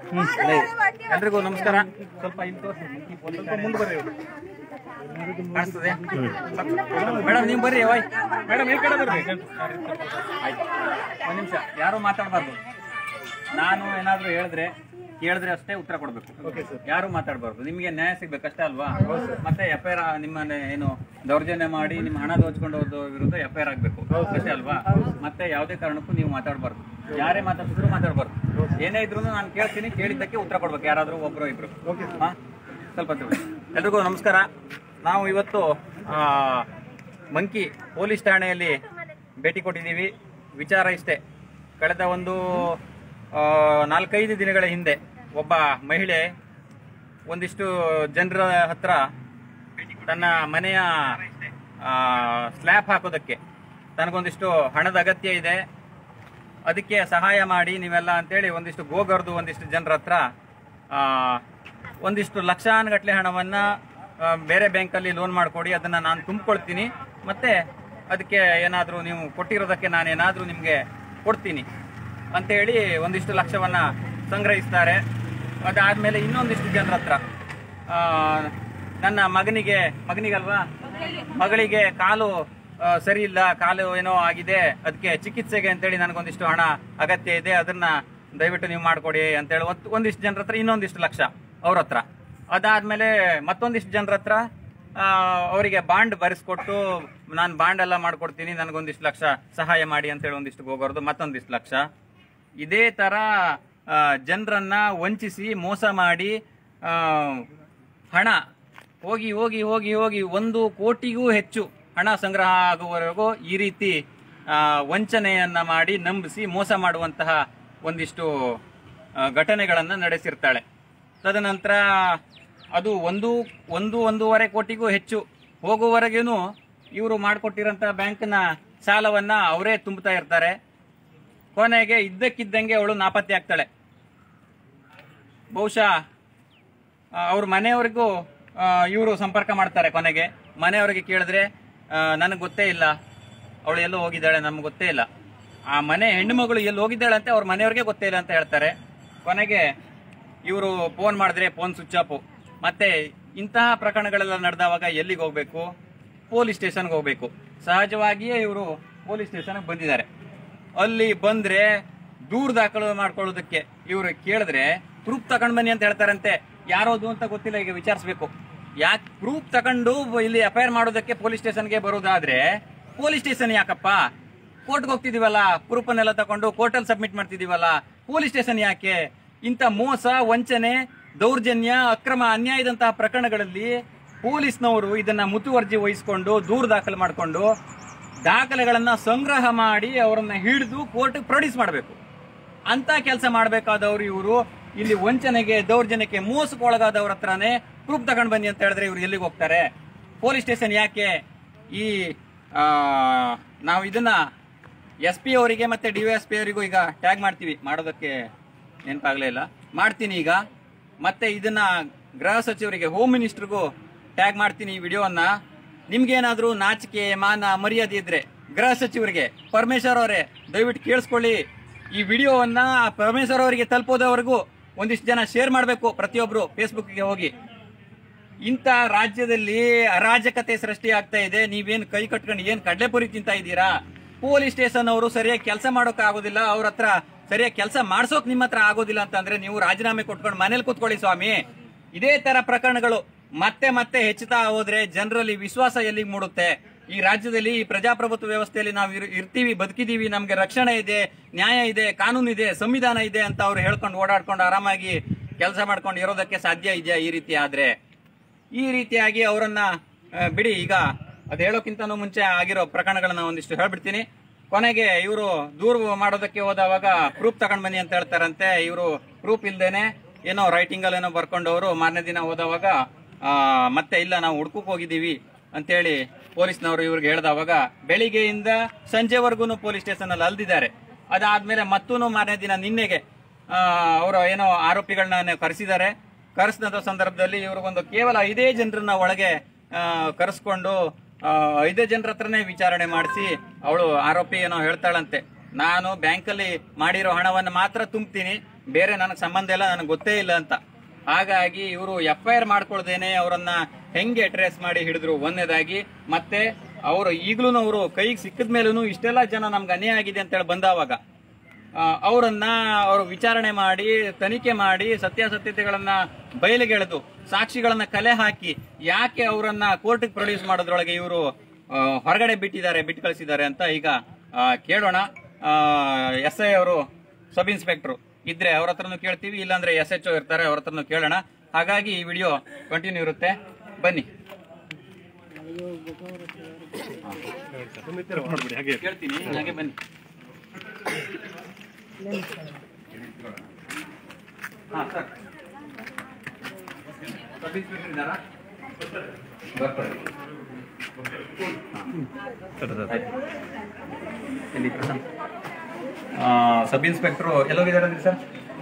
ಎಲ್ರಿಗೂ ನಮಸ್ಕಾರ ಸ್ವಲ್ಪ ಇಲ್ಲಿ ತೋರ್ಸಿ. ಈ ಪೊಲೀಸ್ ಮುಂದೆ ಬರ್ರಿ ಕಾಣಿಸ್ತದೆ ಮೇಡಮ್ ನೀವು ಬರ್ರಿ ವಾಯ್ ಮೇಡಮ್ ಈ ಕಡೆ ಬರ್ರಿ ಆಯ್ತು ಒಂದ್ ನಿಮಿಷ ಯಾರು ಮಾತಾಡಬಾರ್ದು ನಾನು ಏನಾದ್ರೂ ಹೇಳಿದ್ರೆ ಕೇಳಿದ್ರೆ ಅಷ್ಟೇ ಉತ್ತರ ಕೊಡ್ಬೇಕು ಯಾರು ಮಾತಾಡಬಾರ್ದು ನಿಮಗೆ ನ್ಯಾಯ ಸಿಗ್ಬೇಕಷ್ಟೇ ಅಲ್ವಾ ಮತ್ತೆ ಎಫ್ ಐ ಆರ್ ನಿಮ್ಮ ಏನು ದೌರ್ಜನ್ಯ ಮಾಡಿ ನಿಮ್ಮ ಹಣ ದೋಚ್ಕೊಂಡು ಹೋದ ವಿರುದ್ಧ ಎಫ್ ಐ ಆರ್ ಆಗ್ಬೇಕು ಅಷ್ಟೇ ಅಲ್ವಾ ಮತ್ತೆ ಯಾವುದೇ ಕಾರಣಕ್ಕೂ ನೀವು ಮಾತಾಡಬಾರ್ದು ಯಾರೇ ಮಾತಾಡ್ತಿದ್ರು ಮಾತಾಡಬಾರ್ದು ಏನೇ ಇದ್ರು ನಾನು ಕೇಳ್ತೀನಿ ಕೇಳಿದ್ದಕ್ಕೆ ಉತ್ತರ ಕೊಡ್ಬೇಕು ಯಾರಾದ್ರೂ ಒಬ್ರು ಇಬ್ರು ಹಾ? ಸ್ವಲ್ಪ ಹೊತ್ತು ಬಿಡಿ. ಎಲ್ರಿಗೂ ನಮಸ್ಕಾರ ನಾವು ಇವತ್ತು ಆ, ಮಂಕಿ ಪೊಲೀಸ್ ಠಾಣೆಯಲ್ಲಿ ಭೇಟಿ ಕೊಟ್ಟಿದ್ದೀವಿ ವಿಚಾರ ಇಷ್ಟೇ ಕಳೆದ ಒಂದು ಆ, ನಾಲ್ಕೈದು ದಿನಗಳ ಹಿಂದೆ ಒಬ್ಬ ಮಹಿಳೆ ಒಂದಿಷ್ಟು ಜನರ ಹತ್ರ ತನ್ನ ಮನೆಯ ಸ್ಲ್ಯಾಬ್ ಹಾಕೋದಕ್ಕೆ ತನಗೊಂದಿಷ್ಟು ಹಣದ ಅಗತ್ಯ ಇದೆ ಅದಕ್ಕೆ ಸಹಾಯ ಮಾಡಿ ನೀವೆಲ್ಲ ಅಂತೇಳಿ ಒಂದಿಷ್ಟು ಗೋಗರ್ದು ಒಂದಿಷ್ಟು ಜನರ ಹತ್ರ ಆ, ಒಂದಿಷ್ಟು ಲಕ್ಷಾನುಗಟ್ಟಲೆ ಹಣವನ್ನ ಆ, ಬೇರೆ ಬ್ಯಾಂಕಲ್ಲಿ ಲೋನ್ ಮಾಡಿಕೊಡಿ ಅದನ್ನ ನಾನು ತುಂಬಿಕೊಳ್ತೀನಿ ಮತ್ತೆ ಅದಕ್ಕೆ ಏನಾದರೂ ನೀವು ಕೊಟ್ಟಿರೋದಕ್ಕೆ ನಾನು ಏನಾದರೂ ನಿಮಗೆ ಕೊಡ್ತೀನಿ ಅಂತೇಳಿ ಒಂದಿಷ್ಟು ಲಕ್ಷವನ್ನ ಸಂಗ್ರಹಿಸ್ತಾರೆ ಅದಾದ್ಮೇಲೆ ಇನ್ನೊಂದಿಷ್ಟು ಜನರ ಹತ್ರ ಆ, ನನ್ನ ಮಗನಿಗೆ ಮಗನಿಗಲ್ವಾ ಮಗಳಿಗೆ ಕಾಲು ಆ, ಸರಿ ಇಲ್ಲ ಕಾಲು ಏನೋ ಆಗಿದೆ ಅದಕ್ಕೆ ಚಿಕಿತ್ಸೆಗೆ ಅಂತೇಳಿ ನನಗೊಂದಿಷ್ಟು ಹಣ ಅಗತ್ಯ ಇದೆ ಅದನ್ನ ದಯವಿಟ್ಟು ನೀವು ಮಾಡ್ಕೊಡಿ ಅಂತೇಳಿ ಒಂದ್- ಒಂದಿಷ್ಟು ಜನರ ಹತ್ರ ಇನ್ನೊಂದಿಷ್ಟು ಲಕ್ಷ ಅವ್ರ ಹತ್ರ ಅದಾದ್ಮೇಲೆ ಮತ್ತೊಂದಿಷ್ಟು ಜನರ ಹತ್ರ ಆ, ಅವರಿಗೆ ಬಾಂಡ್ ಬರೆಸ್ಕೊಟ್ಟು ನಾನು ಬಾಂಡ್ ಎಲ್ಲ ಮಾಡ್ಕೊಡ್ತೀನಿ ನನಗೊಂದಿಷ್ಟು ಲಕ್ಷ ಸಹಾಯ ಮಾಡಿ ಅಂತೇಳಿ ಒಂದಿಷ್ಟು ಹೋಗೋರ್ದು ಮತ್ತೊಂದಿಷ್ಟು ಲಕ್ಷ ಇದೇ ತರ ಜನರನ್ನ ವಂಚಿಸಿ ಮೋಸ ಮಾಡಿ ಆ, ಹಣ ಹೋಗಿ ಹೋಗಿ ಹೋಗಿ ಹೋಗಿ ಒಂದು ಕೋಟಿಗೂ ಹೆಚ್ಚು ಹಣ ಸಂಗ್ರಹ ಆಗುವವರೆಗೂ ಈ ರೀತಿ ಆ, ವಂಚನೆಯನ್ನ ಮಾಡಿ ನಂಬಿಸಿ ಮೋಸ ಮಾಡುವಂತಹ ಒಂದಿಷ್ಟು ಆ, ಘಟನೆಗಳನ್ನ ನಡೆಸಿರ್ತಾಳೆ ತದನಂತರ ಅದು ಒಂದು ಒಂದು ಒಂದೂವರೆ ಕೋಟಿಗೂ ಹೆಚ್ಚು ಹೋಗುವವರೆಗೇನು ಇವರು ಮಾಡಿಕೊಟ್ಟಿರೋಂಥ ಬ್ಯಾಂಕ್ನ ಸಾಲವನ್ನ ಅವರೇ ತುಂಬುತ್ತಾ ಇರ್ತಾರೆ ಕೊನೆಗೆ ಇದ್ದಕ್ಕಿದ್ದಂಗೆ ಅವಳು ನಾಪತ್ತೆ ಆಗ್ತಾಳೆ ಬಹುಶಃ ಅವ್ರ ಮನೆಯವರಿಗೂ ಇವರು ಸಂಪರ್ಕ ಮಾಡ್ತಾರೆ ಕೊನೆಗೆ ಮನೆಯವರಿಗೆ ಕೇಳಿದ್ರೆ ನನಗೆ ಗೊತ್ತೇ ಇಲ್ಲ ಅವಳು ಎಲ್ಲೋ ಹೋಗಿದ್ದಾಳೆ ನಮ್ಗೆ ಗೊತ್ತೇ ಇಲ್ಲ ಆ ಮನೆ ಹೆಣ್ಣು ಮಗಳು ಎಲ್ಲಿ ಹೋಗಿದ್ದಾಳೆ ಅಂತ ಅವ್ರ ಮನೆಯವ್ರಿಗೆ ಗೊತ್ತೇ ಇಲ್ಲ ಅಂತ ಹೇಳ್ತಾರೆ ಕೊನೆಗೆ ಇವರು ಫೋನ್ ಮಾಡಿದ್ರೆ ಫೋನ್ ಸ್ವಿಚ್ ಆಫ್ ಮತ್ತೆ ಇಂತಹ ಪ್ರಕರಣಗಳೆಲ್ಲ ನಡೆದವಾಗ ಎಲ್ಲಿಗೆ ಹೋಗ್ಬೇಕು ಪೊಲೀಸ್ ಸ್ಟೇಷನ್ಗೆ ಹೋಗ್ಬೇಕು ಸಹಜವಾಗಿಯೇ ಇವರು ಪೊಲೀಸ್ ಸ್ಟೇಷನ್ಗೆ ಬಂದಿದ್ದಾರೆ ಅಲ್ಲಿ ಬಂದ್ರೆ ದೂರ ದಾಖಲು ಮಾಡ್ಕೊಳ್ಳೋದಕ್ಕೆ ಇವರು ಕೇಳಿದ್ರೆ ಪ್ರೂಫ್ ತಗೊಂಡ್ ಬನ್ನಿ ಅಂತ ಹೇಳ್ತಾರಂತೆ ಯಾರೋದು ಅಂತ ಗೊತ್ತಿಲ್ಲ ಈಗ ವಿಚಾರಿಸ್ಬೇಕು ಯಾಕೆ ಪ್ರೂಫ್ ತಗೊಂಡು ಇಲ್ಲಿ ಎಫ್ ಐ ಆರ್ ಮಾಡೋದಕ್ಕೆ ಪೊಲೀಸ್ ಸ್ಟೇಷನ್ಗೆ ಬರೋದಾದ್ರೆ ಪೊಲೀಸ್ ಸ್ಟೇಷನ್ ಯಾಕಪ್ಪ ಕೋರ್ಟ್ಗೆ ಹೋಗ್ತಿದೀವಲ್ಲ ಪ್ರೂಫ್ ಅನ್ನೆಲ್ಲ ತಗೊಂಡು ಕೋರ್ಟಲ್ಲಿ ಸಬ್ಮಿಟ್ ಮಾಡ್ತಿದೀವಲ್ಲ ಪೊಲೀಸ್ ಸ್ಟೇಷನ್ ಯಾಕೆ ಇಂಥ ಮೋಸ ವಂಚನೆ ದೌರ್ಜನ್ಯ ಅಕ್ರಮ ಅನ್ಯಾಯದಂತಹ ಪ್ರಕರಣಗಳಲ್ಲಿ ಪೊಲೀಸ್ನವರು ಇದನ್ನ ಮುತುವರ್ಜಿ ವಹಿಸಿಕೊಂಡು ದೂರು ದಾಖಲು ಮಾಡಿಕೊಂಡು ದಾಖಲೆಗಳನ್ನ ಸಂಗ್ರಹ ಮಾಡಿ ಅವರನ್ನ ಹಿಡಿದು ಕೋರ್ಟ್ ಪ್ರೊಡ್ಯೂಸ್ ಮಾಡಬೇಕು ಅಂತ ಕೆಲಸ ಮಾಡಬೇಕಾದವರು ಇವರು ಇಲ್ಲಿ ವಂಚನೆಗೆ ದೌರ್ಜನ್ಯಕ್ಕೆ ಮೋಸಕ್ಕೊಳಗಾದವ್ರ ಹತ್ರನೇ ಪ್ರೂಫ್ ತಗೊಂಡ್ ಬನ್ನಿ ಅಂತ ಹೇಳಿದ್ರೆ ಇವ್ರು ಎಲ್ಲಿಗೆ ಹೋಗ್ತಾರೆ ಪೊಲೀಸ್ ಸ್ಟೇಷನ್ ಯಾಕೆ ಈ ಆ, ನಾವು ಇದನ್ನ ಎಸ್ ಪಿ ಅವರಿಗೆ ಮತ್ತೆ ಡಿ ಎಸ್ ಪಿ ಅವರಿಗೂ ಈಗ ಟ್ಯಾಗ್ ಮಾಡ್ತೀವಿ ಮಾಡೋದಕ್ಕೆ ನೆನಪಾಗ್ಲೇ ಇಲ್ಲ ಮಾಡ್ತೀನಿ ಈಗ ಮತ್ತೆ ಇದನ್ನ ಗೃಹ ಸಚಿವರಿಗೆ ಹೋಮ್ ಮಿನಿಸ್ಟರ್ಗೂ ಟ್ಯಾಗ್ ಮಾಡ್ತೀನಿ ಈ ವಿಡಿಯೋವನ್ನ ನಿಮ್ಗೇನಾದ್ರೂ ನಾಚಿಕೆ ಮಾನ ಮರ್ಯಾದೆ ಇದ್ರೆ ಗೃಹ ಸಚಿವರಿಗೆ ಪರಮೇಶ್ವರ್ ಅವರೇ ದಯವಿಟ್ಟು ಕೇಳಿಸ್ಕೊಳ್ಳಿ ಈ ವಿಡಿಯೋವನ್ನ ಪರಮೇಶ್ವರ್ ಅವರಿಗೆ ತಲುಪೋದವರೆಗೂ ಒಂದಿಷ್ಟು ಜನ ಶೇರ್ ಮಾಡಬೇಕು ಪ್ರತಿಯೊಬ್ರು ಫೇಸ್ಬುಕ್ಗೆ ಹೋಗಿ ಇಂಥ ರಾಜ್ಯದಲ್ಲಿ ಅರಾಜಕತೆ ಸೃಷ್ಟಿ ಆಗ್ತಾ ಇದೆ ನೀವೇನ್ ಕೈ ಕಟ್ಕೊಂಡು ಏನ್ ಕಡಲೆಪುರಿ ತಿಂತಾ ಇದ್ದೀರಾ ಪೊಲೀಸ್ ಸ್ಟೇಷನ್ ಅವರು ಸರಿಯಾಗಿ ಕೆಲಸ ಮಾಡೋಕ್ ಆಗೋದಿಲ್ಲ ಅವ್ರ ಹತ್ರ ಸರಿಯಾಗಿ ಕೆಲಸ ಮಾಡ್ಸೋಕ್ ನಿಮ್ಮ ಹತ್ರ ಆಗೋದಿಲ್ಲ ಅಂತಂದ್ರೆ ನೀವು ರಾಜೀನಾಮೆ ಕೊಟ್ಕೊಂಡು ಮನೇಲಿ ಕೂತ್ಕೊಳ್ಳಿ ಸ್ವಾಮಿ ಇದೇ ತರ ಪ್ರಕರಣಗಳು ಮತ್ತೆ ಮತ್ತೆ ಹೆಚ್ಚುತ್ತಾ ಹೋದ್ರೆ ಜನರಲ್ಲಿ ವಿಶ್ವಾಸ ಎಲ್ಲಿಗೆ ಮೂಡುತ್ತೆ ಈ ರಾಜ್ಯದಲ್ಲಿ ಈ ಪ್ರಜಾಪ್ರಭುತ್ವ ವ್ಯವಸ್ಥೆಯಲ್ಲಿ ನಾವು ಇರ್- ಇರ್ತೀವಿ ಬದುಕಿದೀವಿ ನಮ್ಗೆ ರಕ್ಷಣೆ ಇದೆ ನ್ಯಾಯ ಇದೆ ಕಾನೂನು ಇದೆ ಸಂವಿಧಾನ ಇದೆ ಅಂತ ಅವ್ರು ಹೇಳ್ಕೊಂಡು ಓಡಾಡ್ಕೊಂಡು ಆರಾಮಾಗಿ ಕೆಲಸ ಮಾಡ್ಕೊಂಡು ಇರೋದಕ್ಕೆ ಸಾಧ್ಯ ಇದೆಯಾ ಈ ರೀತಿ ಆದ್ರೆ ಈ ರೀತಿಯಾಗಿ ಅವರನ್ನ ಆ, ಬಿಡಿ ಈಗ ಅದ್ ಹೇಳೋಕ್ಕಿಂತನೂ ಮುಂಚೆ ಆಗಿರೋ ಪ್ರಕರಣಗಳನ್ನ ಒಂದಿಷ್ಟು ಹೇಳ್ಬಿಡ್ತೀನಿ ಕೊನೆಗೆ ಇವರು ದೂರು ಮಾಡೋದಕ್ಕೆ ಹೋದವಾಗ ಪ್ರೂಫ್ ತಗೊಂಡ್ ಬನ್ನಿ ಅಂತ ಹೇಳ್ತಾರಂತೆ ಇವರು ಪ್ರೂಫ್ ಇಲ್ದೇನೆ ಏನೋ ರೈಟಿಂಗ್ ಅಲ್ಲಿ ಏನೋ ಬರ್ಕೊಂಡವರು ಮಾರನೇ ದಿನ ಹೋದವಾಗ ಆ, ಮತ್ತೆ ಇಲ್ಲ ನಾವು ಹುಡ್ಕಕ್ ಹೋಗಿದ್ದೀವಿ ಅಂತೇಳಿ ಪೊಲೀಸ್ನವರು ಇವ್ರಿಗೆ ಹೇಳ್ದವಾಗ ಬೆಳಿಗ್ಗೆಯಿಂದ ಸಂಜೆವರೆಗೂ ಪೊಲೀಸ್ ಸ್ಟೇಷನ್ ಅಲ್ಲಿ ಅಲ್ದಿದ್ದಾರೆ ಅದಾದ್ಮೇಲೆ ಮತ್ತೂ ಮಾರನೇ ದಿನ ನಿನ್ನೆಗೆ ಅವರು ಏನೋ ಆರೋಪಿಗಳನ್ನ ಕರೆಸಿದ್ದಾರೆ ಕರೆಸಿದಂತ ಸಂದರ್ಭದಲ್ಲಿ ಇವ್ರಿಗೊಂದು ಕೇವಲ ಐದೇ ಜನರನ್ನ ಒಳಗೆ ಆ, ಕರೆಸ್ಕೊಂಡು ಆ, ಐದೇ ಜನರ ಹತ್ರನೇ ವಿಚಾರಣೆ ಮಾಡಿಸಿ ಅವಳು ಆರೋಪಿ ಏನೋ ಹೇಳ್ತಾಳಂತೆ ನಾನು ಬ್ಯಾಂಕಲ್ಲಿ ಮಾಡಿರೋ ಹಣವನ್ನು ಮಾತ್ರ ತುಂಬ್ತೀನಿ ಬೇರೆ ನನಗೆ ಸಂಬಂಧ ಇಲ್ಲ ನನಗೆ ಗೊತ್ತೇ ಇಲ್ಲ ಅಂತ ಹಾಗಾಗಿ ಇವರು ಎಫ್ ಐ ಆರ್ ಮಾಡ್ಕೊಳ್ದೇನೆ ಅವರನ್ನ ಹೆಂಗೆ ಟ್ರೇಸ್ ಮಾಡಿ ಹಿಡಿದ್ರು ಒಂದನೇದಾಗಿ ಮತ್ತೆ ಅವರು ಈಗಲೂ ಅವರು ಕೈಗೆ ಸಿಕ್ಕಿದ ಮೇಲೂ ಇಷ್ಟೆಲ್ಲ ಜನ ನಮ್ಗೆ ಅನ್ಯಾಯ ಆಗಿದೆ ಅಂತೇಳಿ ಬಂದಾವಾಗ ಆ, ಅವರನ್ನ ಅವರು ವಿಚಾರಣೆ ಮಾಡಿ ತನಿಖೆ ಮಾಡಿ ಸತ್ಯಾಸತ್ಯತೆಗಳನ್ನ ಬಯಲಿಗೆಳೆದು ಸಾಕ್ಷಿಗಳನ್ನ ಕಲೆ ಹಾಕಿ ಯಾಕೆ ಅವರನ್ನ ಕೋರ್ಟ್ಗೆ ಪ್ರೊಡ್ಯೂಸ್ ಮಾಡೋದ್ರೊಳಗೆ ಇವರು ಹೊರಗಡೆ ಬಿಟ್ಟಿದ್ದಾರೆ ಬಿಟ್ಟು ಕಳಿಸಿದ್ದಾರೆ ಅಂತ ಈಗ ಆ, ಕೇಳೋಣ ಎಸ್ ಐ ಅವರು ಸಬ್ ಇನ್ಸ್ಪೆಕ್ಟರ್ ಇದ್ರೆ ಅವ್ರ ಹತ್ರನೂ ಕೇಳ್ತೀವಿ ಇಲ್ಲಾಂದ್ರೆ ಎಸ್ ಎಚ್ ಇರ್ತಾರೆ ಅವ್ರ ಹತ್ರನೂ ಕೇಳೋಣ ಹಾಗಾಗಿ ಈ ವಿಡಿಯೋ ಕಂಟಿನ್ಯೂ ಇರುತ್ತೆ ಬನ್ನಿ ಕೇಳ್ತೀನಿ ಹಾಗೆ ಬನ್ನಿ ಹಾ ಸರ್ ಸಬ್ ಇನ್ಸ್ಪೆಕ್ಟರ್ ಇದ್ದಾರಾ ಬರ್ತಾರೆ ಆಯ್ತು. ಎಲ್ಲಿ ಪ್ರಶಾಂತ್? ಆ, ಸಬ್ ಇನ್ಸ್ಪೆಕ್ಟ್ರು ಎಲ್ಲೋಗಿದ್ದಾರಂದ್ರಿ ಸರ್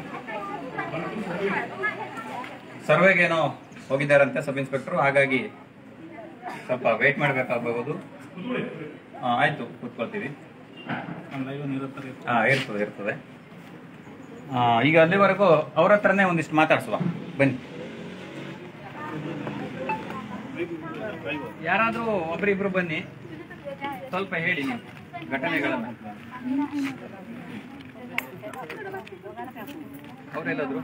ಸರ್ವೆಗೇನೋ ಹೋಗಿದ್ದಾರಂತೆ ಸಬ್ ಇನ್ಸ್ಪೆಕ್ಟ್ರು ಹಾಗಾಗಿ ಸ್ವಲ್ಪ ವೇಟ್ ಮಾಡಬೇಕಾಗಬಹುದು ಆಯ್ತು ಕೂತ್ಕೊಳ್ತೀವಿ ಹಾ ಇರ್ತದೆ ಇರ್ತದೆ ಆ, ಈಗ ಅಲ್ಲಿವರೆಗೂ ಅವ್ರ ಹತ್ರನೇ ಒಂದಿಷ್ಟು ಮಾತಾಡ್ಸುವ ಬನ್ನಿ ಯಾರಾದ್ರೂ ಒಬ್ರಿಬ್ರು ಬನ್ನಿ ಸ್ವಲ್ಪ ಹೇಳಿ ನೀವು ಘಟನೆಗಳನ್ನ ಅವ್ರೆಲ್ಲಾದ್ರು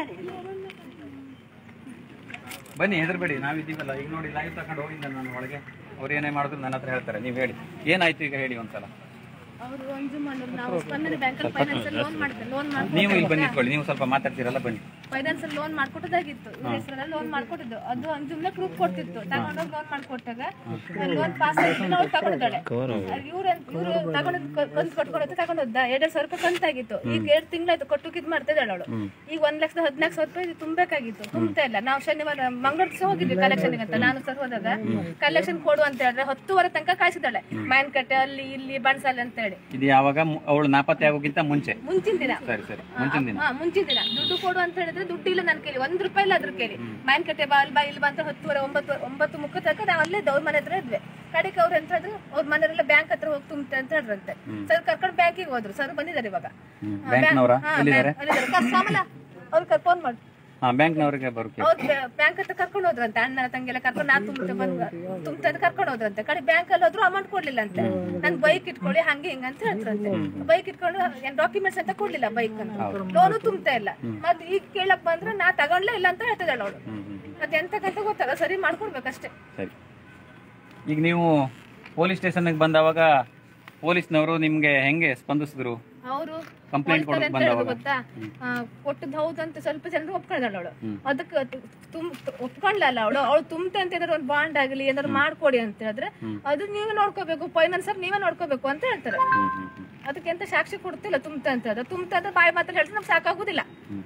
ಬನ್ನಿ ಹೆದರ್ಬೇಡಿ ನಾವಿದ್ದೀವಲ್ಲ ಈಗ ನೋಡಿ ಲೈವ್ ತಗೊಂಡು ಹೋಗಿದ್ದ ನಾನು ಒಳಗೆ ಅವ್ರು ಏನೇ ಮಾಡಿದ್ರು ನನ್ನ ಹತ್ರ ಹೇಳ್ತಾರೆ ನೀವು ಹೇಳಿ ಏನಾಯ್ತು ಈಗ ಹೇಳಿ ಒಂದ್ಸಲ ಅವರು ಅಂಜು ಮಾಡೋರು ನಾವು ಸ್ಪಂದನೆ ಬ್ಯಾಂಕಲ್ಲಿ ಫೈನಾನ್ಸ್ ಲೋನ್ ಮಾಡಿದ್ದೆ ಲೋನ್ ನೀವು ಇಲ್ಲಿ ಬಂದು ನಿಂತ್ಕೊಳ್ಳಿ ನೀವು ಸ್ವಲ್ಪ ಮಾತಾಡ್ತೀರಲ್ಲ ಬನ್ನಿ ಫೈನಾನ್ಸ್ ಲೋನ್ ಮಾಡ್ಕೊಟ್ಟದಾಗಿತ್ತು ಇವ್ರ ಹೆಸರಲ್ಲಿ ಲೋನ್ ಮಾಡ್ಕೊಟ್ಟಿದ್ದು ಅದು ಅಂಜುಮ್ನೆ ಪ್ರೂಫ್ ಕೊಡ್ತಿತ್ತು ತಗೊಂಡೋಗಿ ಲೋನ್ ಮಾಡ್ಕೊಟ್ಟಾಗ ಲೋನ್ ಪಾಸ್ ಆಯ್ತು ಅವ್ರು ತಗೊಂಡಿದ್ದಾಳೆ ಇವ್ರ ಇವ್ರು ತಗೊಂಡ್ ಕಂತು ಕೊಟ್ಕೊಡೋದು ತಗೊಂಡೋದ ಎರಡ್ ಸಾವಿರ ರೂಪಾಯಿ ಕಂತಾಗಿತ್ತು ಈಗ ಎರಡ್ ತಿಂಗಳಾಯ್ತು ಕೊಟ್ಟು ಇದ್ ಮಾಡ್ತಿದ್ದಾಳೆ ಅವಳು ಈಗ ಒಂದ್ ಲಕ್ಷದ ಹದಿನಾಲ್ಕು ಸಾವಿರ ರೂಪಾಯಿ ತುಂಬಬೇಕಾಗಿತ್ತು ತುಂಬತಾ ಇಲ್ಲ ನಾವು ಶನಿವಾರ ಮಂಗಳೂರು ಸಹ ಹೋಗಿದ್ವಿ ಕಲೆಕ್ಷನ್ ಅಂತ ನಾನು ಸರ್ ಹೋದಾಗ ಕಲೆಕ್ಷನ್ ಕೊಡು ಅಂತ ಹೇಳಿದ್ರೆ ಹತ್ತುವರೆ ತನಕ ಕಾಯಿಸಿದ್ದಾಳೆ ಮಾಯನ್ಕಟ್ಟೆ ಅಲ್ಲಿ ಇಲ್ಲಿ ಬಣ್ಸಾಲೆ ಅಂತ ಹೇಳಿ ಇದು ಯಾವಾಗ ಮು- ಅವಳು ನಾಪತ್ತೆ ಆಗೋಕ್ಕಿಂತ ಮುಂಚೆ ಮುಂಚಿನ ದಿನ ಸರಿ ಸರಿ ಮುಂಚಿನ ದಿನ ಹಾ ಮುಂಚಿನ ದಿನ ದುಡ್ಡು ಕೊಡು ಅಂತ ಹೇಳಿದ್ರೆ ದುಡ್ಡು ಇಲ್ಲ ನನ್ ಕೇಳಿ ಒಂದ್ ರೂಪಾಯಿ ಇಲ್ಲ ಅದ್ರ ಕೇಳಿ ಮಾಯನ್ಕಟ್ಟೆ ಬಾ ಅಲ್ಲಿ ಬಾ ಇಲ್ಲಿ ಬಾ ಅಂತ ಹತ್ತುವರೆ ಒಂಬತ್ತು ಒಂಬತ್ತು ಮುಕ್ಕ ತನಕ ನಾವು ಅಲ್ಲೇ ಅವ್ರ ಮನೆ ಹತ್ರ ಇದ್ವಿ ಕಡೆಗೆ ಅವ್ರು ಎಂತ ಹೇಳಿದ್ರು ಅವ್ರ ಮನೆಯಲ್ಲ ಬ್ಯಾಂಕ್ ಹತ್ರ ಹೋಗಿ ತುಂಬತೆ ಅಂತ ಹೇಳಿದ್ರಂತೆ ಸರ್ ಕರ್ಕೊಂಡು ಬ್ಯಾಂಕಿಗೆ ಹೋದ್ರು ಸರ್ ಬಂದಿದ್ದಾರೆ ಇವಾಗ ಬ್ಯಾಂಕ್ನವರ ಹಾ, ಎಲ್ಲಿದ್ದಾರೆ ಬ್ಯಾಂಕ್- ಅಲ್ಲಿದ್ದಾರೆ. ಕರ್- ಸಾಮಲ ಅವ್ರು ಫೋನ್ ಮಾಡಿ ಹಾ ಬ್ಯಾಂಕ್ನವ್ರಿಗೆ ಬರೋಕೆ ಅವ್ರು ಬ್ಯಾಂಕ್ ಹತ್ರ ಕರ್ಕೊಂಡು ಹೋದ್ರಂತೆ ಅಣ್ಣ ತಂಗಿಯೆಲ್ಲ ಕರ್ಕೊಂಡು ನಾ ತುಂಬತೆ ಬಂದ್ ತುಂಬತೆ ಅಂತ ಕರ್ಕೊಂಡು ಹೋದ್ರಂತೆ ಕಡೆ ಬ್ಯಾಂಕ್ ಅಲ್ಲಿ ಹೋದ್ರು ಅಮೌಂಟ್ ಕೊಡ್ಲಿಲ್ಲ ಅಂತೆ ನನ್ ಬೈಕ್ ಇಟ್ಕೊಳ್ಳಿ ಹಂಗೆ ಹಿಂಗ ಅಂತ ಹೇಳ್ತಾರಂತೆ ಬೈಕ್ ಇಟ್ಕೊಂಡು ಏನ್ ಡಾಕ್ಯುಮೆಂಟ್ಸ್ ಅಂತ ಕೊಡ್ಲಿಲ್ಲ ಬೈಕ್ ಅಂತ ಲೋನು ತುಂಬತಾ ಇಲ್ಲ ಮತ್ತೆ ಈಗ ಕೇಳಕ್ ಬಂದ್ರೆ ನಾ ತಗೊಂಡ್ಲೇ ಇಲ್ಲ ಅಂತ ಹೇಳ್ತಿದ್ದಾಳೆ ಅವಳು ಮತ್ತೆ ಎಂತಕ್ಕಂತ ಗೊತ್ತಾಗ ಸರಿ ಮಾಡ್ಕೊಡ್ಬೇಕಷ್ಟೇ ಸರಿ ಈಗ ನೀವು ಪೊಲೀಸ್ ಸ್ಟೇಷನ್ಗೆ ಬಂದವಾಗ ಪೊಲೀಸ್ನವರು ನಿಮ್ಗೆ ಹೆಂಗೆ ಸ್ಪಂದಿಸಿದ್ರು ಅವರು ಕಂಪ್ಲೇಂಟ್ ಕೊಡೋಕೆ ಬಂದವಾಗ ಗೊತ್ತಾ ಆ, ಕೊಟ್ಟದ್ದು ಹೌದಂತ ಸ್ವಲ್ಪ ಜನರು ಒಪ್ಕೊಂಡಾಳ ಅವಳು ಅದಕ್ಕೆ ತುಮ್ ಒಪ್ಕೊಂಡ್ಲಲ್ಲ ಅವಳು ಅವಳು ತುಂಬತೆ ಅಂತ ಏನಾದ್ರು ಒಂದು ಬಾಂಡ್ ಆಗಲಿ ಏನಾದ್ರು ಮಾಡ್ಕೊಡಿ ಅಂತ ಹೇಳಿದ್ರೆ ಅದು ನೀವೇ ನೋಡ್ಕೋಬೇಕು ಫೈನಾನ್ಸ್ ನೀವೇ ನೋಡ್ಕೋಬೇಕು ಅಂತ ಹೇಳ್ತಾರೆ ಅದಕ್ಕೆ ಎಂತ ಸಾಕ್ಷಿ ಕೊಡ್ತಿಲ್ಲ ತುಂಬತೆ ಅಂತ ಹೇಳಿದ್ರೆ ತುಂಬತೆ ಅಂತ ಬಾಯಿ ಮಾತ್ರ ಹೇಳಿದ್ರೆ ನಮ್ಗೆ ಸಾಕಾಗುದಿಲ್ಲ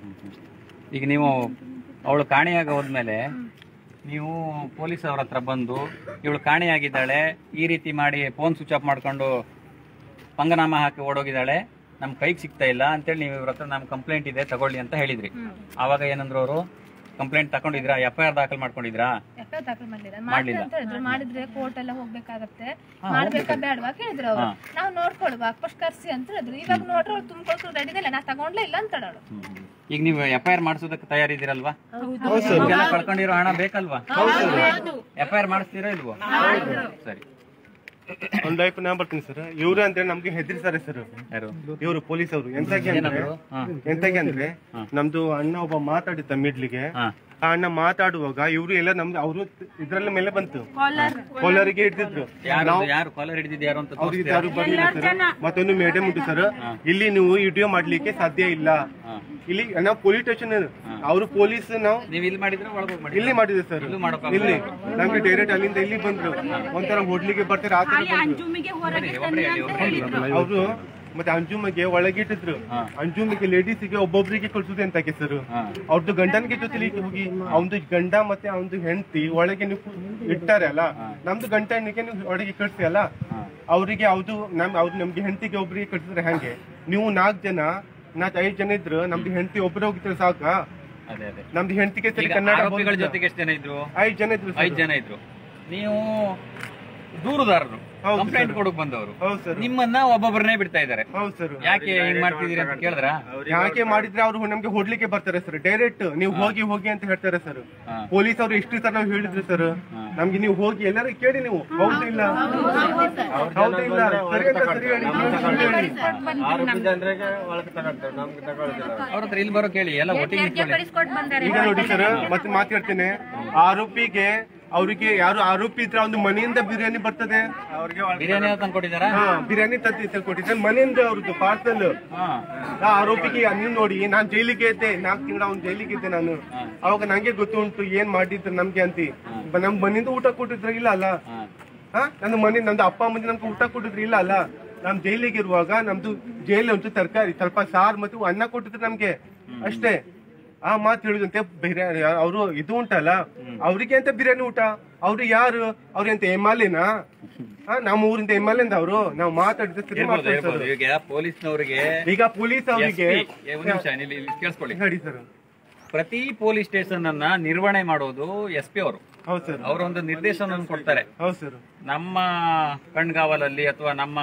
ಈಗ ನೀವು ಅವಳು ಕಾಣೆಯಾಗ ಹೋದ್ಮೇಲೆ ನೀವು ಪೊಲೀಸ್ ಅವ್ರ ಹತ್ರ ಬಂದು ಇವಳು ಕಾಣೆಯಾಗಿದ್ದಾಳೆ ಈ ರೀತಿ ಮಾಡಿ ಫೋನ್ ಸ್ವಿಚ್ ಆಫ್ ಮಾಡ್ಕೊಂಡು ಪಂಗನಾಮ ಹಾಕಿ ಓಡೋಗಿದ್ದಾಳೆ ನಮ್ ಕೈಗೆ ಸಿಗ್ತಾ ಇಲ್ಲ ಅಂತೇಳಿ ನೀವು ಇವ್ರ ಹತ್ರ ನಮ್ ಕಂಪ್ಲೇಂಟ್ ಇದೆ ತಗೊಳ್ಳಿ ಅಂತ ಹೇಳಿದ್ರಿ ಆವಾಗ ಏನಂದ್ರು ಅವರು ಕಂಪ್ಲೇಂಟ್ ತಗೊಂಡಿದ್ರಾ ಎಫ್ ಐ ಆರ್ ದಾಖಲು ಮಾಡ್ಕೊಂಡಿದ್ರಾ ಎಫ್ಐಆರ್ ದಾಖಲು ಮಾಡ್ಲಿಲ್ಲ ಮಾಡ್ಲಿ ಅಂತ ಹೇಳಿದ್ರು ಮಾಡಿದ್ರೆ ಕೋರ್ಟ್ ಎಲ್ಲ ಹೋಗ್ಬೇಕಾಗತ್ತೆ ಮಾಡ್ಬೇಕಾ ಬೇಡವಾ ಕೇಳಿದ್ರು ಅವ್ರು ನಾವು ನೋಡ್ಕೊಳ್ವಾ ಫಸ್ಟ್ ಕರ್ಸಿ ಅಂತ ಹೇಳಿದ್ರು ಇವಾಗ ನೋಡ್ರೆ ಅವ್ರು ತುಂಬ್ಕೊಳ್ಸೋ ರೆಡಿ ಇಲ್ಲ ನಾ ತಗೊಂಡ್ಲೇ ಇಲ್ಲ ಅಂತ ಹೇಳೋಳು ಈಗ ನೀವು ಎಫ್ ಐ ಆರ್ ಮಾಡಿಸೋದಕ್ಕೆ ತಯಾರಿದ್ದೀರಲ್ವಾ ನಿಮ್ಗೆಲ್ಲ ಕಳ್ಕೊಂಡಿರೋ ಹಣ ಬೇಕಲ್ವಾ ಎಫ್ ಐ ಆರ್ ಮಾಡಿಸ್ತೀರಾ ಇಲ್ವೋ ಸರಿ ಒಂದ್ ಲೈಫ್ ನಾ ಬರ್ತೀನಿ ಸರ್ ಇವ್ರು ಅಂದ್ರೆ ನಮ್ಗೆ ಹೆದರ್ಸಾರೆ ಸರ್ ಯಾರು ಇವರು ಪೊಲೀಸ್ ಅವರು ಎಂತಾಗೆ ಅಂದ್ರೆ ಹಾ. ಎಂತಾಗೆ ಅಂದ್ರೆ ನಮ್ದು ಅಣ್ಣ ಒಬ್ಬ ಮಾತಾಡಿದ್ದ ಮಿಡ್ಲಿಗೆ ಹಾ ಆ ಅಣ್ಣ ಮಾತಾಡುವಾಗ ಇವ್ರು ಎಲ್ಲ ನಮ್ದು ಅವರು ಇದ್ರಲ್ಲ ಮೇಲೆ ಬಂತು ಕೋಲಾರಿಗೆ ಹಿಡಿದಿದ್ರು ಯಾರು ಯಾರು ಕಾಲರ್ ಹಿಡಿದಿದ್ದು ಯಾರು ಅಂತ ಅವ್ರಿಗೆ ಯಾರು ಬರ್ಲಿಲ್ಲ ಸರ್ ಮತ್ತೊಂದು ಮೇಡಮ್ ಉಂಟು ಸರ್ ಇಲ್ಲಿ ನೀವು ವಿಡಿಯೋ ಮಾಡ್ಲಿಕ್ಕೆ ಸಾಧ್ಯ ಇಲ್ಲ ಇಲ್ಲಿ ನಾವು ಪೊಲೀಸ್ ಸ್ಟೇಷನ್ ಅವರು ಪೊಲೀಸ್ ನಾವು ನೀವು ಇಲ್ಲಿ ಮಾಡಿದ್ರೆ ಒಳಗೋಗಿ ಮಾಡಿ ಇಲ್ಲಿ ಮಾಡಿದೆ ಸರ್ ಇಲ್ಲೂ ಮಾಡೋಕ್ಕಾಗಲ್ಲ. ಇಲ್ಲಿ ನಮ್ಗೆ ಡೈರೆಕ್ಟ್ ಅಲ್ಲಿಂದ ಇಲ್ಲಿ ಬಂದ್ರು ಒಂಥರ ಹೋಟ್ಲಿಗೆ ಬರ್ತಾರೆ ಆ ತರ ಬಂದ್ರು ಅವರು ಮತ್ತೆ ಅಂಜುಮಗೆ ಒಳಗಿಟ್ಟಿದ್ರು ಅಂಜುಮಿಗೆ ಲೇಡೀಸ್ಗೆ ಒಬ್ಬೊಬ್ರಿಗೆ ಕಳ್ಸುದು ಅಂತ ಸರ್ ಅವ್ರದ್ದು ಗಂಡನಿಗೆ ಜೊತೆಲಿ ಹೋಗಿ ಅವನದು ಗಂಡ ಮತ್ತೆ ಅವನದು ಹೆಂಡತಿ ಒಳಗೆ ನೀವು ಇಟ್ಟಾರೆ ಅಲ್ಲ ನಮ್ದು ಗಂಡನಿಗೆ ನೀವು ಒಳಗೆ ಕಳ್ಸಿ ಅಲ್ಲ ಅವರಿಗೆ ಅವ್ದು ನಮ್ ಅವ್ರು ನಮ್ಗೆ ಹೆಂಡತಿಗೆ ಒಬ್ರಿಗೆ ಕಳ್ಸಿದ್ರೆ ಹೆಂಗೆ ನೀವು ನಾಲ್ಕು ಜನ ನಾಲ್ಕು ಐದು ಜನ ಇದ್ರು ನಮ್ದು ಹೆಂಡತಿ ಒಬ್ಬರು ಹೋಗಿದ್ರೆ ಸಾಕ ಅದೇ ಅದೇ ನಮ್ದು ಹೆಂಡತಿಗೆ ಸರಿ ಈಗ ಕನ್ನಡ ಆರೋಪಿಗಳ ಬರುದಿಲ್ಲ. ಜೊತೆಗೆ ಎಷ್ಟು ಜನ ಇದ್ರು ಐದು ಜನ ಇದ್ರು ಐದು ಜನ ಇದ್ರು ನೀವು ದೂರುದಾರರು ಹೌದು ಕಂಪ್ಲೇಂಟ್ ಸರ್. ಕೊಡಕ್ ಬಂದವರು ಹೌದು ಸರ್ ನಿಮ್ಮನ್ನ ಒಬ್ಬೊಬ್ಬರನ್ನೇ ಬಿಡ್ತಾ ಇದ್ದಾರೆ ಹೌದು ಸರ್ ಯಾಕೆ ಹಿಂಗ್ ಮಾಡ್ತಿದೀರಿ ಅಂತ ಕೇಳಿದ್ರ ಯಾಕೆ ಮಾಡಿದ್ರೆ ಅವ್ರು ನಮ್ಗೆ ಹೊಡ್ಲಿಕ್ಕೆ ಬರ್ತಾರೆ ಸರ್ ಡೈರೆಕ್ಟ್ ನೀವು ಹೋಗಿ ಹೋಗಿ ಅಂತ ಹೇಳ್ತಾರೆ ಸರ್ ಪೊಲೀಸ್ ಅವರು ಎಷ್ಟು ಸರ್ ನಾವು ಹೇಳಿದ್ರು ಸರ್ ನಮ್ಗೆ ನೀವು ಹೋಗಿ ಎಲ್ಲರೂ ಕೇಳಿ ನೀವು ಹೌದು ಇಲ್ಲ ಹೌದು ಇಲ್ಲ ಸರಿ ಅಂತ ಸರಿ ಹೇಳಿ ಸುಳ್ಳು ಹೇಳಿ. ಅವ್ರ ಹತ್ರ ಇಲ್ಲಿ ಬರೋ ಕೇಳಿ ಎಲ್ಲ ಒಟ್ಟಿಗೆ ನಿಂತ್ಕೊಳ್ಳಿ. ಈಗ ನೋಡಿ ಸರ್ ಮತ್ತೆ ಮಾತಾಡ್ತೇನೆ ಆರೋಪಿಗೆ ಅವರಿಗೆ ಯಾರು ಆರೋಪಿ ಇದ್ರೆ ಒಂದು ಮನೆಯಿಂದ ಬಿರಿಯಾನಿ ಬರ್ತದೆ ಬಿರಿಯಾನಿ ತಂದು ಕೊಟ್ಟಿದ್ದಾರಾ ಹಾ ಬಿರಿಯಾನಿ ತಂದು ಕೊಟ್ಟಿದ್ದೆ ಮನೆಯಿಂದ ಅವ್ರದ್ದು ಪಾರ್ಸಲ್ ಹಾ ಆ ಆರೋಪಿಗೆ ನೀವು ನೋಡಿ ನಾನ್ ಜೈಲಿಗೆ ಇದ್ದೆ ನಾಲ್ಕು ತಿಂಗಳ ಅವ್ನು ಜೈಲಿಗೆ ಇದ್ದೆ ನಾನು ಅವಾಗ ನಂಗೆ ಗೊತ್ತು ಉಂಟು ಏನ್ ಮಾಡಿದ್ರು ನಮ್ಗೆ ಅಂತಿ ಬ- ನಮ್ ಮನೆಯಿಂದ ಊಟ ಕೊಟ್ಟಿದ್ರ ಇಲ್ಲ ಅಲ್ಲ ಹಾ ಹಾ ನನ್ನ ಮನೆ ನಂದು ಅಪ್ಪ ಅಮ್ಮ ನಮ್ಗೆ ಊಟ ಕೊಟ್ಟಿದ್ರು ಇಲ್ಲ ಅಲ್ಲ ನಮ್ ಜೈಲಿಗೆ ಇರುವಾಗ ನಮ್ದು ಜೈಲ್ ಉಂಟು ತರಕಾರಿ ಸ್ವಲ್ಪ ಸಾರ್ ಮತ್ತು ಅನ್ನ ಕೊಟ್ಟಿದ್ರು ನಮ್ಗೆ ಅಷ್ಟೇ ಆ ಮಾತು ಹೇಳಿದಂತೆ ಬಿರಿಯಾನಿ ಅವರು ಇದು ಉಂಟಲ್ಲ ಅವ್ರಿಗೆ ಅಂತ ಬಿರಿಯಾನಿ ಊಟ ಅವ್ರು ಯಾರು ಅವ್ರೆಂತ ಎಮ್ ಎಲ್ ಎನಾ ನಮ್ಮ ಊರಿಂದ ಎಮ್ ಎಲ್ ಎಂದ ಅವರು ನಾವು ಮಾತಾಡಿದ ಸರಿ ಇರ್ಬೋದು, ಮಾತಾಡ್ತಾರೆ ಇರ್ಬೋದು. ಈಗ ಪೊಲೀಸ್ನವರಿಗೆ ಈಗ ಪೊಲೀಸ್ ಅವರಿಗೆ SP, ಒಂದ್ ನಿಮಿಷ ಇಲ್ಲಿ ಇಲ್ಲಿ ಕೇಳಿಸ್ಕೊಳ್ಳಿ ಹೇಳಿ ಸರ್ ಪ್ರತಿ ಪೊಲೀಸ್ ಸ್ಟೇಷನ್ ಅನ್ನ ನಿರ್ವಹಣೆ ಮಾಡೋದು ಎಸ್ ಪಿ ಅವರು ಹೌದು ಸರ್ ಅವರೊಂದು ನಿರ್ದೇಶನ ಕೊಡ್ತಾರೆ ಹೌದು ಸರ್ ನಮ್ಮ ಕಣ್ಗಾವಲಲ್ಲಿ ಅಥವಾ ನಮ್ಮ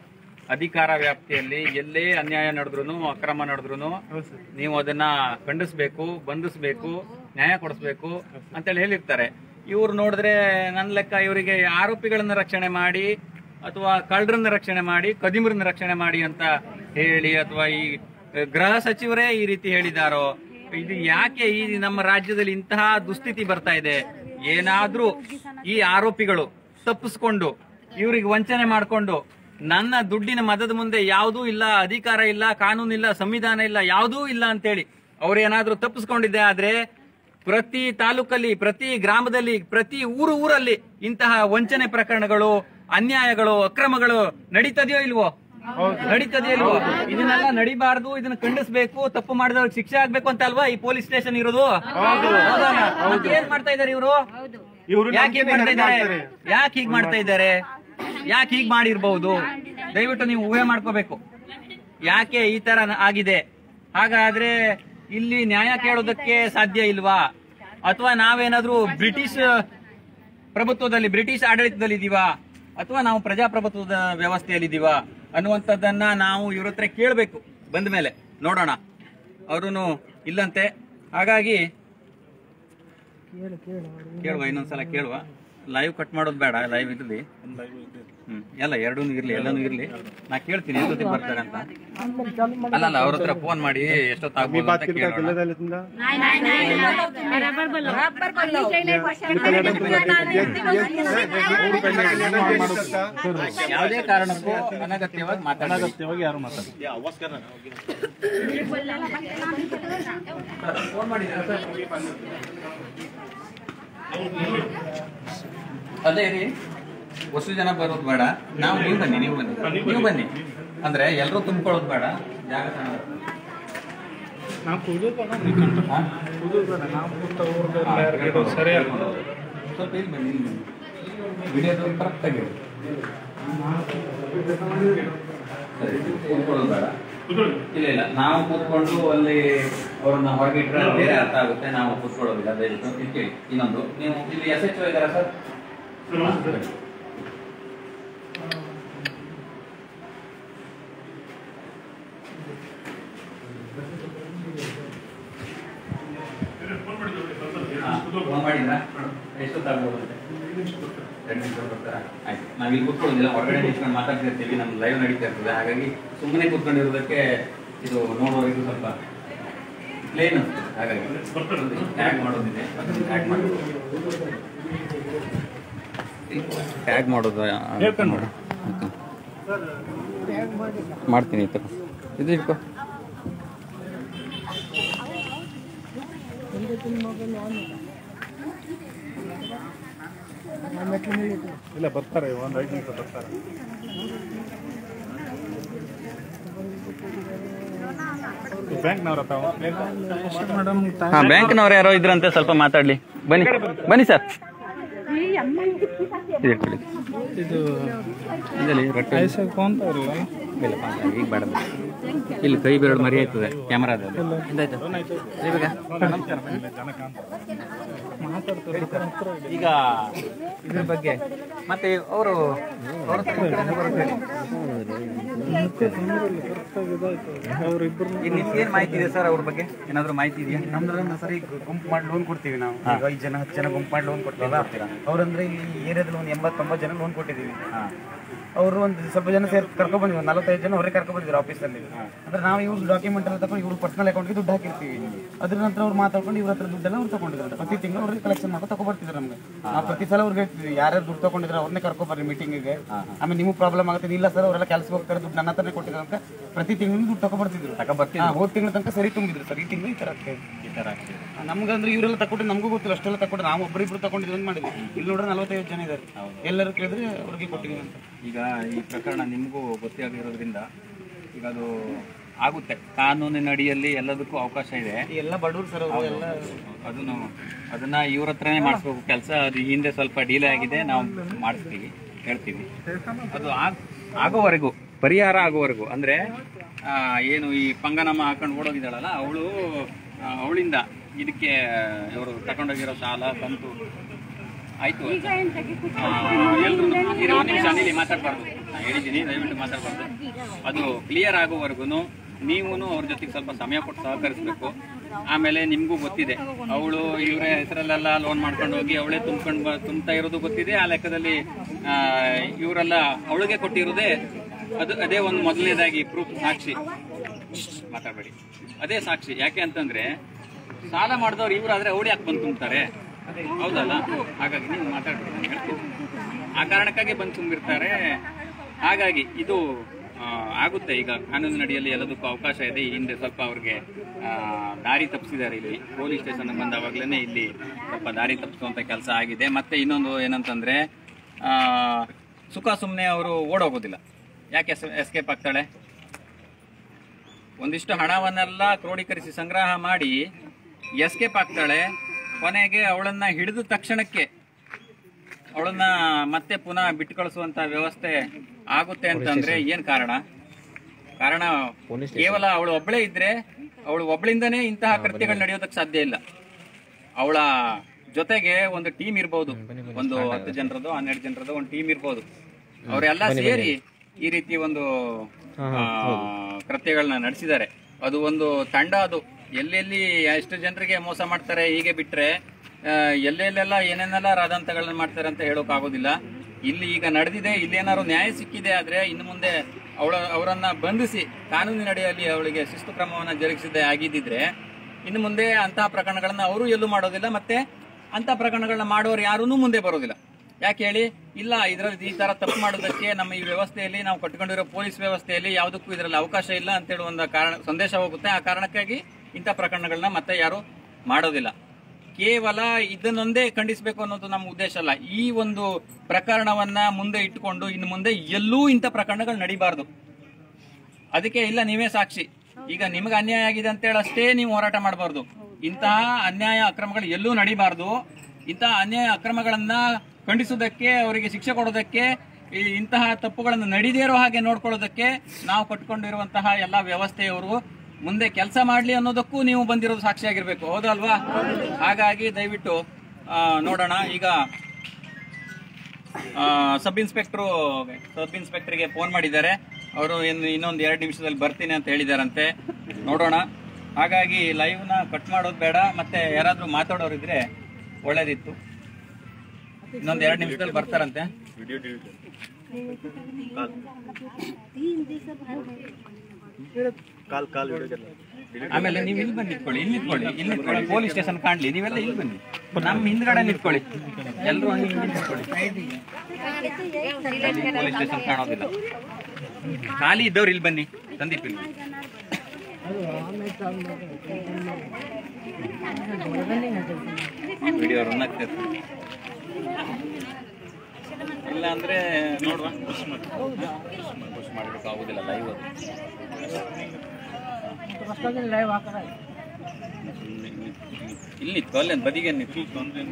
ಅಧಿಕಾರ ವ್ಯಾಪ್ತಿಯಲ್ಲಿ ಎಲ್ಲೇ ಅನ್ಯಾಯ ನಡೆದ್ರು ಅಕ್ರಮ ನಡೆದ್ರು ಹೌದು ಸರ್ ನೀವು ಅದನ್ನ ಖಂಡಿಸ್ಬೇಕು ಬಂಧಿಸ್ಬೇಕು ನ್ಯಾಯ ಕೊಡಿಸ್ಬೇಕು ಅಂತೇಳಿ ಹೇಳಿರ್ತಾರೆ ಇವ್ರು ನೋಡಿದ್ರೆ ನನ್ನ ಲೆಕ್ಕ ಇವರಿಗೆ ಆರೋಪಿಗಳನ್ನ ರಕ್ಷಣೆ ಮಾಡಿ ಅಥವಾ ಕಳ್ಳರನ್ನ ರಕ್ಷಣೆ ಮಾಡಿ ಕದಿಮರನ್ನ ರಕ್ಷಣೆ ಮಾಡಿ ಅಂತ ಹೇಳಿ ಅಥವಾ ಈ ಗೃಹ ಸಚಿವರೇ ಈ ರೀತಿ ಹೇಳಿದಾರೋ ಇದು ಯಾಕೆ ಈ ನಮ್ಮ ರಾಜ್ಯದಲ್ಲಿ ಇಂತಹ ದುಸ್ಥಿತಿ ಬರ್ತಾ ಇದೆ ಏನಾದ್ರೂ ಈ ಆರೋಪಿಗಳು ತಪ್ಪಿಸ್ಕೊಂಡು ಇವ್ರಿಗೆ ವಂಚನೆ ಮಾಡ್ಕೊಂಡು ನನ್ನ ದುಡ್ಡಿನ ಮದದ ಮುಂದೆ ಯಾವುದೂ ಇಲ್ಲ ಅಧಿಕಾರ ಇಲ್ಲ ಕಾನೂನು ಇಲ್ಲ ಸಂವಿಧಾನ ಇಲ್ಲ ಯಾವುದೂ ಇಲ್ಲ ಅಂತೇಳಿ ಅವ್ರೇನಾದ್ರೂ ತಪ್ಪಿಸ್ಕೊಂಡಿದ್ದೆ ಆದ್ರೆ ಪ್ರತಿ ತಾಲೂಕಲ್ಲಿ ಪ್ರತಿ ಗ್ರಾಮದಲ್ಲಿ ಪ್ರತಿ ಊರು ಊರಲ್ಲಿ ಇಂತಹ ವಂಚನೆ ಪ್ರಕರಣಗಳು ಅನ್ಯಾಯಗಳು ಅಕ್ರಮಗಳು ನಡೀತದೆಯೋ ಇಲ್ವೋ ನಡೀತದೆಯೋ ಇಲ್ವೋ ಇದನ್ನೆಲ್ಲ ನಡಿಬಾರ್ದು ಇದನ್ನ ಖಂಡಿಸ್ಬೇಕು ತಪ್ಪು ಮಾಡಿದವ್ರಿಗೆ ಶಿಕ್ಷೆ ಆಗ್ಬೇಕು ಅಂತ ಅಲ್ವಾ ಈ ಪೊಲೀಸ್ ಸ್ಟೇಷನ್ ಇರೋದು ಹೌದಲ್ಲ? ಮತ್ತೆ ಏನ್ ಮಾಡ್ತಾ ಇದಾರೆ ಇವರು ಇವರು ಯಾಕೆ ಹೀಗ್ ಮಾಡ್ತಾ ಇದ್ದಾರೆ ಯಾಕೆ ಹೀಗ್ ಮಾಡ್ತಾ ಇದ್ದಾರೆ ಯಾಕೆ ಹೀಗ್ ಮಾಡಿರ್ಬಹುದು ದಯವಿಟ್ಟು ನೀವು ಊಹೆ ಮಾಡ್ಕೋಬೇಕು ಯಾಕೆ ಈ ತರ ನ- ಆಗಿದೆ ಹಾಗಾದ್ರೆ ಇಲ್ಲಿ ನ್ಯಾಯ ಕೇಳೋದಕ್ಕೆ ಸಾಧ್ಯ ಇಲ್ವಾ ಅಥವಾ ನಾವೇನಾದ್ರೂ ಬ್ರಿಟಿಷ್ ಪ್ರಭುತ್ವದಲ್ಲಿ ಬ್ರಿಟಿಷ್ ಆಡಳಿತದಲ್ಲಿ ಇದೀವಾ ಅಥವಾ ನಾವು ಪ್ರಜಾಪ್ರಭುತ್ವದ ವ್ಯವಸ್ಥೆಯಲ್ಲಿ ಇದೀವಾ ಅನ್ನುವಂಥದ್ದನ್ನ ನಾವು ಇವ್ರ ಹತ್ರ ಕೇಳಬೇಕು ಬಂದ ಮೇಲೆ ನೋಡೋಣ ಅವರು ಇಲ್ಲಂತೆ ಹಾಗಾಗಿ ಕೇಳುವ ಇನ್ನೊಂದ್ಸಲ ಕೇಳುವ ಲೈವ್ ಕಟ್ ಮಾಡೋದು ಬೇಡ ಲೈವ್ ಇರ್ಲಿ ಹ್ಮ್ ಎಲ್ಲ ಎರಡೂ ಇರ್ಲಿ ಎಲ್ಲಾನು ಇರ್ಲಿ ನಾ ಕೇಳ್ತೀನಿ ಎಷ್ಟೊತ್ತಿಗೆ ಬರ್ತಾರೆ ಅಂತ ಅಲ್ಲ ಅಲ್ಲ ಅವ್ರ ಹತ್ರ ಫೋನ್ ಮಾಡಿ ಎಷ್ಟೊತ್ತಾಗ್ಬೋದು ಅಂತ ಕೇಳೋಣ ಜಿಲ್ಲೆದಲ್ಲಿಂದ ಯಾವುದೇ ಕಾರಣಕ್ಕೂ ಅನಗತ್ಯವಾಗಿ ಮಾತಾಡೋದು ಯಾರು ಮಾತಾಡ್ತಾರೆ ಫೋನ್ ಮಾಡಿದ್ದೀರಾ ಸರ್ ಅದೇ ರೀ ಹೊಸ ಜನ ಬರೋದು ಬೇಡ ನಾವು ನೀವು ಬನ್ನಿ ನೀವು ಬನ್ನಿ ನೀವು ಬನ್ನಿ ಅಂದ್ರೆ ಎಲ್ಲರೂ ತುಂಬಿಕೊಳ್ಳೋದು ಬೇಡ ಜಾಗ ಸಣ್ಣ. ನಾವು ಕುಡಿಯೋದು ಹಾ? ನಾವು ಸರಿ ಸ್ವಲ್ಪ ಇಲ್ಲಿ ಬನ್ನಿ ಇಲ್ಲಿ ಬನ್ನಿ ವಿಡಿಯೋದು ಕರೆಕ್ಟ್ ಆಗಿ ಹೇಳಿ. ಸರಿ, ಕೂತ್ಕೊಳ್ಳೋದು ಬೇಡ ಇಲ್ಲ ಇಲ್ಲ ನಾವು ಕೂತ್ಕೊಂಡು ಅಲ್ಲಿ ಅವ್ರನ್ನ ಹೊರಗಿಟ್ರೆ ಬೇರೆ ಅರ್ಥ ಆಗುತ್ತೆ ನಾವು ಕೂತ್ಕೊಳ್ಳೋದಿಲ್ಲ ದಯವಿಟ್ಟು ಇಲ್ಲಿ ಕೇಳಿ ಇನ್ನೊಂದು ನೀವು ಇಲ್ಲಿ ಎಸ್ ಎಚ್ ಇದ್ದಾರಾ ಸರ್ ಫೋನ್ ಮಾಡಿದ್ರಾ ಎಷ್ಟೊತ್ತಾಗ್ಬೋದಂತೆ ಎರಡು ನಿಮಿಷ ಬರ್ತಾರಾ ಆಯ್ತು ನಾವು ಇಲ್ಲಿ ಕೂತ್ಕೊಳ್ಳೋದಿಲ್ಲ ಹೊರಗಡೆ ನಿಂತ್ಕೊಂಡು ಮಾತಾಡ್ತಿರ್ತೀವಿ ನಮ್ಮ ಲೈವ್ ನಡೀತಾ ಇರ್ತದೆ ಹಾಗಾಗಿ ಸುಮ್ಮನೆ ಕೂತ್ಕೊಂಡಿರೋದಕ್ಕೆ ಇದು ನೋಡೋರಿಗೂ ಸ್ವಲ್ಪ ಪ್ಲೇನ್ ಅನ್ಸುತ್ತೆ ಹಾಗಾಗಿ ಟ್ಯಾಗ್ ಮಾಡೋದಿದೆ ಟ್ಯಾಗ್ ಮಾಡಿ ಟ್ಯಾಗ್ ಮಾಡೋದು ಹೇಳ್ಕೊಂಡು ಮಾಡು. ಮಾಡ್ತೀನಿ ತಗೋ ಇದು ಇಟ್ಕೋ ಇಲ್ಲ ಬರ್ತಾರೆ ಒಂದು ಐದು ನಿಮಿಷ ಬರ್ತಾರೆ ಬ್ಯಾಂಕ್ನವ್ರ ತಾವು ಮೇಡಮ್ ಹಾ ಬ್ಯಾಂಕ್ನವ್ರು ಯಾರೋ ಇದ್ರಂತೆ ಸ್ವಲ್ಪ ಮಾತಾಡ್ಲಿ ಬನ್ನಿ ಬನ್ನಿ ಸರ್ ಇದು ಇಟ್ಕೊಳ್ಳಿ ಇದು ಇದರಲ್ಲಿ ರೊಟ್ಟಿ ಐಸೆ ಫೋನ್ ತಗೊಳ್ಳ ಇಲ್ಲಪ್ಪ, ಈಗ ಬೇಡ ಇಲ್ಲಿ ಕೈ ಬೆರಳು ಮರಿ ಆಯ್ತದೆ ಕ್ಯಾಮ್ರಾದಲ್ಲಿ ನಮಸ್ಕಾರ ಜನಕಾಂತ ಈಗ ಇದ್ರ ಬಗ್ಗೆ ಮತ್ತೆ ಅವರು ನಿಮ್ಗೇನ್ ಮಾಹಿತಿ ಇದೆ ಸರ್ ಅವ್ರ ಬಗ್ಗೆ ಏನಾದ್ರು ಮಾಹಿತಿ ಇದೆಯಾ ನಮ್ದ್ರಿಂದ ಸರ್ ಈಗ ಗುಂಪು ಮಾಡಿ ಲೋನ್ ಕೊಡ್ತೀವಿ ನಾವು ಈಗ ಐದು ಜನ ಹತ್ತು ಜನ ಗುಂಪು ಮಾಡಿ ಲೋನ್ ಕೊಡ್ತೀವಿ ಅವ್ರಂದ್ರೆ ಇಲ್ಲಿ ಏರಿಯಾದಲ್ಲಿ ಒಂದು ಎಂಬತ್ತೊಂಬತ್ತು ಜನ ಲೋನ್ ಕೊಟ್ಟಿದ್ದೀವಿ ಅವರು ಒಂದು ಸ್ವಲ್ಪ ಜನ ಸೇರಿ ಕರ್ಕೊಂಡ್ ಬಂದಿವಿ ಒಂದು ನಲವತ್ತೈದು ಜನ ಹೊರಗೆ ಕರ್ಕೊಂಡ್ ಬಂದಿದ್ರು ಆಫೀಸಲ್ಲಿ ಅಂದ್ರೆ ನಾವು ಇವ್ರ ಡಾಕ್ಯುಮೆಂಟ್ ಎಲ್ಲ ತಗೊಂಡು ಇವ್ರ ಪರ್ಸನಲ್ ಅಕೌಂಟ್ಗೆ ದುಡ್ಡು ಹಾಕಿರ್ತೀವಿ ಅದ್ರ ನಂತರ ಅವ್ರು ಮಾತಾಡ್ಕೊಂಡು ಇವ್ರ ಹತ್ರ ದುಡ್ಡೆಲ್ಲ ಅವ್ರು ತಗೊಂಡಿದ್ದಾರೆ ಪ್ರತಿ ತಿಂಗಳು ಅವ್ರಿಗೆ ಕಲೆಕ್ಷನ್ ಮಾಡ್ಕೊಂಡು ತಗೊಬರ್ತಿದ್ರು ನಮ್ಗೆ ನಾವು ಪ್ರತಿ ಸಲ ಅವ್ರಿಗೆ ಹೇಳ್ತಿದ್ವಿ ಯಾರ್ಯಾರು ದುಡ್ಡು ತಗೊಂಡಿದ್ರೆ ಅವ್ರನ್ನೇ ಕರ್ಕೊಬರ್ರಿ ಮೀಟಿಂಗಿಗೆ ಆಮೇಲೆ ನಿಮಗೆ ಪ್ರಾಬ್ಲಮ್ ಆಗುತ್ತೆ ಇಲ್ಲ ಸರ್ ಅವರೆಲ್ಲ ಕೆಲಸ ಹೋಗ್ತಾರೆ ದುಡ್ಡು ನನ್ನ ಹತ್ರನೇ ಕೊಟ್ಟಿದ್ದಾರೆ ಅಂತ ಪ್ರತಿ ತಿಂಗಳು ದುಡ್ಡು ತಗೊಬರ್ತಿದ್ರು ತಗೊಬರ್ತಿದ್ರು. ಹೋದ ತಿಂಗಳ ತನಕ ಸರಿ ತುಂಬಿದ್ರು ಸರ್ ಈ ತಿಂಗಳು ಈ ತರ ಆಗ್ತಾ ಇದೆ. ಈ ತರ ಆಗ್ತಿದೆ ನಮ್ಗಂದ್ರೆ ಇವರೆಲ್ಲ ತಗೊಂಡು ನಮಗೂ ಗೊತ್ತಿಲ್ಲ ಅಷ್ಟೆಲ್ಲ ತಗೊಂಡು ನಾವು ಒಬ್ಬರಿಬ್ರು ತಗೊಂಡಿದ್ವಿ ಅಂತ ಮಾಡಿದ್ವಿ ಇಲ್ಲಿ ನೋಡ್ರೆ ನಲವತ್ತೈದು ಜನ ಇದ್ದಾರೆ ಎಲ್ಲರೂ ಕೇಳಿದ್ರೆ ಅವ್ರಿಗೆ ಕೊಟ್ಟಿದ್ದೀವಿ ಅಂತ ಈಗ ಈ ಪ್ರಕರಣ ನಿಮಗೂ ಗೊತ್ತೇ ಆಗಿರೋದ್ರಿಂದ ಈಗ ಅದು ಆಗುತ್ತೆ ಕಾನೂನಿನ ಅಡಿಯಲ್ಲಿ ಎಲ್ಲದಕ್ಕೂ ಅವಕಾಶ ಇದೆ ಈ ಎಲ್ಲ ಬಡವರು ಸರ್ ಅವರು ಎಲ್ಲ ಅದನ್ನು ಅದನ್ನ ಇವ್ರ ಹತ್ರನೇ ಮಾಡಿಸ್ಬೇಕು ಕೆಲಸ ಅದು ಈ ಹಿಂದೆ ಸ್ವಲ್ಪ ಡಿಲೇ ಆಗಿದೆ ನಾವು ಮಾಡಿಸ್ತೀವಿ ಹೇಳ್ತೀವಿ ಅದು ಆಗ್- ಆಗೋವರೆಗೂ ಪರಿಹಾರ ಆಗೋವರೆಗೂ ಅಂದ್ರೆ ಆ, ಏನು ಈ ಪಂಗನಮ್ಮ ಹಾಕೊಂಡು ಓಡೋಗಿದ್ದಾಳಲ್ಲ ಅವಳು ಅವಳಿಂದ ಇದಕ್ಕೆ ಇವರು ತಗೊಂಡೋಗಿರೋ ಸಾಲ ಕಂತು ಆಯ್ತು ಎಲ್ಲರೂ ಒಂದು ನಿಮಿಷ ನಿಲ್ಲಿ ಮಾತಾಡ್ಬಾರ್ದು ನಾನು ಹೇಳಿದ್ದೀನಿ ದಯವಿಟ್ಟು ಮಾತಾಡ್ಬಾರ್ದು ಅದು ಕ್ಲಿಯರ್ ಆಗೋವರೆಗೂ ನೀವು ಅವ್ರ ಜೊತೆಗೆ ಸ್ವಲ್ಪ ಸಮಯ ಕೊಟ್ಟು ಸಹಕರಿಸಬೇಕು ಆಮೇಲೆ ನಿಮಗೂ ಗೊತ್ತಿದೆ ಅವಳು ಇವರ ಹೆಸರಲ್ಲೆಲ್ಲ ಲೋನ್ ಮಾಡ್ಕೊಂಡು ಹೋಗಿ ಅವಳೇ ತುಂಬ್ಕೊಂಡು ಬ ತುಂಬ್ತಾ ಇರೋದು ಗೊತ್ತಿದೆ ಆ ಲೆಕ್ಕದಲ್ಲಿ ಆ, ಇವರೆಲ್ಲ ಅವಳಿಗೆ ಕೊಟ್ಟಿರೋದೇ ಅದು ಅದೇ ಒಂದು ಮೊದಲನೇದಾಗಿ ಪ್ರೂಫ್ ಸಾಕ್ಷಿ ಮಾತಾಡಬೇಡಿ ಅದೇ ಸಾಕ್ಷಿ ಯಾಕೆ ಅಂತಂದ್ರೆ ಸಾಲ ಮಾಡಿದವ್ರು ಇವರಾದ್ರೆ ಅವಳು ಯಾಕೆ ಬಂದು ತುಂಬ್ತಾರೆ ಹೌದಲ್ಲ ಹಾಗಾಗಿ ನೀವು ಮಾತಾಡ್ಬೇಡಿ ನಾನು ಹೇಳ್ತೀನಿ ಆ ಕಾರಣಕ್ಕಾಗಿ ಬಂದು ತುಂಬಿರ್ತಾರೆ ಹಾಗಾಗಿ ಇದು ಆ, ಆಗುತ್ತೆ ಈಗ ಕಾನೂನಿನ ಅಡಿಯಲ್ಲಿ ಎಲ್ಲದಕ್ಕೂ ಅವಕಾಶ ಇದೆ ಈ ಹಿಂದೆ ಸ್ವಲ್ಪ ಅವ್ರಿಗೆ ಆ, ದಾರಿ ತಪ್ಪಿಸಿದ್ದಾರೆ ಇಲ್ಲಿ ಪೊಲೀಸ್ ಸ್ಟೇಷನ್ ಬಂದಾವಾಗ್ಲೇ ಇಲ್ಲಿ ಸ್ವಲ್ಪ ದಾರಿ ತಪ್ಪಿಸುವಂತ ಕೆಲಸ ಆಗಿದೆ ಮತ್ತೆ ಇನ್ನೊಂದು ಏನಂತಂದ್ರೆ ಆ, ಸುಖ ಸುಮ್ಮನೆ ಅವರು ಓಡೋಗೋದಿಲ್ಲ ಯಾಕೆ ಎಸ್ಕೇಪ್ ಆಗ್ತಾಳೆ ಒಂದಿಷ್ಟು ಹಣವನ್ನೆಲ್ಲ ಕ್ರೋಢೀಕರಿಸಿ ಸಂಗ್ರಹ ಮಾಡಿ ಎಸ್ಕೇಪ್ ಆಗ್ತಾಳೆ ಕೊನೆಗೆ ಅವಳನ್ನ ಹಿಡಿದ ತಕ್ಷಣಕ್ಕೆ ಅವಳನ್ನ ಮತ್ತೆ ಪುನಃ ಬಿಟ್ಟು ಕಳಿಸುವಂತ ವ್ಯವಸ್ಥೆ ಆಗುತ್ತೆ ಅಂತಂದ್ರೆ ಏನ್ ಕಾರಣ ಕಾರಣ ಕೇವಲ ಅವಳು ಒಬ್ಬಳೇ ಇದ್ರೆ ಅವಳು ಒಬ್ಳಿಂದನೇ ಇಂತಹ ಕೃತ್ಯಗಳು ನಡೆಯೋದಕ್ಕೆ ಸಾಧ್ಯ ಇಲ್ಲ ಅವಳ ಜೊತೆಗೆ ಒಂದು ಟೀಮ್ ಇರ್ಬೋದು ಒಂದು ಹತ್ತು ಜನರದ್ದು ಹನ್ನೆರಡು ಜನರದ್ದು ಒಂದು ಟೀಮ್ ಇರ್ಬೋದು ಅವರೆಲ್ಲ ಸೇರಿ ಈ ರೀತಿ ಒಂದು ಆ, ಕೃತ್ಯಗಳನ್ನ ನಡೆಸಿದ್ದಾರೆ ಅದು ಒಂದು ತಂಡ ಅದು ಎಲ್ಲೆಲ್ಲಿ ಎಷ್ಟು ಜನರಿಗೆ ಮೋಸ ಮಾಡ್ತಾರೆ ಹೀಗೆ ಬಿಟ್ರೆ ಆ, ಎಲ್ಲೆಲ್ಲೆಲ್ಲ ಏನೇನೆಲ್ಲ ರಾದಂತಗಳನ್ನ ಮಾಡ್ತಾರೆ ಅಂತ ಹೇಳೋಕ್ ಆಗೋದಿಲ್ಲ ಇಲ್ಲಿ ಈಗ ನಡೆದಿದೆ ಇಲ್ಲಿ ಏನಾದ್ರು ನ್ಯಾಯ ಸಿಕ್ಕಿದೆ ಆದ್ರೆ ಇನ್ನು ಮುಂದೆ ಅವಳ ಅವರನ್ನ ಬಂಧಿಸಿ ಕಾನೂನಿನ ಅಡಿಯಲ್ಲಿ ಅವಳಿಗೆ ಶಿಸ್ತು ಕ್ರಮವನ್ನ ಜರುಗಿಸಿದ್ದೆ ಆಗಿದ್ದಿದ್ರೆ ಇನ್ನು ಮುಂದೆ ಅಂತಹ ಪ್ರಕರಣಗಳನ್ನ ಅವರು ಎಲ್ಲೂ ಮಾಡೋದಿಲ್ಲ ಮತ್ತೆ ಅಂತಹ ಪ್ರಕರಣಗಳನ್ನ ಮಾಡೋರು ಯಾರೂ ಮುಂದೆ ಬರೋದಿಲ್ಲ ಯಾಕೆ ಹೇಳಿ ಇಲ್ಲ ಇದರಲ್ಲಿ ಈ ತರ ತಪ್ಪು ಮಾಡೋದಕ್ಕೆ ನಮ್ಮ ಈ ವ್ಯವಸ್ಥೆಯಲ್ಲಿ ನಾವು ಕಟ್ಕೊಂಡಿರೋ ಪೊಲೀಸ್ ವ್ಯವಸ್ಥೆಯಲ್ಲಿ ಯಾವುದಕ್ಕೂ ಇದರಲ್ಲಿ ಅವಕಾಶ ಇಲ್ಲ ಅಂತೇಳಿ ಒಂದು ಕಾರಣ ಸಂದೇಶ ಹೋಗುತ್ತೆ ಆ ಕಾರಣಕ್ಕಾಗಿ ಇಂಥ ಪ್ರಕರಣಗಳನ್ನ ಮತ್ತೆ ಯಾರು ಮಾಡೋದಿಲ್ಲ ಕೇವಲ ಇದನ್ನೊಂದೇ ಖಂಡಿಸಬೇಕು ಅನ್ನೋದು ನಮ್ಮ ಉದ್ದೇಶ ಅಲ್ಲ ಈ ಒಂದು ಪ್ರಕರಣವನ್ನ ಮುಂದೆ ಇಟ್ಟುಕೊಂಡು ಇನ್ನು ಮುಂದೆ ಎಲ್ಲೂ ಇಂಥ ಪ್ರಕರಣಗಳು ನಡಿಬಾರ್ದು ಅದಕ್ಕೆ ಇಲ್ಲ ನೀವೇ ಸಾಕ್ಷಿ ಈಗ ನಿಮಗೆ ಅನ್ಯಾಯ ಆಗಿದೆ ಅಂತೇಳಿ ಅಷ್ಟೇ ನೀವು ಹೋರಾಟ ಮಾಡಬಾರ್ದು ಇಂತಹ ಅನ್ಯಾಯ ಅಕ್ರಮಗಳು ಎಲ್ಲೂ ನಡಿಬಾರ್ದು ಇಂತಹ ಅನ್ಯಾಯ ಅಕ್ರಮಗಳನ್ನ ಖಂಡಿಸೋದಕ್ಕೆ ಅವರಿಗೆ ಶಿಕ್ಷೆ ಕೊಡೋದಕ್ಕೆ ಈ ಇಂತಹ ತಪ್ಪುಗಳನ್ನು ನಡೀದೇ ಇರೋ ಹಾಗೆ ನೋಡ್ಕೊಳ್ಳೋದಕ್ಕೆ ನಾವು ಕಟ್ಕೊಂಡಿರುವಂತಹ ಎಲ್ಲ ವ್ಯವಸ್ಥೆಯವರು ಮುಂದೆ ಕೆಲಸ ಮಾಡ್ಲಿ ಅನ್ನೋದಕ್ಕೂ ನೀವು ಬಂದಿರೋದು ಸಾಕ್ಷಿಯಾಗಿರ್ಬೇಕು ಹೌದಲ್ವಾ ಹಾಗಾಗಿ ದಯವಿಟ್ಟು ಆ, ನೋಡೋಣ ಈಗ ಆ, ಸಬ್ ಇನ್ಸ್ಪೆಕ್ಟ್ರು ಸಬ್ ಇನ್ಸ್ಪೆಕ್ಟರ್ಗೆ ಫೋನ್ ಮಾಡಿದ್ದಾರೆ ಅವರು ಇನ್ನು ಇನ್ನೊಂದು ಎರಡು ನಿಮಿಷದಲ್ಲಿ ಬರ್ತೀನಿ ಅಂತ ಹೇಳಿದಾರಂತೆ ನೋಡೋಣ ಹಾಗಾಗಿ ಲೈವ್ನ ಕಟ್ ಮಾಡೋದು ಬೇಡ ಮತ್ತೆ ಯಾರಾದ್ರೂ ಮಾತಾಡೋರು ಇದ್ರೆ ಒಳ್ಳೇದಿತ್ತು ಇನ್ನೊಂದು ಎರಡು ನಿಮಿಷದಲ್ಲಿ ಬರ್ತಾರಂತೆ ಆಮೇಲೆ ನೀವು ಇಲ್ಲಿ ಬಂದು ನಿಂತ್ಕೊಳ್ಳಿ ಇಲ್ಲಿ ನಿಂತ್ಕೊಳ್ಳಿ ಇಲ್ಲಿ ನಿಂತ್ಕೊಳ್ಳಿ ಪೊಲೀಸ್ ಸ್ಟೇಷನ್ ಕಾಣ್ಲಿ ನೀವೆಲ್ಲ ಇಲ್ಲಿ ಬನ್ನಿ ನಮ್ಮ ಹಿಂದ್ಗಡೆ ನಿಂತ್ಕೊಳ್ಳಿ ಎಲ್ಲರೂ ಹಂಗೆ ಇಲ್ಲಿ ನಿಂತ್ಕೊಳ್ಳಿ ಪೊಲೀಸ್ ಸ್ಟೇಷನ್ ಕಾಣೋದಿಲ್ಲ ಖಾಲಿ ಇದ್ದವ್ರು ಇಲ್ಲಿ ಬನ್ನಿ ಸಂದೀಪ್ ಇಲ್ಲಿ ವಿಡಿಯೋ ರನ್ ಆಗ್ತದೆ ಇಲ್ಲ ಅಂದ್ರೆ ನೋಡುವ ಪುಷ್ ಮಾಡ್ಬೇಕು ಆಗುದಿಲ್ಲ ಲೈವ್ ಅದು ಇಲ್ಲಿ ನಿಂತ್ಕೊ ಅಲ್ಲೇ ಬದಿಗೆ ನಿಂತು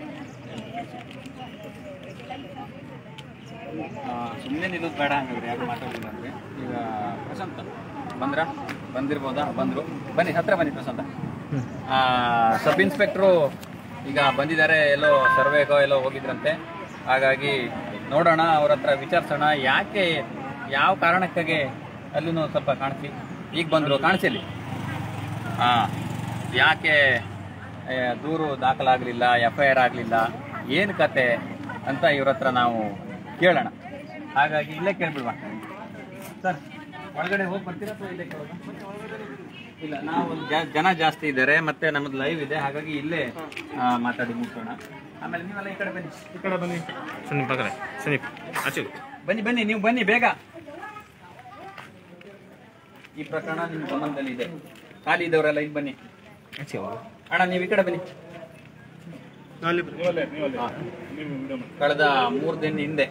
ಸುಮ್ಮನೆ ನಿಲ್ಲೋದು ಬೇಡ ಹಂಗಾದ್ರೆ ಯಾರು ಮಾತಾಡಲಿಲ್ಲ ಅಂದ್ರೆ ಈಗ ಪ್ರಶಾಂತ್ ಬಂದ್ರ ಬಂದಿರ್ಬೋದಾ ಬಂದ್ರು ಬನ್ನಿ ಹತ್ರ ಬನ್ನಿ ಪ್ರಶಾಂತ ಆ, ಸಬ್ ಇನ್ಸ್ಪೆಕ್ಟ್ರು ಈಗ ಬಂದಿದ್ದಾರೆ ಎಲ್ಲೋ ಸರ್ವೆಗೋ ಎಲ್ಲೋ ಹೋಗಿದ್ರಂತೆ ಹಾಗಾಗಿ ನೋಡೋಣ ಅವ್ರ ಹತ್ರ ವಿಚಾರಿಸೋಣ ಯಾಕೆ ಯಾವ ಕಾರಣಕ್ಕಾಗಿ ಅಲ್ಲೂ ಸ್ವಲ್ಪ ಕಾಣಿಸಿ ಈಗ ಬಂದರು ಕಾಣಿಸಿಲಿ ಹಾಂ ಯಾಕೆ ಆ, ದೂರು ದಾಖಲಾಗಲಿಲ್ಲ ಎಫ್ ಐ ಆರ್ ಆಗಲಿಲ್ಲ ಏನು ಕತೆ ಅಂತ ಇವ್ರ ಹತ್ರ ನಾವು ಕೇಳೋಣ ಹಾಗಾಗಿ ಇಲ್ಲೇ ಕೇಳ್ಬಿಡ್ವಾ ಸರ್ ಒಳಗಡೆ ಹೋಗಿ ಬರ್ತೀರಾ ಅಥವಾ ಇಲ್ಲೇ ಕೇಳೋದಾ? ಇಲ್ಲ ನಾವು ಒಂದು ಜಾ- ಜನ ಜಾಸ್ತಿ ಇದ್ದಾರೆ ಮತ್ತೆ ನಮ್ಮದು ಲೈವ್ ಇದೆ ಹಾಗಾಗಿ ಇಲ್ಲೇ ಆ, ಮಾತಾಡಿ ಮುಗಿಸೋಣ ಆಮೇಲೆ ನೀವೆಲ್ಲ ಈ ಕಡೆ ಬನ್ನಿ ಈ ಕಡೆ ಬನ್ನಿ ಸನಿ ಪಕ್ಕನೆ ಸನಿ ಆಚೆ ಬನ್ನಿ ಬನ್ನಿ ನೀವು ಬನ್ನಿ ಬೇಗ ಈ ಪ್ರಕರಣ ನಿಮ್ಮ ಗಮನದಲ್ಲಿ ಇದೆ ಖಾಲಿ ಇದ್ದವರೆಲ್ಲ ಇಲ್ಲಿ ಬನ್ನಿ ಆಚೆ ಹೋಗು. ಅಣ್ಣ ನೀವು ಈ ಕಡೆ ಬನ್ನಿ ನೀವಲ್ಲೇ ನೀವಲ್ಲೇ ನೀವು ವಿಡಿಯೋ ಮಾಡಿ ಕಳೆದ ಮೂರು ದಿನ ಹಿಂದೆ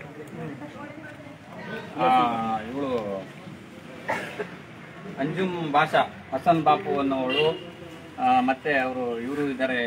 ಇವಳು ಅಂಜುಮ್ ಭಾಷಾ ಹಸನ್ ಬಾಪು ಅನ್ನೋವಳು ಆ, ಮತ್ತೆ ಅವರು ಇವರು ಇದ್ದಾರೆ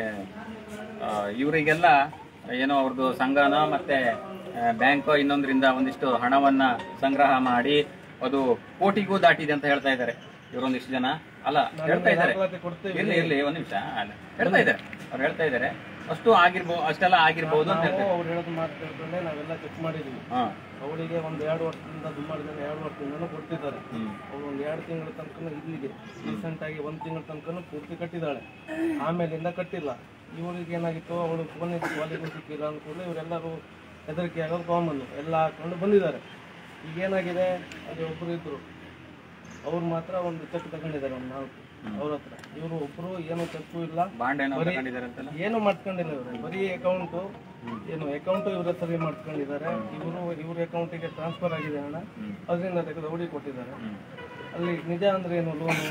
ಇವರಿಗೆಲ್ಲ ಏನೋ ಅವ್ರದ್ದು ಸಂಘನ ಮತ್ತೆ ಬ್ಯಾಂಕ್ ಇನ್ನೊಂದರಿಂದ ಒಂದಿಷ್ಟು ಹಣವನ್ನ ಸಂಗ್ರಹ ಮಾಡಿ ಅದು ಕೋಟಿಗೂ ದಾಟಿದೆ ಅಂತ ಹೇಳ್ತಾ ಇದ್ದಾರೆ ಇವರೊಂದಿಷ್ಟು ಜನ ಅಲ್ಲ ಹೇಳ್ತಾ ಇದ್ದಾರೆ ಇರ್ಲಿ ಇರ್ಲಿ ಒಂದ್ ನಿಮಿಷ ಅಲ್ಲ ಹೇಳ್ತಾ ಇದ್ದಾರೆ ಅವ್ರು ಹೇಳ್ತಾ ಇದ್ದಾರೆ ಅಷ್ಟು ಆಗಿರ್ಬೋದು ಅಷ್ಟೆಲ್ಲ ಆಗಿರ್ಬೋದು ಅಂತ ಹೇಳ್ತಾರೆ ಅವ್ರು ಹೇಳೋದು ಮಾತು ಕೇಳ್ಕೊಂಡೆ ನಾವೆಲ್ಲ ಚೆಕ್ ಮಾಡಿದ್ವಿ ಹಾ ಅವಳಿಗೆ ಒಂದು ಎರಡು ವರ್ಷದಿಂದ ದುಮ್ಮಾಡಿದ್ದಾನೆ ಎರಡು ವರ್ಷದಿಂದನೂ ಕೊಡ್ತಿದ್ದಾರೆ ಹ್ಮ್ ಅವಳು ಒಂದು ಎರಡು ತಿಂಗಳ ತನಕ ಇಲ್ಲಿಗೆ ರೀಸೆಂಟ್ ಆಗಿ ಒಂದು ತಿಂಗಳ ತನಕ ಪೂರ್ತಿ ಕಟ್ಟಿದ್ದಾಳೆ ಆಮೇಲಿಂದ ಕಟ್ಟಿಲ್ಲ ಇವಳಿಗೆ ಏನಾಗಿತ್ತು ಅವಳು ಫೋನ್ ಕಾಲಿಗೂ ಸಿಕ್ಕಿಲ್ಲ ಅಂದ್ಕೊಂಡು ಇವರೆಲ್ಲರೂ ಹೆದರಿಕೆ ಆಗೋದು ಕಾಮನ್ ಎಲ್ಲ ಹಾಕೊಂಡು ಬಂದಿದ್ದಾರೆ ಈಗ ಏನಾಗಿದೆ ಅಲ್ಲಿ ಒಬ್ಬರು ಇದ್ರು ಅವ್ರು ಮಾತ್ರ ಒಂದು ಚೆಕ್ ತಗೊಂಡಿದ್ದಾರೆ ಒಂದು ನಾಲ್ಕು ಅವ್ರ ಹತ್ರ ಇವರು ಒಬ್ಬರು ಏನು ಚೆಕ್ಕು ಇಲ್ಲ ಬಾಂಡ್ ಏನೋ ತಗೊಂಡಿದ್ದಾರೆ ಅಂತಲ್ಲ ಏನು ಮಾಡ್ಕೊಂಡಿಲ್ಲ ಇವರು ಬರೀ ಅಕೌಂಟು ಏನು ಅಕೌಂಟ್ ಇವ್ರ ಹೆಸರಿಗೆ ಮಾಡ್ಕೊಂಡಿದ್ದಾರೆ ಇವರು ಇವ್ರ ಅಕೌಂಟಿಗೆ ಟ್ರಾನ್ಸ್ಫರ್ ಆಗಿದೆ ಹಣ ಅದರಿಂದ ತೆಗೆದು ಹುಡಿ ಕೊಟ್ಟಿದ್ದಾರೆ ಅಲ್ಲಿ ನಿಜ ಅಂದ್ರೆ ಏನು ಲೋನು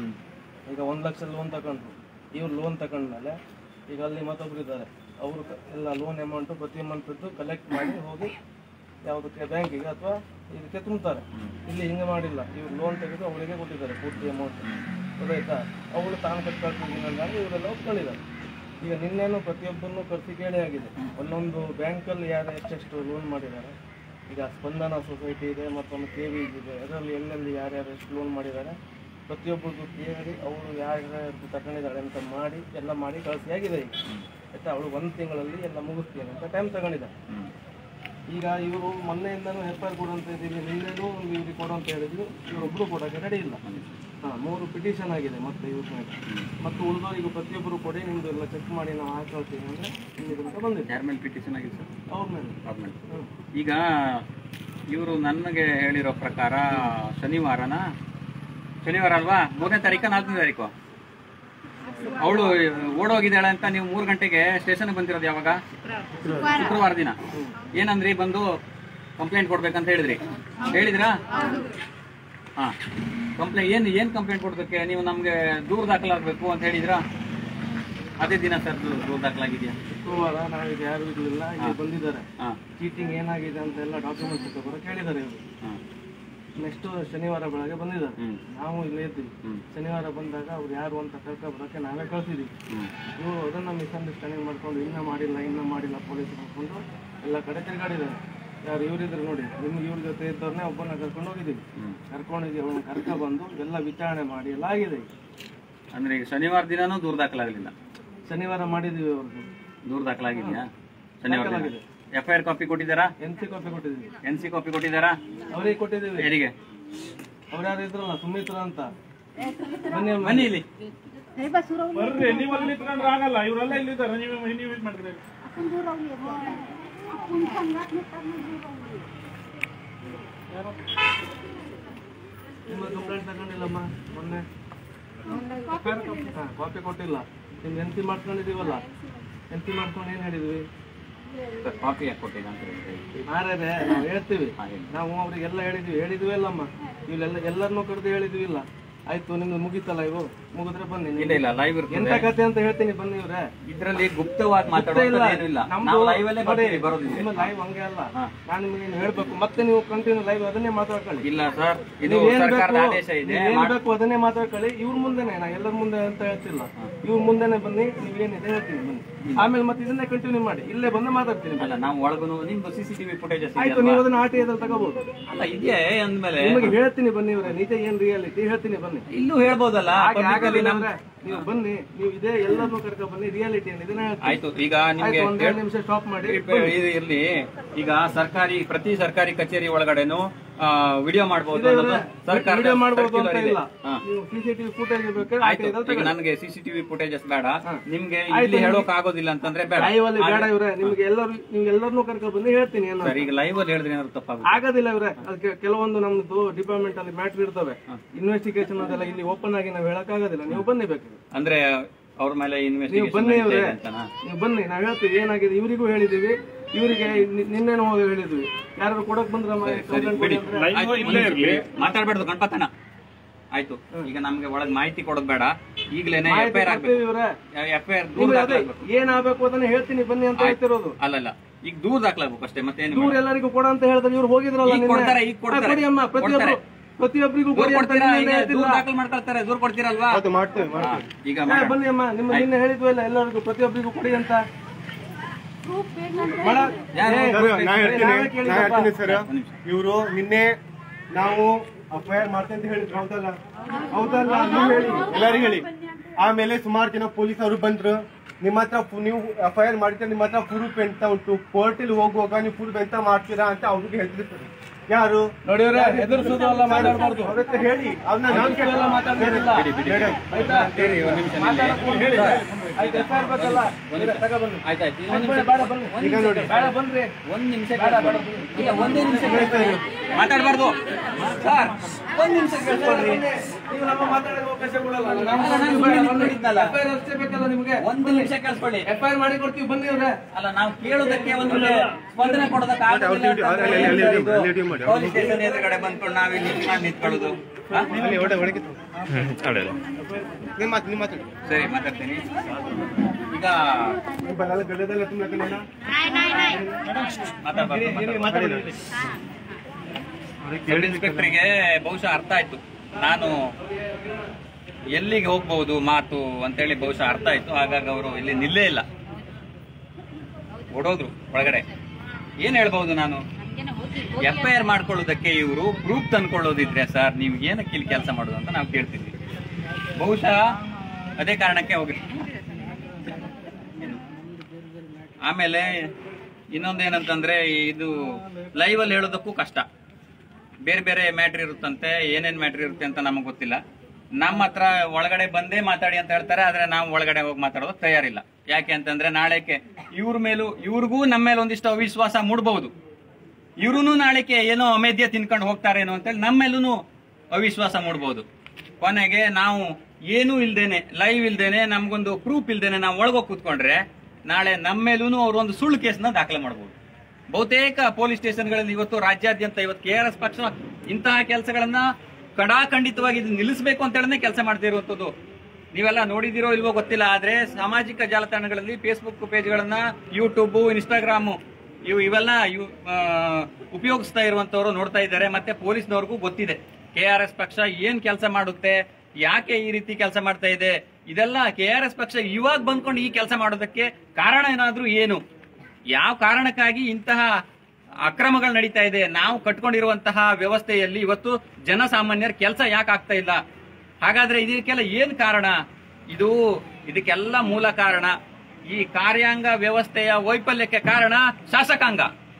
ಈಗ ಒಂದು ಲಕ್ಷ ಲೋನ್ ತಗೊಂಡ್ರು ಇವ್ರು ಲೋನ್ ತಗೊಂಡ್ಮೇಲೆ ಈಗ ಅಲ್ಲಿ ಮತ್ತೊಬ್ರು ಇದ್ದಾರೆ ಅವರು ಎಲ್ಲ ಲೋನ್ ಅಮೌಂಟು ಪ್ರತಿ ಮಂತದ್ದು ಕಲೆಕ್ಟ್ ಮಾಡಿ ಹೋಗಿ ಯಾವುದಕ್ಕೆ ಬ್ಯಾಂಕಿಗೆ ಅಥವಾ ಇದಕ್ಕೆ ತುಂಬ್ತಾರೆ ಇಲ್ಲಿ ಹಿಂಗೆ ಮಾಡಿಲ್ಲ ಇವ್ರು ಲೋನ್ ತೆಗೆದು ಅವಳಿಗೆ ಕೊಟ್ಟಿದ್ದಾರೆ ಪೂರ್ತಿ ಅಮೌಂಟ್ ಗೊತ್ತಾಯ್ತಾ ಅವಳು ತಾನು ಕಟ್ಕೊಳ್ತೀನಿ ಅಂದಾಗ ಇವರೆಲ್ಲ ಒಪ್ಕೊಂಡಿದ್ದಾರೆ ಈಗ ನಿನ್ನೇನು ಪ್ರತಿಯೊಬ್ಬರನ್ನು ಕರ್ಸಿ ಕೇಳಿ ಆಗಿದೆ ಒಂದೊಂದು ಬ್ಯಾಂಕಲ್ಲಿ ಯಾರು ಎಷ್ಟೆಷ್ಟು ಲೋನ್ ಮಾಡಿದ್ದಾರೆ ಈಗ ಸ್ಪಂದನ ಸೊಸೈಟಿ ಇದೆ ಮತ್ತೊಂದು ಕೆ ವಿ ಇದೆ ಅದರಲ್ಲಿ ಎಲ್ಲೆಲ್ಲಿ ಯಾರ್ಯಾರು ಎಷ್ಟು ಲೋನ್ ಮಾಡಿದ್ದಾರೆ ಪ್ರತಿಯೊಬ್ಬರಿಗೂ ಕೇಳಿ ಅವಳು ಯಾರ್ಯಾರು ತಗೊಂಡಿದ್ದಾಳೆ ಅಂತ ಮಾಡಿ ಎಲ್ಲ ಮಾಡಿ ಕಳಿಸಿ ಆಗಿದೆ ಈಗ ಆಯ್ತಾ ಅವಳು ಒಂದು ತಿಂಗಳಲ್ಲಿ ಎಲ್ಲ ಮುಗಿಸ್ತೀನಿ ಅಂತ ಟೈಮ್ ತಗೊಂಡಿದ್ದಾರೆ ಈಗ ಇವರು ಮೊನ್ನೆಯಿಂದನೂ ಎಫ್ ಐ ಆರ್ ಕೊಡು ಅಂತ ಇದ್ದೀವಿ ನಿನ್ನೆನೂ ಒಂದು ಇವ್ರಿಗೆ ಕೊಡು ಅಂತ ಹೇಳಿದ್ರು ಇವರೊಬ್ಬರು ಕೊಡೋಕೆ ರೆಡಿ ಇಲ್ಲ ಹಾಂ ಮೂರು ಪಿಟಿಷನ್ ಆಗಿದೆ ಮತ್ತೆ ಇವ್ರ ಮೇಲೆ ಮತ್ತು ಉಳಿದವರಿಗೂ ಪ್ರತಿಯೊಬ್ಬರು ಕೊಡಿ ನಿಮ್ದು ಎಲ್ಲ ಚೆಕ್ ಮಾಡಿ ನಾವು ಹಾಕೊಳ್ತೀವಿ ಅಂದರೆ ನಿಮಗೆ ಅಂತ ಬಂದಿದೆ ಯಾರ ಮೇಲೆ ಪಿಟಿಷನ್ ಆಗಿದೆ ಸರ್ ಅವ್ರ ಮೇಲೆ ಅವ್ರ ಮೇಲೆ ಹ್ಮ್. ಈಗ ಇವರು ನನಗೆ ಹೇಳಿರೋ ಪ್ರಕಾರ ಶನಿವಾರನ ಶನಿವಾರ ಅಲ್ವಾ ಮೂರನೇ ತಾರೀಕ ನಾಲ್ಕನೇ ತಾರೀಕು ಅವಳು ಓಡೋಗಿದ್ದಾಳೆ ಅಂತ ನೀವು ಮೂರು ಗಂಟೆಗೆ ಸ್ಟೇಷನ್ ಬಂದಿರೋದು ಯಾವಾಗ ಶುಕ್ರವಾರ ದಿನ ಏನಂದ್ರಿ ಬಂದು ಕಂಪ್ಲೇಂಟ್ ಕೊಡ್ಬೇಕಂತ ಹೇಳಿದ್ರಿ ಹೇಳಿದ್ರಾ ಹಾ ಕಂಪ್ಲೇಂಟ್ ಏನು ಏನು ಕಂಪ್ಲೇಂಟ್ ಕೊಡೋದಕ್ಕೆ ನೀವು ನಮಗೆ ದೂರ ದಾಖಲಾಗಬೇಕು ಅಂತ ಹೇಳಿದ್ರಾ ಅದೇ ದಿನ ಸರ್ ದೂರ ದಾಖಲಾಗಿದೆಯಾ ಶುಕ್ರವಾರ ನಾವೀಗ ಯಾರು ಇರಲಿಲ್ಲ ಇಲ್ಲಿ ಬಂದಿದ್ದಾರೆ ಹಾಂ ಚೀಟಿಂಗ್ ಏನಾಗಿದೆ ಅಂತ ಎಲ್ಲ ಡಾಕ್ಯುಮೆಂಟ್ಸ್ ತಗೊಬರಕ್ಕೆ ಹೇಳಿದ್ದಾರೆ ಇವರು ಹಾಂ ನೆಕ್ಸ್ಟ್ ಶನಿವಾರ ಬೆಳಗ್ಗೆ ಬಂದಿದ್ದಾರೆ ಹ್ಮ್ ನಾವು ಇಲ್ಲೇ ಇದ್ದೀವಿ ಹ್ಮ್ ಶನಿವಾರ ಬಂದಾಗ ಅವ್ರು ಯಾರು ಅಂತ ಕರ್ಕೊಬರಕ್ಕೆ ನಾವೇ ಕಳ್ಸಿದ್ದೀವಿ ಹ್ಮ್ ಇವರು ಅದನ್ನ ಮಿಸ್ಅಂಡರ್ಸ್ಟ್ಯಾಂಡಿಂಗ್ ಮಾಡ್ಕೊಂಡು ಇನ್ನ ಮಾಡಿಲ್ಲ ಇನ್ನ ಮಾಡಿಲ್ಲ ಪೊಲೀಸ್ ಮಾಡ್ಕೊಂಡು ಎಲ್ಲ ಕಡೆ ತಿರುಗಾಡಿದ್ದಾರೆ ಯಾರು ಇವರಿದ್ರು ನೋಡಿ ನಿಮ್ಗೆ ಇವ್ರ ಜೊತೆ ಇದ್ದವ್ರನ್ನೇ ಒಬ್ಬನ ಕರ್ಕೊಂಡು ಹೋಗಿದ್ದೀವಿ ಹ್ಮ್ ಕರ್ಕೊಂಡೋಗಿ ಅವ್ರನ್ನ ಕರ್ಕೊ ಬಂದು ಎಲ್ಲ ವಿಚಾರಣೆ ಮಾಡಿ ಎಲ್ಲ ಆಗಿದೆ ಈಗ. ಅಂದ್ರೆ ಈಗ ಶನಿವಾರ ದಿನಾನೂ ದೂರ ದಾಖಲಾಗಲಿಲ್ಲ ಶನಿವಾರ ಮಾಡಿದ್ದೀವಿ ಅವ್ರದ್ದು ದೂರ ದಾಖಲಾಗಿದೆಯಾ ಶನಿವಾರ ದಿನ ಎಫ್ ಐ ಆರ್ ಕಾಪಿ ಕೊಟ್ಟಿದ್ದಾರಾ ಎನ್ ಸಿ ಕಾಪಿ ಕೊಟ್ಟಿದ್ದೀವಿ ಎನ್ ಸಿ ಕಾಪಿ ಕೊಟ್ಟಿದ್ದಾರಾ ಅವರಿಗೆ ಕೊಟ್ಟಿದ್ದೀವಿ ಯಾರಿಗೆ ಅವ್ರು ಯಾರು ಇದ್ರಲ್ಲ ಸುಮಿತ್ರ ಅಂತ ಬನ್ನಿ ಅಮ್ಮ. ಬನ್ನಿ ಇಲ್ಲಿ ಬರ್ರಿ ನೀವು ಅಲ್ಲಿ ನಿಂತ್ಕೊಂಡ್ರೆ ಆಗಲ್ಲ ಇವರೆಲ್ಲ ಇಲ್ಲಿದ್ದಾರೆ ನೀವು ನೀವು ಇದು ಮಾಡಿದ್ರೆ ನಿಮ್ಮ ಕಂಪ್ಲೇಂಟ್ ತಗೊಂಡಿಲ್ಲಮ್ಮ ಮೊನ್ನೆ ಹಾ, ಕಾಪಿ ಕೊಟ್ಟಿಲ್ಲ ನಿಮ್ಗೆ ಎನ್ ಸಿ ಮಾಡ್ಕೊಂಡಿದೀವಲ್ಲ ಎನ್ ಸಿ ಮಾಡ್ಕೊಂಡು ಏನ್ ಹೇಳಿದ್ವಿ ಸರ್ ಕಾಪಿ ಯಾಕೆ ಕೊಟ್ಟಿಲ್ಲ ಅಂತ ಹೇಳಿದ್ರೆ ಮಾರ್ಯಾರೆ ನಾವು ಹೇಳ್ತೀವಿ ಹಾ, ಹೇಳಿ. ನಾವು ಅವ್ರಿಗೆಲ್ಲ ಹೇಳಿದ್ವಿ ಹೇಳಿದ್ವಿ ಅಲ್ಲಮ್ಮ ಇಲ್ಲೆಲ್ಲ ಎಲ್ಲರನ್ನೂ ಕರೆದು ಹೇಳಿದ್ವಿ ಇಲ್ಲ ಆಯ್ತು ನಿಮ್ದು ಮುಗೀತಲ್ಲ ಇವು ಮುಗಿದ್ರೆ ಬನ್ನಿ ನೀವು. ಇಲ್ಲ ಇಲ್ಲ ಲೈವ್ ಎಂತ ಇರ್ತದೆ ಕತೆ ಅಂತ ಹೇಳ್ತೀನಿ ಬನ್ನಿ ಇವ್ರೆ ಇದ್ರಲ್ಲಿ ಗುಪ್ತವಾಗಿ ಮಾತಾಡೋದು ಏನು ಇಲ್ಲ ನಮ್ದು ನಾವು ಲೈವ್ ಅಲ್ಲೇ ನೋಡಿ, ಬರ್ತೀವಿ ಬರೋದಿಲ್ಲ ನಿಮ್ಮ ಲೈವ್ ಹಂಗೆ ಅಲ್ಲ ಹಾ. ನಾನು ನಿಮಗೆ ಏನು ಹೇಳ್ಬೇಕು ಮತ್ತೆ ನೀವು ಕಂಟಿನ್ಯೂ ಲೈವ್ ಅದನ್ನೇ ಮಾತಾಡ್ಕೊಳ್ಳಿ ಇಲ್ಲ ಸರ್ ಇದು ನೀವ್ ಏನ್ ಸರ್ಕಾರದ ಬೇಕು ಆದೇಶ ಇದೆ ನೀವ್ ಏನ್ ಬೇಕು ಅದನ್ನೇ ಮಾತಾಡ್ಕೊಳ್ಳಿ ಇವ್ರ ಮುಂದೆನೆ ನಾ ಎಲ್ಲರ ಮುಂದೆ ಅಂತ ಹೇಳ್ತಿಲ್ಲ ಇವ್ರ ಮುಂದೆನೆ ಬನ್ನಿ ನೀವೇನಿದೆ ಹೇಳ್ತೀನಿ ಬನ್ನಿ ಆಮೇಲೆ ಮತ್ತೆ ಇದನ್ನೇ ಕಂಟಿನ್ಯೂ ಮಾಡಿ ಇಲ್ಲೇ ಬಂದು ಮಾತಾಡ್ತೀನಿ ಅಲ್ಲ ನಾವು ಒಳಗೂ ನಿಮ್ದು ಸಿಸಿಟಿವಿ ಫುಟೇಜಸ್ ಆಯ್ತು ನೀವು ಅದನ್ನ ಆಟಿ ಅದ್ರಲ್ಲಿ ತಗೋಬಹುದು ಅಲ್ಲ ಇದೆಯೇ ಅಂದ್ಮೇಲೆ ನಿಮಗೆ ಹೇಳ್ತೀನಿ ಬನ್ನಿ ಇವ್ರೆ ನಿಜ ಏನ್ ರಿಯಾಲಿಟಿ ಹೇಳ್ತೀನಿ ಬನ್ನಿ ಇಲ್ಲೂ ಹೇಳ್ಬೋದಲ್ಲ ಹಾಗೆ public ಅಲ್ಲಿ ಆಗಲ್ಲ ನಮ್ ಅಂದ್ರೆ ನೀವು ಬನ್ನಿ ನೀವು ಇದೇ ಎಲ್ಲರನ್ನೂ ಕರ್ಕೊ ಬನ್ನಿ ರಿಯಾಲಿಟಿ ಏನು ಇದನ್ನ ಹೇಳ್ತೀನಿ. ಆಯ್ತು ಈಗ ನಿಮ್ಗೆ ಆಯ್ತು, ಒಂದ್ ಎರಡು ನಿಮಿಷ ಸ್ಟಾಪ್ ಮಾಡಿ ಇದು ಇರ್ಲಿ ಈಗ ಸರ್ಕಾರಿ ಪ್ರತಿ ಸರ್ಕಾರಿ ಕಚೇರಿ ಒಳಗಡೆನು ವಿಡಿಯೋ ಮಾಡಬಹುದು ಇದೇ ಅನ್ನೋದು ಇವ್ರೆ, ಸರ್ಕಾರ ವಿಡಿಯೋ ಮಾಡ್ಬೋದು ಅಂತ circular ಇದೆ. ಇಲ್ಲ ಹಾ. ನೀವು ಸಿಸಿಟಿವಿ ಫುಟೇಜ್ ಬೇಕಾದ್ರೆ ಆಯ್ತು ಹಾಕಿದ್ರೆ ಈಗ ನನಗೆ ಸಿಸಿಟಿವಿ ಫುಟೇಜಸ್ ಬೇಡ ನಿಮ್ಗೆ ಆಯ್ತು, ಇಲ್ಲಿ ಹೇಳೋಕ್ ಆಗೋದಿಲ್ಲ ಅಂತಂದ್ರೆ ಬೇಡ ಲೈವ್ ಅಲ್ಲಿ ಬೇಡ ಇವ್ರೆ ನಿಮ್ಗೆ ಎಲ್ಲರೂ ನಿಮ್ಗೆ ಎಲ್ಲರನ್ನೂ ಕರ್ಕೊ ಬಂದು ಹೇಳ್ತೀನಿ ಏನೋ ಸರ್ ಈಗ ಲೈವ್ ಅಲ್ಲಿ ಹೇಳಿದ್ರೆ ಏನಾದ್ರು ತಪ್ಪಾಗುತ್ತೆ ಆಗೋದಿಲ್ಲ ಇವ್ರೆ ಅದಕ್ಕೆ ಕೆಲವೊಂದು ನಮ್ದು ಡಿಪಾರ್ಟ್ಮೆಂಟ್ ಅಲ್ಲಿ ಮ್ಯಾಟ್ರ್ ಇರ್ತವೆ ಇನ್ವೆಸ್ಟಿಗೇಷನ್ ಅದೆಲ್ಲ ಇಲ್ಲಿ ಓಪನ್ ಆಗಿ ನಾವು ಹೇಳಕ್ ಆಗೋದಿಲ್ಲ ನೀವು ಬನ್ನಿ ಬೇಕು ಅಂದ್ರೆ ಅವ್ರ ಮೇಲೆ ನೀವು ಇನ್ವೆಸ್ಟಿಗೇಷನ್ ಬನ್ನಿ ಇವ್ರೆ ನೀವು ಬನ್ನಿ ನಾವ್ ಹೇಳ್ತೀವಿ ಏನಾಗಿದೆ ಇವರಿಗೂ ಹೇಳಿದೀವಿ ಇವರಿಗೆ ನಿನ್ನೆನೂ ಹೋಗಿ ಹೇಳಿದ್ವಿ ಯಾರು ಕೊಡಕ್ ಬಂದ್ರ ಕಂಪ್ಲೇಂಟ್ ಕೊಡಿ ಅಂದ್ರೆ ಮಾತಾಡ್ಬಾರ್ದು ಗಣಪತನ ಆಯ್ತು ಈಗ ನಮ್ಗೆ ಒಳಗ್ ಮಾಹಿತಿ ಕೊಡೋದ್ ಬೇಡ ಈಗ್ಲೇನೆ ಎಫ್ ಐ ಆರ್ ಆಗ್ಬೇಕು ಇವ್ರೆ ಎಫ್ ಐ ಆರ್ ನೀವು ದೂರ ಅದೇ ಏನಾಗಬೇಕು ಅದನ್ನ ಹೇಳ್ತೀನಿ ಬನ್ನಿ ಅಂತ ಹೇಳ್ತಿರೋದು ಅಲ್ಲಲ್ಲ ಈಗ ದೂರ ದಾಖಲಾಗ್ಬೇಕು ಅಷ್ಟೇ ಮತ್ತೇನು ದೂರ ಎಲ್ಲರಿಗೂ ಕೊಡ ಅಂತ ಹೇಳಿದ್ರೆ ಇವ್ರು ಹೋಗಿದ್ರಲ್ಲ ಈಗ ನಿನ್ನೆ. ಕೊಡ್ತಾರೆ, ಈಗ ಹಾ, ಕೊಡ್ತಾರೆ. ಕೊಡಿ ಅಮ್ಮ ಪ್ರತಿಯೊಬ್ರು ಕೊಡ್ತಾರೆ. ಪ್ರತಿಯೊಬ್ಬರಿಗೂ ದೂರ ಕೊಡಿ ಅಂತ ಕೊಡ್ತೀರಾ ನಿನ್ನೆ ಈಗ ಹೇಳ್ತಿಲ್ಲ. ದೂರ ದಾಖಲು ಮಾಡ್ಕೊಳ್ತಾರೆ ದೂರ ಕೊಡ್ತೀರಲ್ವಾ ಅದು ಮಾಡ್ತೇವೆ ಹಾ, ಮಾಡ್ತೇವೆ ಈಗ ಹಾ, ಮಾಡೋಣ. ಬನ್ನಿ ಅಮ್ಮ ನಿಮ್ಮ ನಿನ್ನೆ ಹೇಳಿದ್ವಲ್ಲ ಎಲ್ಲರಿಗೂ ಪ್ರತಿಯೊಬ್ಬರಿಗೂ ಕೊಡಿ ಅಂತ ಪ್ರೂಫ್ ಬೇಕಂತ ಮಾಡ ಯಾರು? ಏ, ಸರ್, ನಾ ಹೇಳ್ತೀನಿ ನಾವೇ ನಾ ಕೇಳಿದಪ್ಪ. ಹೇಳ್ತೀನಿ ಸರ್ ಇವರು ನಿನ್ನೆ ನಾವು ಎಫ್ಐಆರ್ ಮಾಡ್ತೇವೆ ಅಂತ ಹೇಳಿದ್ರು ಹೌದಲ್ಲ ಹೌದಲ್ಲ ನೀವು ಹೇಳಿ ಎಲ್ಲರಿಗೂ ಹೇಳಿ ಆಮೇಲೆ ಸುಮಾರು ಜನ ಪೊಲೀಸ್ ಅವರು ಬಂದ್ರು ನಿಮ್ಮ ಹತ್ರ ಫು- ನೀವು ಎಫ್ಐಆರ್ ಮಾಡಿದ್ರೆ ನಿಮ್ಮ ಹತ್ರ ಪ್ರೂಫ್ ಎಂತ ಉಂಟು ಕೋರ್ಟಲ್ಲಿ ಹೋಗುವಾಗ ನೀವು ಪ್ರೂಫ್ ಎಂತ ಮಾಡ್ತೀರಾ ಅಂತ ಅವ್ರಿಗೆ ಹೇಳ್ತಿರ್ತಾರೆ ಯಾರು ನೋಡಿ ಇವ್ರೆ, ಹೆದರ್ಸೋದು ಅಲ್ಲ ಮಾತಾಡ್ಬಾರ್ದು ಅವ್ರ ಹತ್ರ ಹೇಳಿ ಅವ್ರನ್ನ ನಾನು ಎಲ್ಲ ಮಾತಾಡ್ತಿರಲಿಲ್ಲ ಮೇಡಮ್ ಆಯ್ತಾ ಹೇಳಿ, ಒಂದ್ ನಿಮಿಷ ನಿಲ್ಲಿ. ಮಾತಾಡಕ್ಕೆ ಹೇಳಿ ಆಯ್ತು ಎಫ್ ಐ ಬೇಕಲ್ಲ ಇವ್ರೆ, ತಗೊಬನ್ನಿ. ಆಯ್ತಾಯ್ತು ಇನ್ನೊಂದ್ ನಿಮಿಷ ಬೇಡ ಬನ್ನಿ ಈಗ ನೋಡಿ ಬೇಡ ಬನ್ರಿ ಒಂದ್ ನಿಮಿಷ ಇಲ್ಲ ಒಂದೇ ನಿಮಿಷ ಕೇಳ್ಕೊಳ್ಳಿ. ಮಾತಾಡ್ಬಾರ್ದು ಸರ್ ಒಂದ್ ನಿಮಿಷ ಕೇಳ್ಕೊಳ್ರಿ ನೀವು ನಮ್ಮ ಮಾತಾಡಕ್ಕೆ ಅವಕಾಶ ಕೊಡಲ್ಲ ನಾನು ನಾವು ಸುಮ್ನೆ ನಿಂತ್ಕೊಂಡಿದ್ನಲ್ಲ. ಎಫ್ ಐ ಅಷ್ಟೇ ಬೇಕಲ್ಲ ನಿಮಗೆ ಒಂದ್ ನಿಮಿಷ ಕೇಳಿಸ್ಕೊಳ್ಳಿ ಎಫ್ ಐ ಮಾಡಿ ಕೊಡ್ತೀವಿ ಬನ್ನಿ ಇವ್ರೆ ಅಲ್ಲ ನಾವು ಕೇಳೋದಕ್ಕೆ ಒಂದು ಸ್ಪಂದನೆ ಕೊಡೋದಕ್ಕೆ ಅವ್ರು duty- ಅವ್ರು ಅಲ್ಲಿ- ಅಲ್ಲಿ- ಅಲ್ಲಿ- ಅಲ್ಲಿ duty ಮಾಡಿ. ಪೊಲೀಸ್ ಸ್ಟೇಷನ್ ಎದುರುಗಡೆ ಬಂದ್ಕೊಂಡು ನಾವ್ ಇಲ್ಲಿ ನಿಂತ್ಕೊಂಡು ನಿಂತ್ಕೊಳ್ಳೋದು ಹಾ? ಅಲ್ಲಿ ಒಡೆ ಒಳಗೆ ನಿಮ್ಮ ಮಾತು ನಿಮ್ಮ ಮಾತಾಡಿ ಸರಿ ಮಾತಾಡ್ತೀನಿ ಈಗ ನೀವು ಬರಲ್ಲ ಗಡ್ಡದಲ್ಲ ತುಂಬ ಮಾತಾಡ್ಬಾರ್ದು ಸಬ್ ಇನ್ಸ್ಪೆಕ್ಟರ್ಗೆ ಬಹುಶಃ ಅರ್ಥ ಆಯ್ತು ನಾನು ಎಲ್ಲಿಗೆ ಹೋಗ್ಬಹುದು ಮಾತು ಅಂತೇಳಿ ಬಹುಶಃ ಅರ್ಥ ಆಯ್ತು ಹಾಗಾಗಿ ಅವರು ಇಲ್ಲಿ ನಿಲ್ಲೇ ಇಲ್ಲ ಓಡೋದ್ರು ಒಳಗಡೆ ಏನ್ ಹೇಳ್ಬಹುದು ನಾನು ಎಫ್ ಐ ಆರ್ ಮಾಡ್ಕೊಳ್ಳೋದಕ್ಕೆ ಇವರು ಪ್ರೂಫ್ ತಂದ್ಕೊಳ್ಳೋದಿದ್ರೆ ಸರ್ ನೀವು ಏನಕ್ಕೆ ಇಲ್ಲಿ ಕೆಲಸ ಮಾಡೋದು ಅಂತ ನಾವು ಕೇಳ್ತಿದ್ವಿ ಬಹುಶಃ ಅದೇ ಕಾರಣಕ್ಕೆ ಹೋಗಿ ಆಮೇಲೆ ಇನ್ನೊಂದೇನಂತಂದ್ರೆ ಇದು ಲೈವ್ ಅಲ್ಲಿ ಹೇಳೋದಕ್ಕೂ ಕಷ್ಟ ಬೇರೆ ಬೇರೆ ಮ್ಯಾಟ್ರ್ ಇರುತ್ತಂತೆ ಏನೇನ್ ಮ್ಯಾಟ್ರ್ ಇರುತ್ತೆ ಅಂತ ನಮಗೆ ಗೊತ್ತಿಲ್ಲ ನಮ್ಮ ಹತ್ರ ಒಳಗಡೆ ಬಂದೇ ಮಾತಾಡಿ ಅಂತ ಹೇಳ್ತಾರೆ ಆದ್ರೆ ನಾವು ಒಳಗಡೆ ಹೋಗಿ ಮಾತಾಡೋದಕ್ಕೆ ತಯಾರಿಲ್ಲ ಯಾಕೆ ಅಂತಂದ್ರೆ ನಾಳೆಗೆ ಇವ್ರ ಮೇಲೂ ಇವ್ರಿಗೂ ನಮ್ಮ ಮೇಲೆ ಒಂದಿಷ್ಟು ಅವಿಶ್ವಾಸ ಮೂಡಬಹುದು ಇವ್ರು ನಾಳೆಗೆ ಏನೋ ಅಮೇಧ್ಯ ತಿನ್ಕೊಂಡು ಹೋಗ್ತಾರೇನೋ ಅಂತೇಳಿ ನಮ್ಮ ಮೇಲೂ ಅವಿಶ್ವಾಸ ಮೂಡಬಹುದು ಕೊನೆಗೆ ನಾವು ಏನೂ ಇಲ್ದೇನೆ ಲೈವ್ ಇಲ್ದೇನೆ ನಮ್ಗೊಂದು ಪ್ರೂಫ್ ಇಲ್ದೇನೆ ನಾವು ಒಳಗೋಗಿ ಕೂತ್ಕೊಂಡ್ರೆ ನಾಳೆ ನಮ್ಮ ಮೇಲೂ ಅವ್ರು ಒಂದು ಸುಳ್ಳು ಕೇಸ್ನ ದಾಖಲೆ ಮಾಡಬಹುದು ಬಹುತೇಕ ಪೊಲೀಸ್ ಸ್ಟೇಷನ್ಗಳಲ್ಲಿ ಇವತ್ತು ರಾಜ್ಯಾದ್ಯಂತ ಇವತ್ತು ಕೆ ಆರ್ ಎಸ್ ಪಕ್ಷ ಇಂತಹ ಕೆಲಸಗಳನ್ನ ಕಡಾಖಂಡಿತವಾಗಿ ಇದು ನಿಲ್ಲಿಸಬೇಕು ಅಂತ ಹೇಳನೆ ಕೆಲಸ ಮಾಡ್ತಿರುವಂತದ್ದು ನೀವೆಲ್ಲ ನೋಡಿದಿರೋ ಇಲ್ವೋ ಗೊತ್ತಿಲ್ಲ ಆದ್ರೆ ಸಾಮಾಜಿಕ ಜಾಲತಾಣಗಳಲ್ಲಿ ಫೇಸ್ಬುಕ್ ಪೇಜ್ಗಳನ್ನ ಯೂಟ್ಯೂಬ್ ಇನ್ಸ್ಟಾಗ್ರಾಮ್ ಇವು ಇವೆಲ್ಲ ಇವು ಆ, ಉಪಯೋಗಿಸ್ತಾ ಇರುವಂತವ್ರು ನೋಡ್ತಾ ಇದ್ದಾರೆ ಮತ್ತೆ ಪೊಲೀಸ್ನವ್ರಿಗೂ ಗೊತ್ತಿದೆ ಕೆ ಆರ್ ಎಸ್ ಪಕ್ಷ ಏನ್ ಕೆಲಸ ಮಾಡುತ್ತೆ ಯಾಕೆ ಈ ರೀತಿ ಕೆಲಸ ಮಾಡ್ತಾ ಇದೆ ಇದೆಲ್ಲ ಕೆ ಆರ್ ಎಸ್ ಪಕ್ಷ ಇವಾಗ ಬಂದ್ಕೊಂಡು ಈ ಕೆಲಸ ಮಾಡೋದಕ್ಕೆ ಕಾರಣ ಏನಾದ್ರೂ ಏನು ಯಾವ ಕಾರಣಕ್ಕಾಗಿ ಇಂತಹ ಅಕ್ರಮಗಳು ನಡೀತಾ ಇದೆ ನಾವು ಕಟ್ಕೊಂಡಿರುವಂತಹ ವ್ಯವಸ್ಥೆಯಲ್ಲಿ ಇವತ್ತು ಜನಸಾಮಾನ್ಯರ ಕೆಲಸ ಯಾಕೆ ಆಗ್ತಾ ಇಲ್ಲ ಹಾಗಾದ್ರೆ ಇದಕ್ಕೆಲ್ಲ ಏನ್ ಕಾರಣ ಇದು ಇದಕ್ಕೆಲ್ಲ ಮೂಲ ಕಾರಣ ಈ ಕಾರ್ಯಾಂಗ ವ್ಯವಸ್ಥೆಯ ವೈಫಲ್ಯಕ್ಕೆ ಕಾರಣ ಶಾಸಕಾಂಗ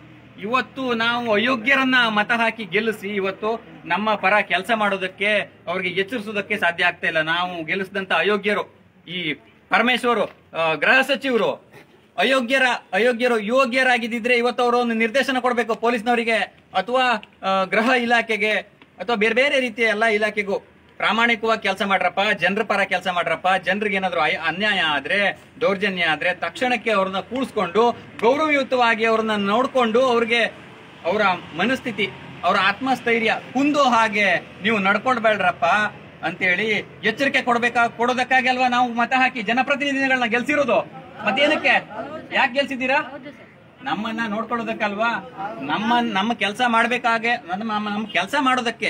ಇವತ್ತು ನಾವು ಅಯೋಗ್ಯರನ್ನ ಮತ ಹಾಕಿ ಗೆಲ್ಲಿಸಿ ಇವತ್ತು ನಮ್ಮ ಪರ ಕೆಲಸ ಮಾಡೋದಕ್ಕೆ ಅವ್ರಿಗೆ ಎಚ್ಚರಿಸೋದಕ್ಕೆ ಸಾಧ್ಯ ಆಗ್ತಾ ಇಲ್ಲ ನಾವು ಗೆಲ್ಲಿಸಿದಂತ ಅಯೋಗ್ಯರು ಈ ಪರಮೇಶ್ವರು ಆ, ಗೃಹ ಸಚಿವರು ಅಯೋಗ್ಯರ ಅಯೋಗ್ಯರು ಯೋಗ್ಯರಾಗಿದ್ದಿದ್ರೆ ಇವತ್ತು ಅವರು ಒಂದು ನಿರ್ದೇಶನ ಕೊಡಬೇಕು ಪೊಲೀಸ್ನವರಿಗೆ ಅಥವಾ ಆ, ಗೃಹ ಇಲಾಖೆಗೆ ಅಥವಾ ಬೇರೆ ಬೇರೆ ರೀತಿಯ ಎಲ್ಲಾ ಇಲಾಖೆಗೂ ಪ್ರಾಮಾಣಿಕವಾಗಿ ಕೆಲಸ ಮಾಡ್ರಪ್ಪ ಜನರ ಪರ ಕೆಲಸ ಮಾಡ್ರಪ್ಪ ಜನರಿಗೆ ಏನಾದ್ರು ಅಯ- ಅನ್ಯಾಯ ಆದ್ರೆ ದೌರ್ಜನ್ಯ ಆದ್ರೆ ತಕ್ಷಣಕ್ಕೆ ಅವ್ರನ್ನ ಕೂಡಿಸ್ಕೊಂಡು ಗೌರವಯುತವಾಗಿ ಅವ್ರನ್ನ ನೋಡ್ಕೊಂಡು ಅವ್ರಿಗೆ ಅವರ ಮನಸ್ಥಿತಿ ಅವರ ಆತ್ಮಸ್ಥೈರ್ಯ ಕುಂದೋ ಹಾಗೆ ನೀವು ನಡ್ಕೊಳ್ಬೇಡ್ರಪ್ಪ ಅಂತೇಳಿ ಎಚ್ಚರಿಕೆ ಕೊಡ್ಬೇಕಾ ಕೊಡೋದಕ್ಕಾಗಿ ಅಲ್ವಾ ನಾವು ಮತ ಹಾಕಿ ಜನಪ್ರತಿನಿಧಿಗಳನ್ನ ಗೆಲ್ಸಿರೋದು ಮತ್ತೇನಕ್ಕೆ ಯಾಕೆ ಗೆಲ್ಸಿದ್ದೀರಾ ನಮ್ಮನ್ನ ನೋಡ್ಕೊಳ್ಳೋದಕ್ಕಲ್ವಾ ನಮ್ಮ ನಮ್ಮ ಕೆಲಸ ಮಾಡ್ಬೇಕಾಗೆ ನಮ್ಮ ನಮ್ಮ ಕೆಲಸ ಮಾಡೋದಕ್ಕೆ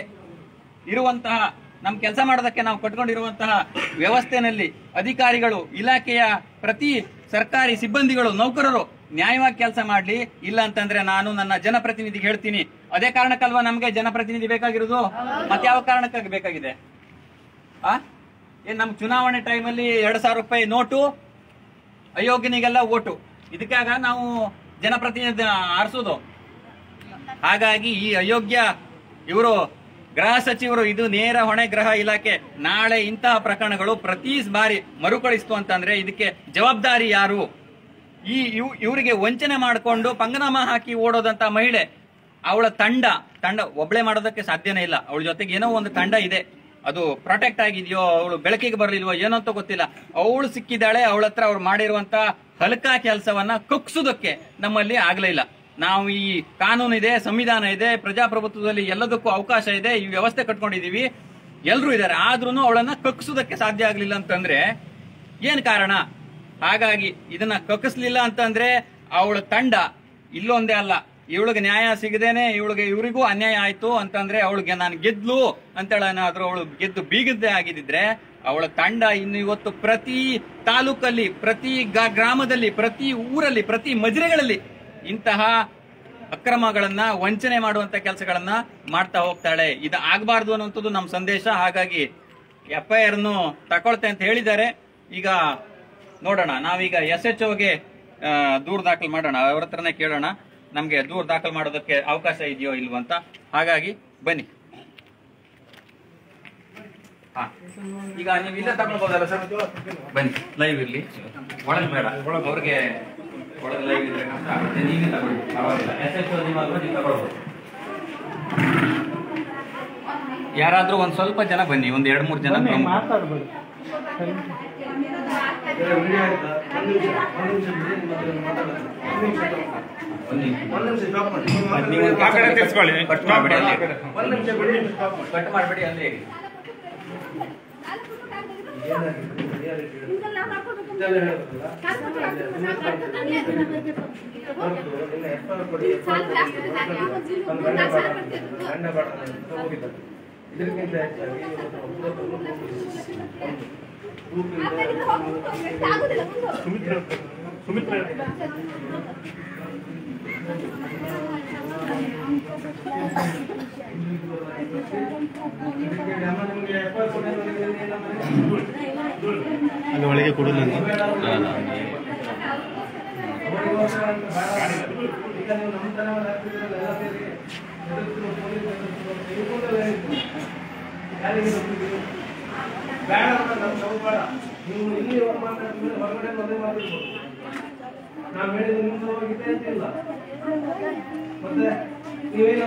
ಇರುವಂತಹ ನಮ್ಮ ಕೆಲಸ ಮಾಡೋದಕ್ಕೆ ನಾವು ಕಟ್ಕೊಂಡಿರುವಂತಹ ವ್ಯವಸ್ಥೆನಲ್ಲಿ ಅಧಿಕಾರಿಗಳು ಇಲಾಖೆಯ ಪ್ರತಿ ಸರ್ಕಾರಿ ಸಿಬ್ಬಂದಿಗಳು ನೌಕರರು ನ್ಯಾಯವಾಗಿ ಕೆಲಸ ಮಾಡ್ಲಿ ಇಲ್ಲ ಅಂತಂದ್ರೆ ನಾನು ನನ್ನ ಜನಪ್ರತಿನಿಧಿಗೆ ಹೇಳ್ತೀನಿ ಅದೇ ಕಾರಣಕ್ಕಲ್ವಾ ನಮ್ಗೆ ಜನಪ್ರತಿನಿಧಿ ಬೇಕಾಗಿರೋದು ಮತ್ತೆ ಯಾವ ಕಾರಣಕ್ಕಾಗಿ ಬೇಕಾಗಿದೆ ಆ ಏನ್ ನಮ್ ಚುನಾವಣೆ ಟೈಮಲ್ಲಿ ಎರಡ್ ಸಾವಿರ ರೂಪಾಯಿ ನೋಟು ಅಯೋಗ್ಯನಿಗೆಲ್ಲ ಓಟು ಇದಕ್ಕಾಗ ನಾವು ಜನಪ್ರತಿನಿಧಿ ಆರಿಸೋದು ಹಾಗಾಗಿ ಈ ಅಯೋಗ್ಯ ಇವರು ಗೃಹ ಸಚಿವರು ಇದು ನೇರ ಹೊಣೆ ಗೃಹ ಇಲಾಖೆ ನಾಳೆ ಇಂತಹ ಪ್ರಕರಣಗಳು ಪ್ರತಿ ಬಾರಿ ಮರುಕಳಿಸ್ತು ಅಂತಂದ್ರೆ ಇದಕ್ಕೆ ಜವಾಬ್ದಾರಿ ಯಾರು ಈ ಇವ್- ಇವರಿಗೆ ವಂಚನೆ ಮಾಡಿಕೊಂಡು ಪಂಗನಾಮ ಹಾಕಿ ಓಡೋದಂತ ಮಹಿಳೆ ಅವಳ ತಂಡ ತಂಡ ಒಬ್ಳೆ ಮಾಡೋದಕ್ಕೆ ಸಾಧ್ಯನೇ ಇಲ್ಲ ಅವಳ ಜೊತೆಗೆ ಏನೋ ಒಂದು ತಂಡ ಇದೆ ಅದು ಪ್ರೊಟೆಕ್ಟ್ ಆಗಿದೆಯೋ ಅವಳು ಬೆಳಕಿಗೆ ಬರ್ಲಿಲ್ವೋ ಏನೋ ಅಂತ ಗೊತ್ತಿಲ್ಲ ಅವಳು ಸಿಕ್ಕಿದ್ದಾಳೆ ಅವಳ ಹತ್ರ ಅವ್ರು ಮಾಡಿರುವಂತ ಹಲ್ಕ ಕೆಲಸವನ್ನ ಕಕ್ಸುದಕ್ಕೆ ನಮ್ಮಲ್ಲಿ ಆಗ್ಲಿಲ್ಲ ನಾವು ಈ ಕಾನೂನು ಇದೆ ಸಂವಿಧಾನ ಇದೆ ಪ್ರಜಾಪ್ರಭುತ್ವದಲ್ಲಿ ಎಲ್ಲದಕ್ಕೂ ಅವಕಾಶ ಇದೆ ಈ ವ್ಯವಸ್ಥೆ ಕಟ್ಕೊಂಡಿದೀವಿ ಎಲ್ರೂ ಇದ್ದಾರೆ ಆದ್ರೂ ಅವಳನ್ನ ಕಕ್ಸುದಕ್ಕೆ ಸಾಧ್ಯ ಆಗ್ಲಿಲ್ಲ ಅಂತಂದ್ರೆ ಏನ್ ಕಾರಣ ಹಾಗಾಗಿ ಇದನ್ನ ಕಕ್ಕಿಸ್ಲಿಲ್ಲ ಅಂತಂದ್ರೆ ಅವಳ ತಂಡ ಇಲ್ಲೊಂದೇ ಅಲ್ಲ ಇವಳಿಗೆ ನ್ಯಾಯ ಸಿಗದೇನೆ ಇವಳಿಗೆ ಇವರಿಗೂ ಅನ್ಯಾಯ ಆಯ್ತು ಅಂತಂದ್ರೆ ಅವಳಿಗೆ ನಾನು ಗೆದ್ಲು ಅಂತೇಳಿ ಏನಾದ್ರೂ ಅವಳು ಗೆದ್ದು ಬೀಗದ್ದೇ ಆಗಿದ್ರೆ ಅವಳ ತಂಡ ಇನ್ನು ಇವತ್ತು ಪ್ರತಿ ತಾಲೂಕಲ್ಲಿ ಪ್ರತಿ ಗ- ಗ್ರಾಮದಲ್ಲಿ ಪ್ರತಿ ಊರಲ್ಲಿ ಪ್ರತಿ ಮಜಿರೆಗಳಲ್ಲಿ ಇಂತಹ ಅಕ್ರಮಗಳನ್ನ ವಂಚನೆ ಮಾಡುವಂತ ಕೆಲಸಗಳನ್ನ ಮಾಡ್ತಾ ಹೋಗ್ತಾಳೆ ಇದು ಆಗಬಾರ್ದು ಅನ್ನುವಂಥದ್ದು ನಮ್ಮ ಸಂದೇಶ ಹಾಗಾಗಿ ಎಫ್ ಐ ಆರ್ ಅನ್ನು ತಕೊಳ್ತೆ ಅಂತ ಹೇಳಿದ್ದಾರೆ ಈಗ ನೋಡೋಣ ನಾವೀಗ ಎಸ್ ಎಚ್ ಓಗೆ ದೂರು ದಾಖಲು ಮಾಡೋಣ ಅವ್ರ ಹತ್ರನೇ ಕೇಳೋಣ ನಮ್ಗೆ ದೂರು ದಾಖಲು ಮಾಡೋದಕ್ಕೆ ಅವಕಾಶ ಇದೆಯೋ ಇಲ್ವೋ ಅಂತ ಹಾಗಾಗಿ ಬನ್ನಿ ಹಾ. ಈಗ ನೀವು ಇಲ್ಲೇ ತಗೊಳ್ಬೋದಲ್ಲ ಸರ್ ಬನ್ನಿ ಲೈವ್ ಇರ್ಲಿ ಒಳಗೆ ಬೇಡ ಅವ್ರಿಗೆ ಒಳಗೆ ಲೈವ್ ಇದ್ರೆ ಕಷ್ಟ ಆಗುತ್ತೆ ನೀವೇ ತಗೊಳ್ಳಿ ಪರವಾಗಿಲ್ಲ ಎಸ್ ಎಚ್ ನೀವು ತಗೊಳ್ಬೋದು ಯಾರಾದ್ರೂ ಒಂದ್ ಸ್ವಲ್ಪ ಜನ ಬನ್ನಿ ಒಂದ್ ಎರಡ್ ಮೂರ್ ಜನ ಪ್ರಮುಖ. ಬನ್ನಿ. ನೀವು ಒಂದ್ ಆ ಕಡೆ ತಿರ್ಸ್ಕೊಳ್ಳಿ. ಕಟ್ ಮಾಡ್ಬೇಡಿ ಅಲ್ಲಿ. ಒಂದ್ ನಿಮಿಷ ಬಿಡಿ ಕಟ್ ಮಾಡ್ಬೇಡಿ ಅಲ್ಲಿ ಇರಿ. ಇದಕ್ಕಿಂತ ಹೆಚ್ಚಾಗಿ ಸುಮಿತ್ರ ಸುಮಿತ್ರ ಅಲ್ಲಿ ಒಳಗೆ ಕೊಡಲ್ಲ ನೀವು ಇಲ್ಲಿ ಮಾತಾಡಿದ್ರೆ ಹೊರಗಡೆ ಮದುವೆ ಮಾಡಿರ್ಬೋದು ನಾವು ಹೇಳಿದ ನಿಮ್ಮ ಸಲುವಾಗಿದ್ದೇ ಅಂತಿಲ್ಲ ಮತ್ತೆ ನೀವೇನು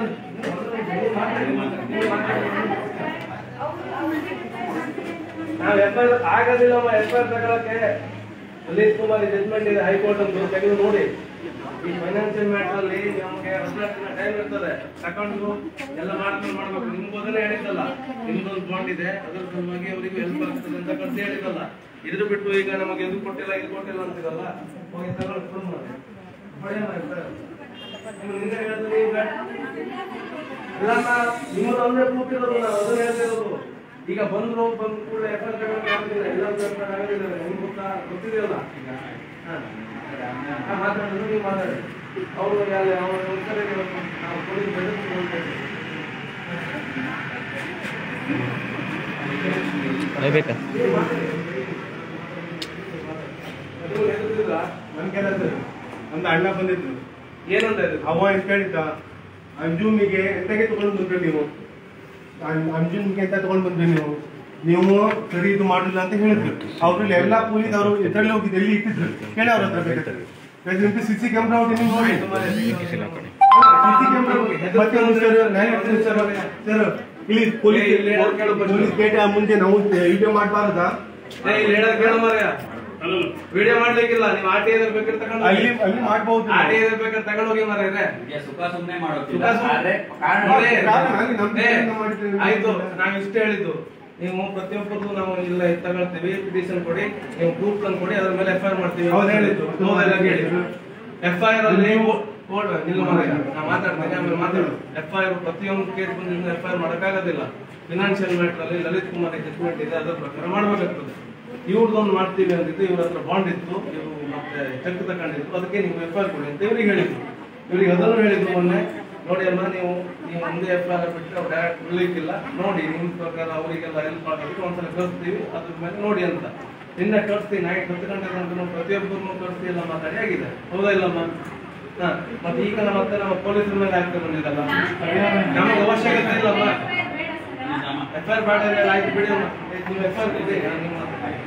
ನಾವು ಎಫ್ ಐ ಆಗೋದಿಲ್ಲಮ್ಮ ಎಫ್ ಐ ತಗೊಳಕ್ಕೆ ಲಲಿತ್ ಕುಮಾರ್ ಜಡ್ಜ್ಮೆಂಟ್ ಇದೆ ಹೈಕೋರ್ಟ್ ಅಂತ ತೆಗೆದು ನೋಡಿ ಈ ಫೈನಾನ್ಷಿಯಲ್ ಮ್ಯಾಟರ್ ಅಲ್ಲಿ ನಮಗೆ ಹದಿನಾಲ್ಕು ದಿನ ಟೈಮ್ ಇರ್ತದೆ ತಗೊಂಡು ಎಲ್ಲ ಮಾಡ್ಕೊಂಡು ಮಾಡ್ಬೇಕು ನಿಮ್ಗೆ ಅದನ್ನೇ ಹೇಳಿದ್ದಲ್ಲ ನಿಮ್ದೊಂದು ಬಾಂಡ್ ಇದೆ ಅದ್ರ ಸಲುವಾಗಿ ಅವರಿಗೂ ಹೆಲ್ಪ್ ಆಗ್ತದೆ ಅಂತ ಕಟ್ಟಿ ಹೇಳಿದ್ದಲ್ಲ ಇದ್ರ ಬಿಟ್ಟು ಈಗ ನಮಗೆ ಇದು ಕೊಟ್ಟಿಲ್ಲ ಇದು ಕೊಟ್ಟಿಲ್ಲ ಅಂತಿರಲ್ಲ ಹೋಗಿ ತಗೊಂಡು ಫೋನ್ ಮಾಡಿ ಹೊಡೆಯೋಣ ಆಯ್ತಾ? ನೀವು ನಿನ್ನೆ ಹೇಳಿದ್ರೆ ನೀವು ಬೇಡ. ಇಲ್ಲಮ್ಮ ನಿಮ್ಮದು ಒಂದೇ ಪ್ರೂಫ್ ಇರೋದು ನಾವು ಅದನ್ನ ಹೇಳ್ತಿರೋದು ಈಗ ಬಂದ್ರು ಬಂದ ಕೂಡಲೇ ಎಫ್ ಐ ತಗೊಳಕ್ಕೆ ಆಗೋದಿಲ್ಲ ಎಲ್ಲ ತಗೊಳಕ್ಕೆ ಆಗೋದಿಲ್ಲ ನಿಮ್ಗೆ ಗೊತ್ತಾ ಗೊತ್ತಿದೆಯಲ್ಲ ಈಗ ಹಾ. ಹಾ, ಮಾತಾಡಿದ್ರು ನೀವು ಮಾತಾಡಿ ಅವರು ಯಾರು ಅವರು ಉತ್ತರ ಇರಬೇಕು. ನಾವು ಪೊಲೀಸ್ ಬೆದರಿಸಿ ಹೋಗ್ಬೇಕು. ಅದು ಎದುರಿಸಿದ್ರಾ? ನನ್ ಕೆಲಸ ನಮ್ದು ಅಣ್ಣ ಬಂದಿದ್ರು ಏನಂತ ಇದು ಅವ ಎಂತ ಹೇಳಿದ್ದ ಅಂಜುಮಿಗೆ ಎಂತಗೆ ತಗೊಂಡು ಬಂದ್ರಿ ನೀವು ಅಂ- ಅಂಜುಮಿಗೆ ಎಂತ ತಗೊಂಡು ಬಂದ್ರಿ ನೀವು ನೀವು ಸರಿ ಇದು ಮಾಡಿಲ್ಲ ಅಂತ ಹೇಳಿದ್ರು ಅವ್ರಲ್ಲಿ ಎಲ್ಲಾ ಪೊಲೀಸ್ ಅವರು ಎದ್ರಲ್ಲಿ ಹೋಗಿದ್ದು ಎಲ್ಲಿ ಇಟ್ಟಿದ್ರು ಕೇಳಿ ಅವ್ರ ಹತ್ರ ಬೇಕಾದ್ರೆ ಸಿ ಸಿ ಕ್ಯಾಮ್ರಾ ಹೋಗಿ ನೀವು ನೋಡಿ ಸಿ ಕ್ಯಾಮ್ರಾ ಮತ್ತೆ ಒಂದು ಸರ್ ನಾನು ಹೇಳ್ತೀನಿ ಸರ್ ಸರ್ ಇಲ್ಲಿ ಪೊಲೀಸ್ ಇಲ್ಲಿ ಹೇಳೋದು ಕೇಳು first. ಪೊಲೀಸ್ ಗೇಟ್ ಮುಂದೆ ನಾವು ವಿಡಿಯೋ ಮಾಡಬಾರ್ದಾ ಏ, ಇಲ್ಲಿ ಹೇಳೋದು ಕೇಳು ಮಾರ್ರೆ. ವಿಡಿಯೋ ಮಾಡ್ಲಿಕ್ಕಿಲ್ಲ ನೀವು ಆರ್ ಟಿ ಐ ಬೇಕಾದ್ರೆ ತಗೊಂಡು ಅಲ್ಲಿ ಅಲ್ಲಿ ಮಾಡ್ಬಹುದು ಆರ್ ಟಿ ಐ ಬೇಕಾದ್ರೆ ತಗೊಂಡು ಹೋಗಿ ಮಾರ್ರೆ ನಿಮ್ಗೆ ಸುಖ ಸುಮ್ಮನೆ ಮಾಡೋದಿಲ್ಲ ಸುಖ ಸುಮ್ನೆ- ಆದ್ರೆ ಕಾರಣ ನೋಡಿ, ಕಾರಣ ನಂಗೆ ನಮ್ಮ ಏ, ಕಡೆಯಿಂದ ಮಾಡಿದ್ರೆ ಆಯ್ತು ನಾವು ಇಷ್ಟೇ ಹೇಳಿದ್ದು ನೀವು ಪ್ರತಿಯೊಬ್ಬರದು ನಾವು ಇಲ್ಲ ಇದ್ ತಗೊಳ್ತೀವಿ ಪಿಟಿಷನ್ ಕೊಡಿ ನೀವು ಪ್ರೂಫ್ ತಂದು ಕೊಡಿ ಅದ್ರ ಮೇಲೆ ಎಫ್ ಐ ಆರ್ ಮಾಡ್ತೀವಿ ಹೌದು ಹೇಳಿದ್ದು. ಹೌದೆಲ್ಲ ಕೇಳಿ ಎಫ್ ಐ ಆರ್ ಅಲ್ಲಿ ಕೊಡ್ ನಿಲ್ಲ ಮಾರಾಯ ನಾ ಮಾತಾಡ್ತೀನಿ ಆಮೇಲೆ ಮಾತಾಡು ಎಫ್ ಐ ಆರ್ ಪ್ರತಿಯೊಂದು ಕೇಸ್ ಬಂದಿಂದ ಎಫ್ ಐ ಆರ್ ಮಾಡೋಕ್ಕಾಗೋದಿಲ್ಲ ಫಿನಾನ್ಷಿಯಲ್ ಮ್ಯಾಟರ್ ಅಲ್ಲಿ ಲಲಿತ್ ಕುಮಾರ್ ಜಡ್ಜ್ಮೆಂಟ್ ಇದೆ ಅದರ ಪ್ರಕಾರ ಮಾಡಬೇಕಾಗ್ತದೆ ಇವ್ರದೊಂದು ಮಾಡ್ತೀವಿ ಅಂತಿದ್ದು ಇವ್ರ ಹತ್ರ ಬಾಂಡ್ ಇತ್ತು ಇವರು ಮತ್ತೆ ಚೆಕ್ ತಗೊಂಡಿದ್ರು ಅದಕ್ಕೆ ನೀವು ಎಫ್ ಐ ಆರ್ ಕೊಡಿ ಅಂತ ಇವ್ರಿಗೆ ಹೇಳಿದ್ರು ಇವ್ರಿಗೆ ಅದನ್ನು ಹೇಳಿದ್ರು ಮೊನ್ನೆ ನೋಡಿ ಅಮ್ಮ ನೀವು ನೀವು ಒಂದೇ ಎಫ್ ಐ ಆರ್ ಬಿಟ್ಟರೆ ಅವ್ರು ಡೈರೆಕ್ಟ್ ಬಿಡ್ಲಿಕ್ಕಿಲ್ಲ ನೋಡಿ ನಿಮ್ಮ ಪ್ರಕಾರ ಅವರಿಗೆಲ್ಲ ಹೆಲ್ಪ್ ಮಾಡೋದಕ್ಕೆ ಒಂದ್ಸಲ ಕಳಿಸ್ತೀವಿ ಅದ್ರ ಮೇಲೆ ನೋಡಿ ಅಂತ ನಿನ್ನೆ ಕಳಿಸ್ತೀವಿ ನೈಟ್ ಹತ್ತು ಗಂಟೆ ತನಕ ನಾವು ಪ್ರತಿಯೊಬ್ಬರನ್ನು ಕಳಿಸ್ತೀವಿ ಎಲ್ಲ ಮಾತಾಡಿ ಆಗಿದೆ ಹೌದಾ ಇಲ್ಲಮ್ಮ ಹಾ ಮತ್ತೆ ಈಗ ನಮ್ಮ ಮತ್ತೆ ನಮ್ಮ ಪೊಲೀಸರ ಮೇಲೆ ಆಗ್ತಾ ಬಂದಿದ್ದಲ್ಲ ನಮಗೆ ಅವಶ್ಯಕತೆ ಇಲ್ಲಮ್ಮ ಎಫ್ ಐ ಆರ್ ಬೇಡ ಅಂದ್ರೆ ಆಯ್ತು ಬಿಡಿ ಅಮ್ಮ ನೀವು ಎಫ್ ಐ ಆರ್ ಇದೆ ಈಗ ನಿಮ್ಮ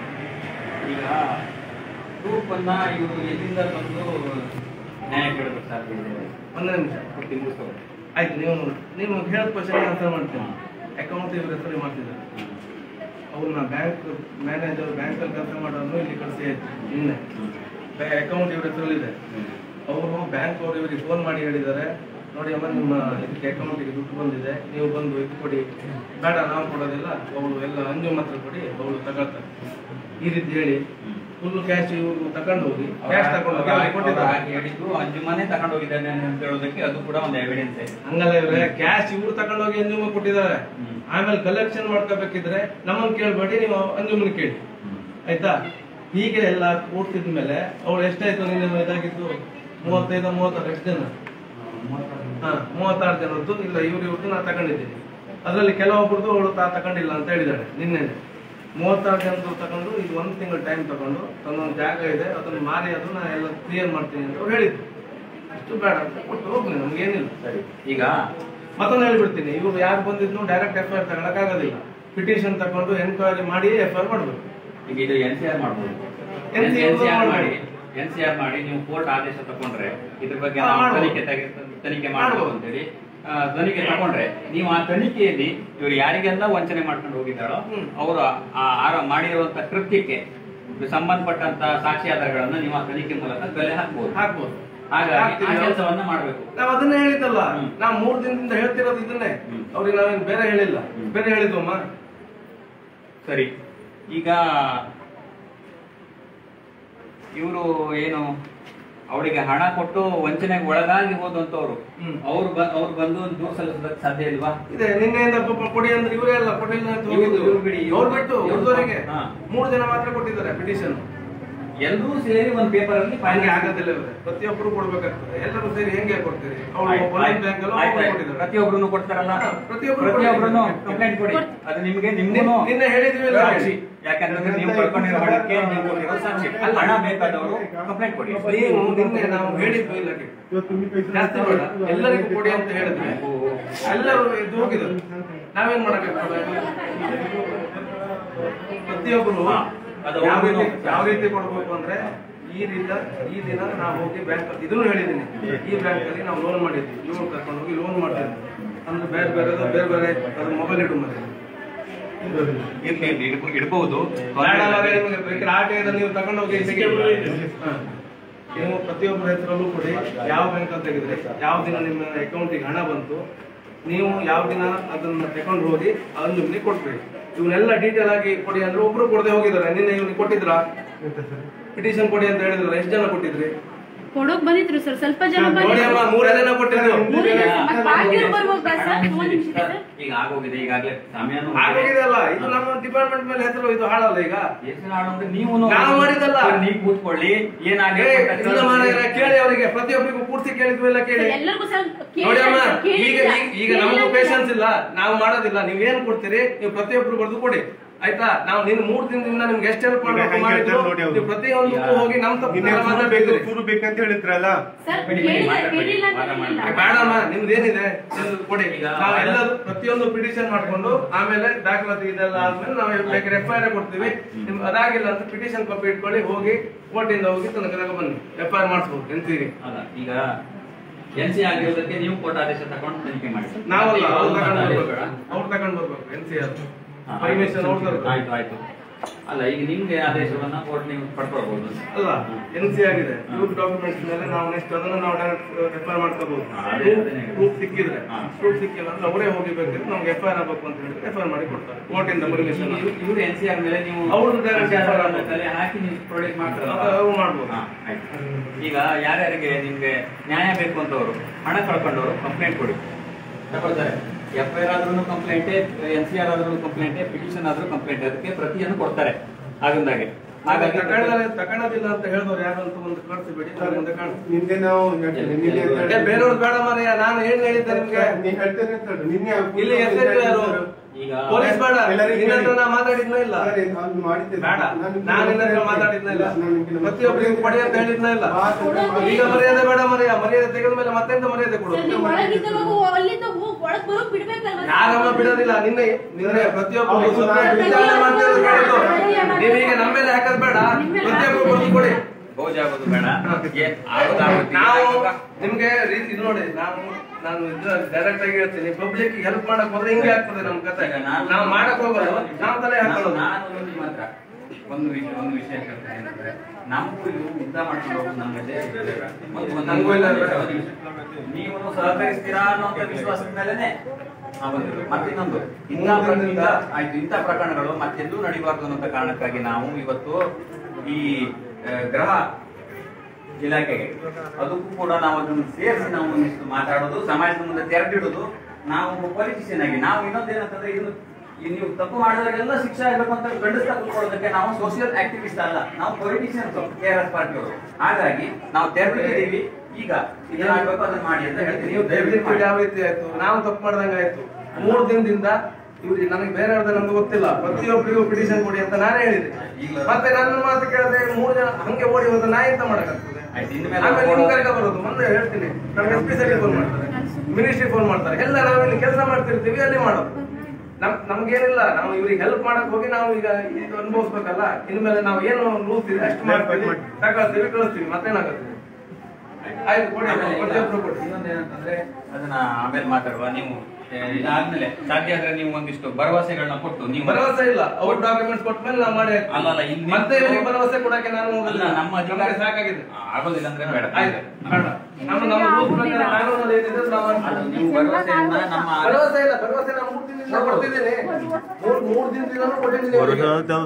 ಈಗ ಪ್ರೂಫ್ ಅನ್ನ ಇವರು ಎಲ್ಲಿಂದ ಬಂದು ನ್ಯಾಯ ಕೇಳಬೇಕು ಸಾಧ್ಯ ಇದೆ ಒಂದೇ ನಿಮಿಷ ಕೊಡ್ತೀನಿ ಮುಗಿಸ್ಕೊ. ಆಯ್ತು ನೀವು ನೀವು ಹೇಳಿದ ಕ್ವಶನ್ ಆನ್ಸರ್ ಮಾಡ್ತೀನಿ ಅಕೌಂಟ್ ಇವ್ರ ಹೆಸರು ಮಾಡ್ತಿದ್ದಾರೆ ಅವ್ರನ್ನ ಬ್ಯಾಂಕ್ ಮ್ಯಾನೇಜರ್ ಬ್ಯಾಂಕಲ್ಲಿ ಕೆಲಸ ಮಾಡೋನು ಇಲ್ಲಿ ಕಳಿಸಿ ನಿನ್ನೆ ಅಕೌಂಟ್ ಇವ್ರ ಹೆಸರಲ್ಲಿದೆ ಅವರು ಬ್ಯಾಂಕ್ ಅವರು ಇವರಿಗೆ ಫೋನ್ ಮಾಡಿ ಹೇಳಿದ್ದಾರೆ ನೋಡಿ ಅಮ್ಮ ನಿಮ್ಮ ಇದಕ್ಕೆ ಅಕೌಂಟಿಗೆ ದುಡ್ಡು ಬಂದಿದೆ ನೀವು ಬಂದು ಇದು ಕೊಡಿ ಬೇಡ ನಾವು ಕೊಡೋದಿಲ್ಲ ಅವಳು ಎಲ್ಲ ಅಂಜು ಮಾತ್ರ ಕೊಡಿ ಅವಳು ತಗೊಳ್ತಾರೆ ಈ ರೀತಿ ಹೇಳಿ ಫುಲ್ ಕ್ಯಾಶ್ ಇವರು ತಗೊಂಡು ಹೋಗಿ ಕ್ಯಾಶ್ ತಗೊಂಡು ಹೋಗಿ ಅವ್ರಿಗೆ ಅವ್ರು ಕೊಟ್ಟಿದ್ದಾರೆ ಹಾಗೆ ಹೇಳಿದ್ದು ಅಂಜುಮನೆ ತಗೊಂಡು ಹೋಗಿದ್ದಾನೆ ಅಂತ ಹೇಳೋದಕ್ಕೆ ಅದು ಕೂಡ ಒಂದು ಎವಿಡೆನ್ಸ್ ಹಂಗಲ್ಲ ಇವ್ರೆ ಕ್ಯಾಶ್ ಇವ್ರು ತಗೊಂಡೋಗಿ ಅಂಜುಮ ಕೊಟ್ಟಿದ್ದಾರೆ ಆಮೇಲೆ ಕಲೆಕ್ಷನ್ ಮಾಡ್ಕೋಬೇಕಿದ್ರೆ ನಮ್ಮನ್ನ ಕೇಳ್ಬೇಡಿ ನೀವು ಅಂಜುಮನ್ ಕೇಳಿ ಆಯ್ತಾ ಹೀಗೆ ಎಲ್ಲ ಕೂಡ್ಸಿದ ಮೇಲೆ ಅವಳು ಎಷ್ಟಾಯ್ತು ನಿನ್ನೆ ಇದಾಗಿದ್ದು ಮೂವತ್ತೈದು ಮೂವತ್ತಾರು ಎಷ್ಟು ಜನ ಹಾ ಮೂವತ್ತಾರು ಜನದ್ದು ಇಲ್ಲ ಇವ್ರು ಇವ್ರದ್ದು ನಾ ತಗೊಂಡಿದ್ದೀನಿ ಅದರಲ್ಲಿ ಕೆಲವೊಬ್ರದ್ದು ಅವಳು ತಾ ತಗೊಂಡಿಲ್ಲ ಅಂತ ಹೇಳಿದಾಳೆ ನಿನ್ನೆ ಮೂವತ್ತಾರು ಜನದ್ದು ತಗೊಂಡು ಇದು ಒಂದು ತಿಂಗಳು ಟೈಮ್ ತಗೊಂಡು ತನ್ನೊಂದು ಜಾಗ ಇದೆ ಅದನ್ನು ಮಾರಿ ಅದು ನಾ ಎಲ್ಲ ಕ್ಲಿಯರ್ ಮಾಡ್ತೀನಿ ಅಂತ ಅವ್ರು ಹೇಳಿದ್ರು ಅಷ್ಟು ಬೇಡ ಅಂತ ಕೊಟ್ಟು ಹೋಗ್ಲಿ ನಮ್ಗೇನಿಲ್ಲ ಸರಿ ಈಗ ಮತ್ತೊಂದು ಹೇಳ್ಬಿಡ್ತೀನಿ ಇವ್ರು ಯಾರು ಬಂದಿದ್ನು ಡೈರೆಕ್ಟ್ ಎಫ್ ಐ ಆರ್ ತಗೊಳಕ್ಕಾಗೋದಿಲ್ಲ ಪಿಟಿಷನ್ ತಗೊಂಡು ಎನ್ಕ್ವೈರಿ ಮಾಡಿ ಎಫ್ ಐ ಆರ್ ಮಾಡ್ಬೇಕು ಈಗ ಇದು ಎನ್ ಸಿ ಆರ್ ಮಾಡ್ಬೋದು NCR ಎನ್ ಸಿ ಆರ್ ಮಾಡಿ. ಮಾಡಿ ಎನ್ ಸಿ ಆರ್ ಮಾಡಿ ನೀವು ಕೋರ್ಟ್ ಆದೇಶ ತಗೊಂಡ್ರೆ ಇದ್ರ ಬಗ್ಗೆ ಹಾ, ನಾವು ಮಾಡ್ಬೋದು. ತನಿಖೆ ತೆಗೆ- ತನಿಖೆ ಮಾಡಬಹುದು ಮಾಡ್ಬೋದು. ಅಂತೇಳಿ ಆ, ತನಿಖೆ ತಗೊಂಡ್ರೆ ನೀವು ಆ ತನಿಖೆಯಲ್ಲಿ ಇವರು ಯಾರಿಗೆಲ್ಲ ವಂಚನೆ ಮಾಡ್ಕೊಂಡು ಹೋಗಿದ್ದಾರೋ ಹ್ಮ್. ಅವರು ಆ ಆರ- ಮಾಡಿರುವಂತ ಕೃತ್ಯಕ್ಕೆ ಸಂಬಂಧಪಟ್ಟಂತ ಸಾಕ್ಷಿ ಆಧಾರಗಳನ್ನ ನೀವು ಆ ತನಿಖೆ ಮೂಲಕ ಕಲೆ ಹಾಕ್ಬೋದು ಹಾಕ್ಬೋದು ಹಾಗಾಗಿ ಆ ಹಾಕ್ತೀವಿ. ಕೆಲಸವನ್ನ ಮಾಡಬೇಕು ನಾವ್ ಅದನ್ನೇ ಹೇಳಿದ್ದಲ್ಲ ಹ್ಮ್. ನಾವ್ ಮೂರ್ ದಿನದಿಂದ ಹೇಳ್ತಿರೋದು ಇದನ್ನೇ ಹ್ಮ್. ಅವ್ರಿಗೆ ನಾವೇನ್ ಬೇರೆ ಹೇಳಿಲ್ಲ ಹ್ಮ್. ಬೇರೆ ಹೇಳಿದ್ವಮ್ಮ ಸರಿ ಈಗ ಇವರು ಏನು ಅವರಿಗೆ ಹಣ ಕೊಟ್ಟು ವಂಚನೆಗೆ ಒಳಗಾಗಿ ಹೋದಂತವ್ರು ಹ್ಮ್. ಅವ್ರು ಬ- ಅವ್ರು ಬಂದು ಒಂದು ದೂರ ಸಲ್ಲಿಸೋದಕ್ಕೆ ಸಾಧ್ಯ ಇಲ್ವಾ ಇದೆ ನಿನ್ನೆಯಿಂದ ಪಾಪ ಕೊಡಿ ಅಂದ್ರೆ ಇವರೇ ಅಲ್ಲ ಕೊಟ್ಟಿಲ್ಲ ಅಂತ ಇವ್ರು- ಹೋಗಿದ್ದು ಇವ್ರು ಬಿಡಿ, ಇವ್ರು- ಅವ್ರು ಬಿಟ್ಟು ಇವ್ರು- ಉಳಿದವರಿಗೆ ಹಾ. ಮೂರು ಜನ ಮಾತ್ರ ಕೊಟ್ಟಿದ್ದಾರೆ ಪಿಟಿಷನ್ ಎಲ್ಲರೂ ಸೇರಿ ಒಂದು ಪೇಪರ್ ಅಲ್ಲಿ ಹಂಗೆ ಫೈನಲ್ ಆಗೋದಿಲ್ಲ ಇವ್ರೆ ಪ್ರತಿಯೊಬ್ಬರು ಕೊಡ್ಬೇಕಾಗ್ತದೆ ಎಲ್ಲರೂ ಸೇರಿ ಹೆಂಗೆ ಕೊಡ್ತೀರಿ ಅವ್ರು ಆಯ್ತು, ಒಂದೊಂದು ಆಯ್ತು, ಬ್ಯಾಂಕ್ ಆಯ್ತು, ಆಯ್ತು. ಕೊಟ್ಟಿದ್ದಾರೆ ಪ್ರತಿಯೊಬ್ರು ಕೊಡ್ತಾರಲ್ಲ ಹಾ, ಪ್ರತಿಯೊಬ್ರು ಪ್ರತಿಯೊಬ್ರು ಕೊಡಿ. ಕಂಪ್ಲೇಂಟ್ ಕೊಡಿ ಅದು ನಿಮ್ಗೆ ನಿಮ್ಗೂ ನಿನ್ನೆ- ನಿನ್ನೆ ಹೇಳಿದ್ವಿ ಅಲ್ಲ? ಸಾಕ್ಷಿ ಯಾಕಂತಂದ್ರೆ ನೀವು ಕಳ್ಕೊಂಡಿರೋ ಹಣಕ್ಕೆ ನೀವು ಕೊಟ್ಟಿರೋ ಸಾಕ್ಷಿ ಅಲ್ಲಿ ಹಣ ಬೇಕಾದವರು ಕಂಪ್ಲೇಂಟ್ ಕೊಡಿ ನೀವು ನಿನ್ನೆ ನಾವು ಹೇಳಿದ್ವಿ ಇಲ್ಲಕ್ಕೆ ಜಾಸ್ತಿ ಬೇಡ ಎಲ್ಲರಿಗೂ ಕೊಡಿ ಅಂತ ಹೇಳಿದ್ವಿ ಎಲ್ಲರೂ ಇದು ಹೋಗಿದ್ರು ನಾವೇನ್ ಮಾಡಕ್ಕಾಗ್ತದೆ ಪ್ರತಿಯೊಬ್ಬರು ಹಾ, ಅದು ಯಾವ ಒಬ್ಬನು- ರೀತಿ ಯಾವ ರೀತಿ ಕೊಡ್ಬೇಕು ಅಂದ್ರೆ ಈ ರೀತಿ ಈ ದಿನ ನಾವು ಹೋಗಿ ಬ್ಯಾಂಕ್ ಇದನ್ನು ಹೇಳಿದ್ದೀನಿ ಈ ಬ್ಯಾಂಕ್ ಅಲ್ಲಿ ನಾವು ಲೋನ್ ಮಾಡಿದ್ವಿ ಲೋನ್ ಕರ್ಕೊಂಡು ಹೋಗಿ ಲೋನ್ ಮಾಡ್ತಿದ್ವಿ ಅಂದ್ರೆ ಬೇರೆ ಬೇರೆ ಬೇರೆ ಬೇರೆ ಅದು ಮೊಬೈಲ್ ಇಡು ಮತ್ತೆ ಇರ್ಲಿ ಇರ್ಲಿ ಇಡ್ಬ- ಇಡ್ಬಹುದು ಬೇಡವಾದ್ರೆ ನಿಮಗೆ ಬೇಕಾದ್ರೆ ಆ ಟೈಮಲ್ಲಿ ನೀವು ತಗೊಂಡು ಹೋಗಿ ಹಾ. ನೀವು ಪ್ರತಿಯೊಬ್ಬರ ಹೆಸರಲ್ಲೂ ಕೊಡಿ ಯಾವ ಬ್ಯಾಂಕ್ ಅಂತ ತೆಗೆದ್ರೆ ಯಾವ ದಿನ ನಿಮ್ಮ ಅಕೌಂಟಿಗೆ ಹಣ ಬಂತು ನೀವು ಯಾವ ದಿನ ಅದನ್ನ ತಗೊಂಡು ಹೋಗಿ ಅದನ್ನ ನಿಮ್ಗೆ ಕೊಡ್ಬೇಕು ಇವನ್ನೆಲ್ಲ ಡೀಟೇಲ್ ಆಗಿ ಕೊಡಿ ಅಂದ್ರೆ ಒಬ್ರು ಕೊಡದೆ ಹೋಗಿದ್ದಾರೆ ನಿನ್ನೆ ಇವ್ನಿಗೆ ಕೊಟ್ಟಿದ್ರಾ ಪಿಟಿಷನ್ ಕೊಡಿ ಅಂತ ಹೇಳಿದ್ರಲ್ಲ ಎಷ್ಟು ಜನ ಕೊಟ್ಟಿದ್ರಿ ಕೊಡೋಕ್ ಬಂದಿದ್ರು ಸರ್ ಸ್ವಲ್ಪ ಜನ ನೋಡಿ ಬಂದಿದ್ರು ಅಮ್ಮ ಮೂರೇ ಜನ ಕೊಟ್ಟಿದ್ರು ಮತ್ತೆ ಬಾಕಿಯವ್ರು ಬರ್ಬೋದಾ ಸರ್ ಒಂದ್ ನಿಮಿಷ ಸರ್ ಈಗ ಆಗೋಗಿದೆ ಈಗಾಗಲೇ ಸಮಯನೂ ಆಗೋಗಿದೆಯಲ್ಲ ಇದು ನಮ್ಮ ಡಿಪಾರ್ಟ್ಮೆಂಟ್ ಮೇಲೆ ಹೆಸರು ಇದು ಹಾಳಲ್ಲ ಈಗ ಎಷ್ಟು ಹಾಡು ಅಂದ್ರೆ ನೀವು ನಾವು ಮಾಡಿದ್ದಲ್ಲ. ನೀವು ಕೂತ್ಕೊಳ್ಳಿ ಏ, ಏನಾಗಿದೆ ಅಂತ ಇಲ್ಲ ಮಾರಾಯರೇ, ಕೇಳಿ ಅವರಿಗೆ ಪ್ರತಿಯೊಬ್ಬರಿಗೂ ಪೂರ್ತಿ ಕೇಳಿದ್ವಿ ಇಲ್ಲ ಕೇಳಿ ಎಲ್ಲರಿಗೂ ಸರ್ ನೋಡಿ ಅಮ್ಮ ಕೇಳಿಲ್ಲ, ಈಗ ಕೇಳಿಲ್ಲ. ಈಗ- ಈಗ ನಮಗೂ ಕೇಳಿಲ್ಲ. ಪೇಷನ್ಸ್ ಇಲ್ಲ ನಾವು ಮಾಡೋದಿಲ್ಲ ನೀವ್ ಏನ್ ಕೊಡ್ತೀರಿ ನೀವು ಪ್ರತಿಯೊಬ್ರು ಬರೆದು ಕೊಡಿ ಆಯ್ತಾ ನಾವು ನಿನ್ ಮೂರ್ ದಿನದಿಂದ ನಿಮ್ಗೆ ಎಷ್ಟು ಹೆಲ್ಪ್ ಈಗ ಹೆಂಗೆ ಮಾಡಿದ್ರು ಹೇಳ್ತಾರೆ ನೋಡಿ ಅವ್ರು. ನೀವು ಪ್ರತಿಯೊಂದಕ್ಕೂ ಹೋಗಿ ನಮ್ ತಪ್ಪು ನಿನ್ನೆ ತರ ಸೂರು ಬೇಕು ಮಾತಾಡ್ತಿದ್ರಿ. ಸೂರು ಬೇಕಂತ ಹೇಳಿದ್ರಲ್ಲ ಸರ್ ಬಿಡಿ, ಬಿಡಿ, ಕೇಳಿಲ್ಲ ಮಾತಾಡ್ಬೇಡಿ, ಕೇಳಿಲ್ಲ ಅಂತ ಮಾತಾಡ್ಬೇಡಿ. ಹೇಳಿಲ್ಲ. ಬೇಡಮ್ಮ ನಿಮ್ದು ಏನಿದೆ ನಿಮ್ದು ಕೊಡಿ ಈಗ ನಾವು ಎಲ್ಲರೂ ಪ್ರತಿಯೊಂದು ಪಿಟಿಷನ್ ಮಾಡ್ಕೊಂಡು ಆಮೇಲೆ ದಾಖಲಾತಿ ಇದೆಲ್ಲ ಆದ್ಮೇಲೆ ನಾವು ಬೇಕಾದ್ರೆ ಎಫ್ ಐ ಆರ್ ಕೊಡ್ತೀವಿ ನಿಮ್ಗೆ ಅದಾಗಿಲ್ಲ ಅಂತ ಪಿಟಿಷನ್ ಕಾಪಿ ಇಟ್ಕೊಳ್ಳಿ ಹೋಗಿ ಕೋರ್ಟಿಂದ ಹೋಗಿ ತನಕ ತನಕ ಬನ್ನಿ ಎಫ್ ಐ ಆರ್ ಮಾಡಿಸ್ಬೋದು ಎನ್ಸಿಗೆ ಅಲ್ಲ ಈಗ ಎನ್ ಸಿ ಆಗಿರೋದಕ್ಕೆ ನೀವು ಕೋರ್ಟ್ ಆದೇಶ ತಗೊಂಡು ತನಿಖೆ ಮಾಡಿ ನಾವಲ್ಲ ಮತ್ತೆ ಅವ್ರು ಅವ್ರು ತಗೊಂಡು ಆದೇಶ ಬರ್ಬೇಕು ಬೇಡ. ಅವ್ರು ತಗೊಂಡು ಬರ್ಬೇಕು ಎನ್ ಸಿ ಆರ್ ಹಾ, ಪರ್ಮಿಷನ್ ಅವ್ರು ತರ್ಬೇಕು. ಆಯ್ತು ಆಯ್ತು ಅಲ್ಲ ಈಗ ನಿಮ್ಗೆ ಆದೇಶವನ್ನ ಕೋರ್ಟ್ ನೀವು ಪಡ್ಕೊಳ್ಬಹುದು ಅಲ್ಲ ಎನ್ ಸಿ ಆಗಿದೆ ಇವ್ರ ಡಾಕ್ಯುಮೆಂಟ್ಸ್ ಮೇಲೆ ನಾವು ನೆಕ್ಸ್ಟ್ ಅದನ್ನ ನಾವು ಡೈರೆಕ್ಟ್ ಎಫ್ ಐ ಆರ್ ಮಾಡ್ಕೋಬಹುದು ಹಾ, ಅದೇ, ಅದೇ. ಪ್ರೂಫ್ ಸಿಕ್ಕಿದ್ರೆ ಹಾ. ಪ್ರೂಫ್ ಸಿಕ್ಕಿಲ್ಲ ಅಂದ್ರೆ ಅವರೇ ಹೋಗಿ ಬೇಕಿದ್ರೆ ನಮ್ಗೆ ಎಫ್ ಐ ಆರ್ ಆಗ್ಬೇಕು ಅಂತ ಹೇಳಿದ್ರೆ ಎಫ್ ಐ ಆರ್ ಮಾಡಿ ಕೊಡ್ತಾರೆ ಕೋರ್ಟಿಂದ ಪರ್ಮಿಷನ್ ಇವ್ರು ಎನ್ ಸಿ ಆರ್ ಮೇಲೆ ನೀವು ಅವ್ರದ್ದು direct ಸಾಕ್ಷಿ ಆಧಾರಗಳನ್ನ ಮಾಡ್ಬೋದು. ಕಲೆ ಹಾಕಿ ನೀವು ಪ್ರೊಡ್ಯೂಸ್ ಮಾಡ್ತಾರಲ್ಲ ಅವ್ರು ಮಾಡ್ಬೋದು ಹಾ, ಆಯ್ತು. ಈಗ ಯಾರ್ಯಾರಿಗೆ ನಿಮ್ಗೆ ನ್ಯಾಯ ಬೇಕು ಅಂತವ್ರು ಹಣ ಕಳ್ಕೊಂಡವರು ಕಂಪ್ಲೇಂಟ್ ಕೊಡಿ ತಗೊಳ್ತಾರೆ ಎಫ್ ಐ ಆರ್ ಆದ್ರೂ ಕಂಪ್ಲೇಂಟೇ ಎನ್ ಸಿ ಆರ್ ಆದ್ರೂ ಕಂಪ್ಲೇಂಟೇ ಪಿಟಿಷನ್ ಆದ್ರೂ ಕಂಪ್ಲೇಂಟ್ ಅದಕ್ಕೆ ಪ್ರತಿಯನ್ನು ಕೊಡ್ತಾರೆ ಆಗಿಂದಾಗೆ ಹಾಗಾಗಿ ತಗೊಳ್ಳಲ್ಲ ತಗೊಳ್ಳೋದಿಲ್ಲ ಅಂತ ಹೇಳಿದವ್ರು ಯಾರು ಅಂತ ಒಂದು ಕಳಿಸ್ಬಿಡಿ ನಾನು ಮುಂದೆ ಕಾಣಿಸ್ತೀನಿ. ನಿನ್ನೆ ನಾವು ಹೇಳ್ತೇನೆ, ನಿನ್ನೆ ಅಂತ ಏ, ಹೇಳಿ- ಬೇರೆಯವ್ರು ಬೇಡ ಮಾರಯ್ಯ ನಾನು ಏನ್ ಹೇಳಿದ್ದೆ ನಿಮ್ಗೆ ನೀ ಹೇಳ್ತೇನೆ ಅಂತ ಹೇಳು. ನಿನ್ನೆ ಇಲ್ಲಿ ಎಸ್ ಐ ಯಾರು ಈಗ ಪೊಲೀಸ್ ಬೇಡ ಎಲ್ಲರಿಗೂ ನಿನ್ನ ಹತ್ರ ಹೇಳಿ. ನಾ ಮಾತಾಡಿದ್ನ ಇಲ್ಲ ಸರಿ, ನಾನು ಮಾಡಿದ್ದೆ. ಬೇಡ ನಾನು- ನಾನು ನಿನ್ನ ಹತ್ರ ಮಾತಾಡಿದ್ನ ಇಲ್ಲ ನಾನು ನಿನ್ಗೆ- ಪ್ರತಿಯೊಬ್ಬರಿಗೂ ಕೊಡಿ ಅಂತ ಹೇಳಿದ್ನ ಇಲ್ಲ ಮಾತು- ಈಗ ಮರ್ಯಾದೆ ಬೇಡ ಮರ್ಯಾದೆ ಮರ್ಯಾದೆ ತೆಗೆದ ಮೇಲೆ ಮತ್ತೆಂತ ಮರ್ಯಾದೆ ಕೊಡು ಸರ್, ನೀವು ಒಳಗಿದ್ದವಾಗ ಅಲ್ಲಿಂದ ಹೋಗಿ ಒಳಗ್ ಬರೋಕ್ ಬಿಡ್ಬೇಕಲ್ವಾ ಸರ್? ಯಾರಮ್ಮ ಬಿಡೋದಿಲ್ಲ ನಿನ್ನೆ ನಿನ್ನೆ ಪ್ರತಿಯೊಬ್ಬರು ಹೌದು, ಸ್ವಲ್ಪ ನಾನು- ವಿಚಾರಣೆ ಮಾಡ್ತಿರೋದು ಕೇಳಿದ್ದು. ನೀವೀಗ ನಮ್ಮ ಮೇಲೆ ಹಾಕೋದ್ ಬೇಡ ಪ್ರತಿಯೊಬ್ಬರು ಕೊಟ್ಟು ಕೊಡಿ ಗೋಜಾಗೋದು ಬೇಡ ಏ- ಆಗೋದಾಗುತ್ತೆ. ನಾವು ನಿಮ್ಗೆ ರೀತಿ ಇದು ನೋಡಿ ನಾನು ನಾನು ಡೈರೆಕ್ಟ್ ಆಗಿ ಹೇಳ್ತೀನಿ ಪಬ್ಲಿಕ್ ಹೆಲ್ಪ್ ಮಾಡಕ್ ಹೋದ್ರೆ ಹಿಂಗೆ ಆಗ್ತದೆ ನಮ್ ಕತೆ ಈಗ ನಾನು- ನಾವು ಮಾಡಕ್ ಹೋಗೋದು ನಾವು ತಲೆ ಹಾಕೊಳ್ಳೋದು ನಾನು ಒಂದು ಮಾತ್ರ ಒಂದು ವಿಷಯ ಒಂದು ವಿಷಯ ಹೇಳ್ತೇನೆ ಏನಂದ್ರೆ ನಮಗೂ ಇದು ಯುದ್ಧ ಮಾಡ್ಕೊಂಡು ಹೋಗೋದು ನಮಗೆ ಒಂದು ಒಂದು ನಮಗೂ ಇಲ್ಲ ಒಂದು ನಿಮಿಷ. ನೀವು ಸಹಕರಿಸ್ತೀರಾ ಅನ್ನೋಂಥ ವಿಶ್ವಾಸದ ಮೇಲೆನೆ ನಾವು ಬಂದಿರೋದು. ಮತ್ತಿನ್ನೊಂದು ಇಂಥ ಪ್ರ- ಇಂಥ ಆಯ್ತು ಇಂಥ ಪ್ರಕರಣಗಳು ಮತ್ತೆಲ್ಲೂ ನಡಿಬಾರ್ದು ಅನ್ನೋ ಕಾರಣಕ್ಕಾಗಿ ನಾವು ಇವತ್ತು ಈ ಆ, ಗೃಹ ಇಲಾಖೆಗೆ ಅದಕ್ಕೂ ಕೂಡ ನಾವು ಅದನ್ನು ಸೇರಿಸಿ ನಾವು ಒಂದಿಷ್ಟು ಮಾತಾಡೋದು ಸಮಾಜದ ಮುಂದೆ ತೆರೆದಿಡೋದು ನಾವು ಪೊಲಿಟಿಷಿಯನ್ ಆಗಿ ನಾವು ಇನ್ನೊಂದೇನಂತಂದ್ರೆ ಇದು ಈ ನೀವು ತಪ್ಪು ಮಾಡಿದಾಗೆಲ್ಲ ಶಿಕ್ಷೆ ಆಗಬೇಕು ಅಂತ ಗಂಡಸ್ತಾ ಕೂತ್ಕೊಳ್ಳೋದಕ್ಕೆ ನಾವು ಸೋಷಿಯಲ್ ಆಕ್ಟಿವಿಸ್ಟ್ ಅಲ್ಲ ನಾವು ಪೊಲಿಟಿಷಿಯನ್ಸ್ ಕೆ ಆರ್ ಎಸ್ ಪಾರ್ಟಿಯವರು ಹಾಗಾಗಿ ನಾವು ತೆರೆದಿದ್ದೀವಿ ಈಗ ಇದನ್ನ ಆಗ್ಬೇಕು ಅದನ್ನ ಮಾಡಿ ಅಂತ ಹೇಳ್ತೀನಿ ನೀವು ದಯವಿಟ್ಟು ದಯವಿಟ್ಟು ಮಾಡಿ. ಯಾವ ರೀತಿ ಆಯ್ತು ನಾವು ತಪ್ಪು ಮಾಡ್ದಂಗ ಆಯ್ತು ಮೂರ್ ದಿನದಿಂದ ಇವ್ರಿಗೆ ನನಗೆ ಬೇರೆ ಯಾರ್ದು ನಮ್ಗೆ ಗೊತ್ತಿಲ್ಲ ಪ್ರತಿಯೊಬ್ಬರಿಗೂ ಪಿಟಿಷನ್ ಕೊಡಿ ಅಂತ ನಾನೇ ಹೇಳಿದೆ ಈಗ- ಮತ್ತೆ ನನ್ನ ಮಾತು ಕೇಳದೆ ಮೂರ್ ಜನ ಹಂಗೆ ಓಡಿ ಹೋದ ನಾ ಎಂತ ಮಾಡಕ್ಕಾಗ್ತದೆ ಆಯ್ತು, ಇನ್ಮೇಲೆ ಆಮೇಲೆ ನಿಮ್ ಓಡೋ- ಕರೆಗೆ ಬರೋದು ಮುಂದೆ ಹೇಳ್ತೀನಿ ನಮ್ಗೆ ಎಸ್ ಪಿ ಸರಿ ಫೋನ್ ಮಾಡ್ತಾರೆ ಮಿನಿಸ್ಟ್ರಿ ಫೋನ್ ಮಾಡ್ತಾರೆ ಎಲ್ಲ ನಾವಿಲ್ಲಿ ಕೆಲಸ ಮಾಡ್ತಿರ್ತೀವಿ ಅಲ್ಲಿ ಮಾಡೋದು ನಮ್ ನಮ್ಗೇನಿಲ್ಲ ನಾವು ಇವ್ರಿಗೆ ಹೆಲ್ಪ್ ಮಾಡಕ್ ಹೋಗಿ ನಾವು ಈಗ ಇದು ಅನುಭವಿಸ್ಬೇಕಲ್ಲ ಇನ್ಮೇಲೆ ನಾವು ಏನು ರೂಲ್ಸ್ ಇದೆ ಅಷ್ಟು ಮಾಡ್ತೀವಿ ತಗೊಳ್ತೀವಿ ಕಳಿಸ್ತೀವಿ ಮತ್ತೇನಾಗುತ್ತೆ ಆಯ್ತು ಕೊಡಿ ಆಮೇಲೆ ಈಗ ಪ್ರತಿಯೊಬ್ರು ಕೊಡಿ ಇನ್ನೊಂದೇನಂತಂದ್ರೆ ಅದನ್ನ ಆಮೇಲೆ ಮಾತಾಡುವ ನೀವು ಏ, ಇದಾದ್ಮೇಲೆ ಸಾಧ್ಯ ಆದ್ರೆ ನೀವು ಒಂದಿಷ್ಟು ಭರವಸೆಗಳನ್ನ ಕೊಟ್ಟು ನೀವು ಭರವಸೆ ಇಲ್ಲ ಅವ್ರ ಡಾಕ್ಯುಮೆಂಟ್ಸ್ ಕೊಟ್ಟ ಮೇಲೆ ನಾವು ಮಾಡಿ ಹಾಕ್ತೀವಿ. ಅಲ್ಲ, ಅಲ್ಲ, ಇಲ್ಲಿ ಮತ್ತೆ ಇವ್ರಿಗೆ ಭರವಸೆ ಕೊಡಕ್ಕೆ ನಾನು ಅಲ್ಲ ಹೋಗಲ್ಲ ನಮ್ಮ ನಮ್ಗೆ ಅಧಿಕಾರ ಸಾಕಾಗಿದೆ ಆಗೋದಿಲ್ಲ ಅಂದ್ರೆ ಬೇಡ ಆಯ್ತು ಬೇಡ ನಮ್ಮ ನಮ್ಮ ರೂಲ್ಸ್ ಪ್ರಕಾರ ಕಾನೂನಲ್ಲಿ ಏನಿದೆ ಅದು ನಾವು ಅದು ಮಾಡ್ತೀವಿ. ನೀವು ಭರವಸೆಯನ್ನ ನಮ್ಮ ಭರವಸೆ ಇಲ್ಲ ಭರವಸೆ ನಾನು ಮೂರ್ ದಿನದಿಂದ ಕೊಡ್ತಿದ್ದೀನಿ ಮೂರ್ ಮೂರ್ ದಿನದಿಂದ ಕೊಟ್ಟಿದ್ದೀನಿ ಅವ್ರಿಗೆ.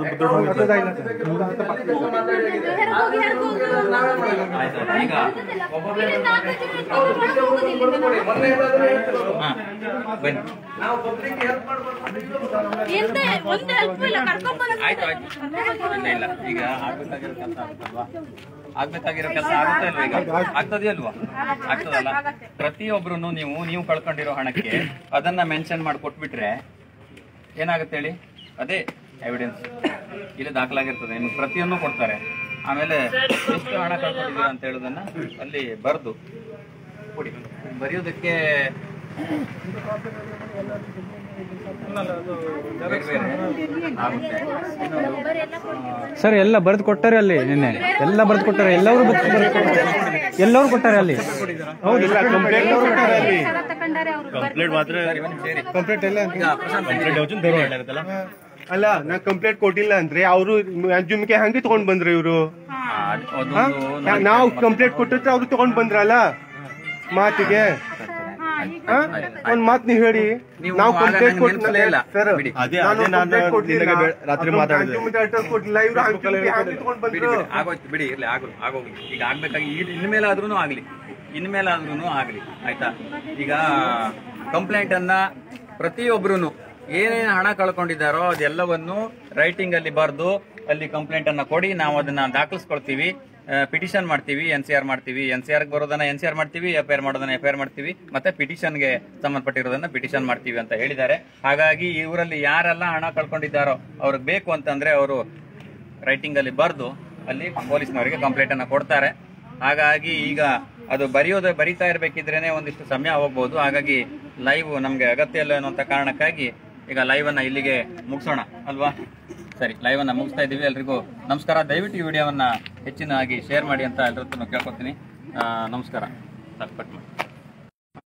ಹೊರಗೋಗಿ ಹೊರಗೋಗಿ ನಾವೇ ಮಾಡೋದು. ಆಯ್ತು ಈಗ ಒಬ್ಬೊಬ್ರೇ ಇಲ್ಲಿಂದ ಆಚೆ ಕಡೆ ಅವ್ರು ಒಳಗೆ ಪ್ರತಿಯೊಬ್ರು ಹೋಗೋದಿಲ್ಲ. ಬಂದು ಕೊಡಿ. ಮೊನ್ನೆ ಏನಾದ್ರು ಹೇಳ್ತಿದ್ರು. ಹಾ ಬನ್ನಿ ನಾವು ಪಬ್ಲಿಕ್ ಹೆಲ್ಪ್ ಮಾಡ್ಬೇಕು ಎಂತ ಒಂದ್ ಹೆಲ್ಪ್ ಇಲ್ಲ ಕರ್ಕೊಂಡ್ ಬಂದ್ ಆಯ್ತು ಆಯ್ತು ಇಲ್ಲ ಇಲ್ಲ ಈಗ ಆಗ್ಬೇಕಾಗಿರೋ ಕೆಲಸ ಆಗುತ್ತಲ್ವಾ ಆಗ್ಬೇಕಾಗಿರೋ ಕೆಲಸ ಆಗುತ್ತಾ ಇಲ್ವಾ ಈಗ ಆಗ್ತದೆ ಅಲ್ವಾ ಆಗ್ತದಲ್ಲ ಪ್ರತಿಯೊಬ್ರು ನೀವು ನೀವು ಕಳ್ಕೊಂಡಿರೋ ಹಣಕ್ಕೆ ಅದನ್ನ ಮೆನ್ಷನ್ ಮಾಡಿ ಕೊಟ್ಬಿಟ್ರೆ ಏನಾಗುತ್ತೆ ಹೇಳಿ ಅದೇ ಎವಿಡೆನ್ಸ್ ಇಲ್ಲಿ ದಾಖಲಾಗಿರ್ತದೆ ನಿಮ್ಗೆ ಪ್ರತಿಯೊಂದು ಕೊಡ್ತಾರೆ ಆಮೇಲೆ ಎಷ್ಟು ಹಣ ಕಳ್ಕೊಂಡಿದ್ದೀರಾ ಅಂತ ಹೇಳೋದನ್ನ ಅಲ್ಲಿ ಬರೆದು ಕೊಡಿ ಬರೆಯೋದಕ್ಕೆ ಬೇರೆ ಬೇರೆ ಆಗುತ್ತೆ ಇನ್ನೊಂದು ಸರ್ ಎಲ್ಲ ಬರೆದು ಕೊಟ್ಟಾರೆ ಅಲ್ಲಿ ನಿನ್ನೆ ಎಲ್ಲ ಬರೆದು ಕೊಟ್ಟಾರೆ ಎಲ್ಲರೂ ಎಲ್ಲರೂ ಕೊಟ್ಟಾರೆ ಅಲ್ಲಿ ಹೌದು ಕಂಪ್ಲೇಂಟ್ ಅಲ್ಲಿ ತಕೊಂಡಾರೆ ಅವ್ರು ಕಂಪ್ಲೇಂಟ್ ಎಲ್ಲ ಈಗ ಪ್ರಶಾಂತ್ ಅಲ್ಲ ನಾ ಕಂಪ್ಲೇಂಟ್ ಕೊಟ್ಟಿಲ್ಲ ಅಂದ್ರೆ ಅವರು ಜುಮ್ಕೆ ಹಂಗೆ ತಗೊಂಡ್ ಬಂದ್ರು ಇವರು ಅದೊಂದು ನಾವು ಕಂಪ್ಲೇಂಟ್ ಕೊಟ್ಟಿದ್ರೆ ಅವ್ರು ತಗೊಂಡ್ ಬಂದ್ರಲ್ಲ ಮಾತಿಗೆ ಹಾ? ಒಂದ್ ಮಾತ್ ನೀವ್ ಹೇಳಿ ನೀವು ನಾವು ಆಗ ಕಂಪ್ಲೇಂಟ್ ನಂಗೆ ನೆನ್ಪಲ್ಲೇ ಇಲ್ಲ. ಸರ್ ಬಿಡಿ. ಅದೇ ಅದೇ ನಾನು ನಿನಗೆ ಬೆ- ರಾತ್ರಿ ಮಾತಾಡಿದೆ ಕೊಟ್ಟಿಲ್ಲ ಇವ್ರು ಹಂಗೆ ತಗೊಂಡ್ ಬಿಡಿ ಬಂದ್ರು ಬಿಡಿ ಆಗೋಯ್ತು ಬಿಡಿ ಇರ್ಲಿ ಆಗೋ ಆಗೋಗ್ಲಿ ಈಗ ಆಗ್ಬೇಕಾಗಿ ಈಗ ಇನ್ಮೇಲಾದ್ರೂ ಆಗ್ಲಿ ಇನ್ಮೇಲಾದ್ರೂ ಆಗ್ಲಿ ಆಯ್ತಾ ಈಗ ಕಂಪ್ಲೇಂಟ್ ಅನ್ನ ಪ್ರತಿಯೊಬ್ರು ಏನೇನು ಹಣ ಕಳ್ಕೊಂಡಿದ್ದಾರೋ ಅದೆಲ್ಲವನ್ನು ರೈಟಿಂಗ್ ಅಲ್ಲಿ ಬರೆದು ಅಲ್ಲಿ ಕಂಪ್ಲೇಂಟ್ ಅನ್ನ ಕೊಡಿ ನಾವು ಅದನ್ನ ದಾಖಲಿಸ್ಕೊಳ್ತೀವಿ ಪಿಟಿಷನ್ ಮಾಡ್ತೀವಿ ಎನ್ ಸಿ ಆರ್ ಮಾಡ್ತೀವಿ ಎನ್ ಸಿ ಆರ್ ಬರೋದನ್ನ ಎನ್ ಸಿ ಆರ್ ಮಾಡ್ತೀವಿ ಎಫ್ ಐ ಆರ್ ಮಾಡೋದನ್ನ ಎಫ್ ಐ ಆರ್ ಮಾಡ್ತೀವಿ ಮತ್ತೆ ಪಿಟಿಷನ್ಗೆ ಸಂಬಂಧಪಟ್ಟಿರೋದನ್ನ ಪಿಟಿಷನ್ ಮಾಡ್ತೀವಿ ಅಂತ ಹೇಳಿದ್ದಾರೆ ಹಾಗಾಗಿ ಇವರಲ್ಲಿ ಯಾರೆಲ್ಲ ಹಣ ಕಳ್ಕೊಂಡಿದ್ದಾರೋ ಅವ್ರಿಗೆ ಬೇಕು ಅಂತಂದ್ರೆ ಅವರು ರೈಟಿಂಗ್ ಅಲ್ಲಿ ಬರೆದು ಅಲ್ಲಿ ಪೊಲೀಸ್ನವರಿಗೆ ಕಂಪ್ಲೇಂಟ್ ಅನ್ನ ಕೊಡ್ತಾರೆ ಹಾಗಾಗಿ ಈಗ ಅದು ಬರೆಯೋದು ಬರಿತಾ ಇರ್ಬೇಕಿದ್ರೇನೆ ಒಂದಿಷ್ಟು ಸಮಯ ಹೋಗ್ಬೋದು ಹಾಗಾಗಿ ಲೈವ್ ನಮ್ಗೆ ಅಗತ್ಯ ಇಲ್ಲ ಅನ್ನುವಂತ ಕಾರಣಕ್ಕಾಗಿ ಈಗ ಲೈವ್ ಅನ್ನ ಇಲ್ಲಿಗೆ ಮುಗಿಸೋಣ ಅಲ್ವಾ ಸರಿ ಲೈವ್ ಅನ್ನ ಮುಗಿಸ್ತಾ ಇದೀವಿ ಎಲ್ರಿಗೂ ನಮಸ್ಕಾರ ದಯವಿಟ್ಟು ಈ ವಿಡಿಯೋವನ್ನ ಹೆಚ್ಚಿನಾಗಿ ಶೇರ್ ಮಾಡಿ ಅಂತ ಎಲ್ಲರ ಕೇಳ್ಕೊತೀನಿ ಆ, ನಮಸ್ಕಾರ ಸಾಕು ಕಟ್ ಮಾಡಿ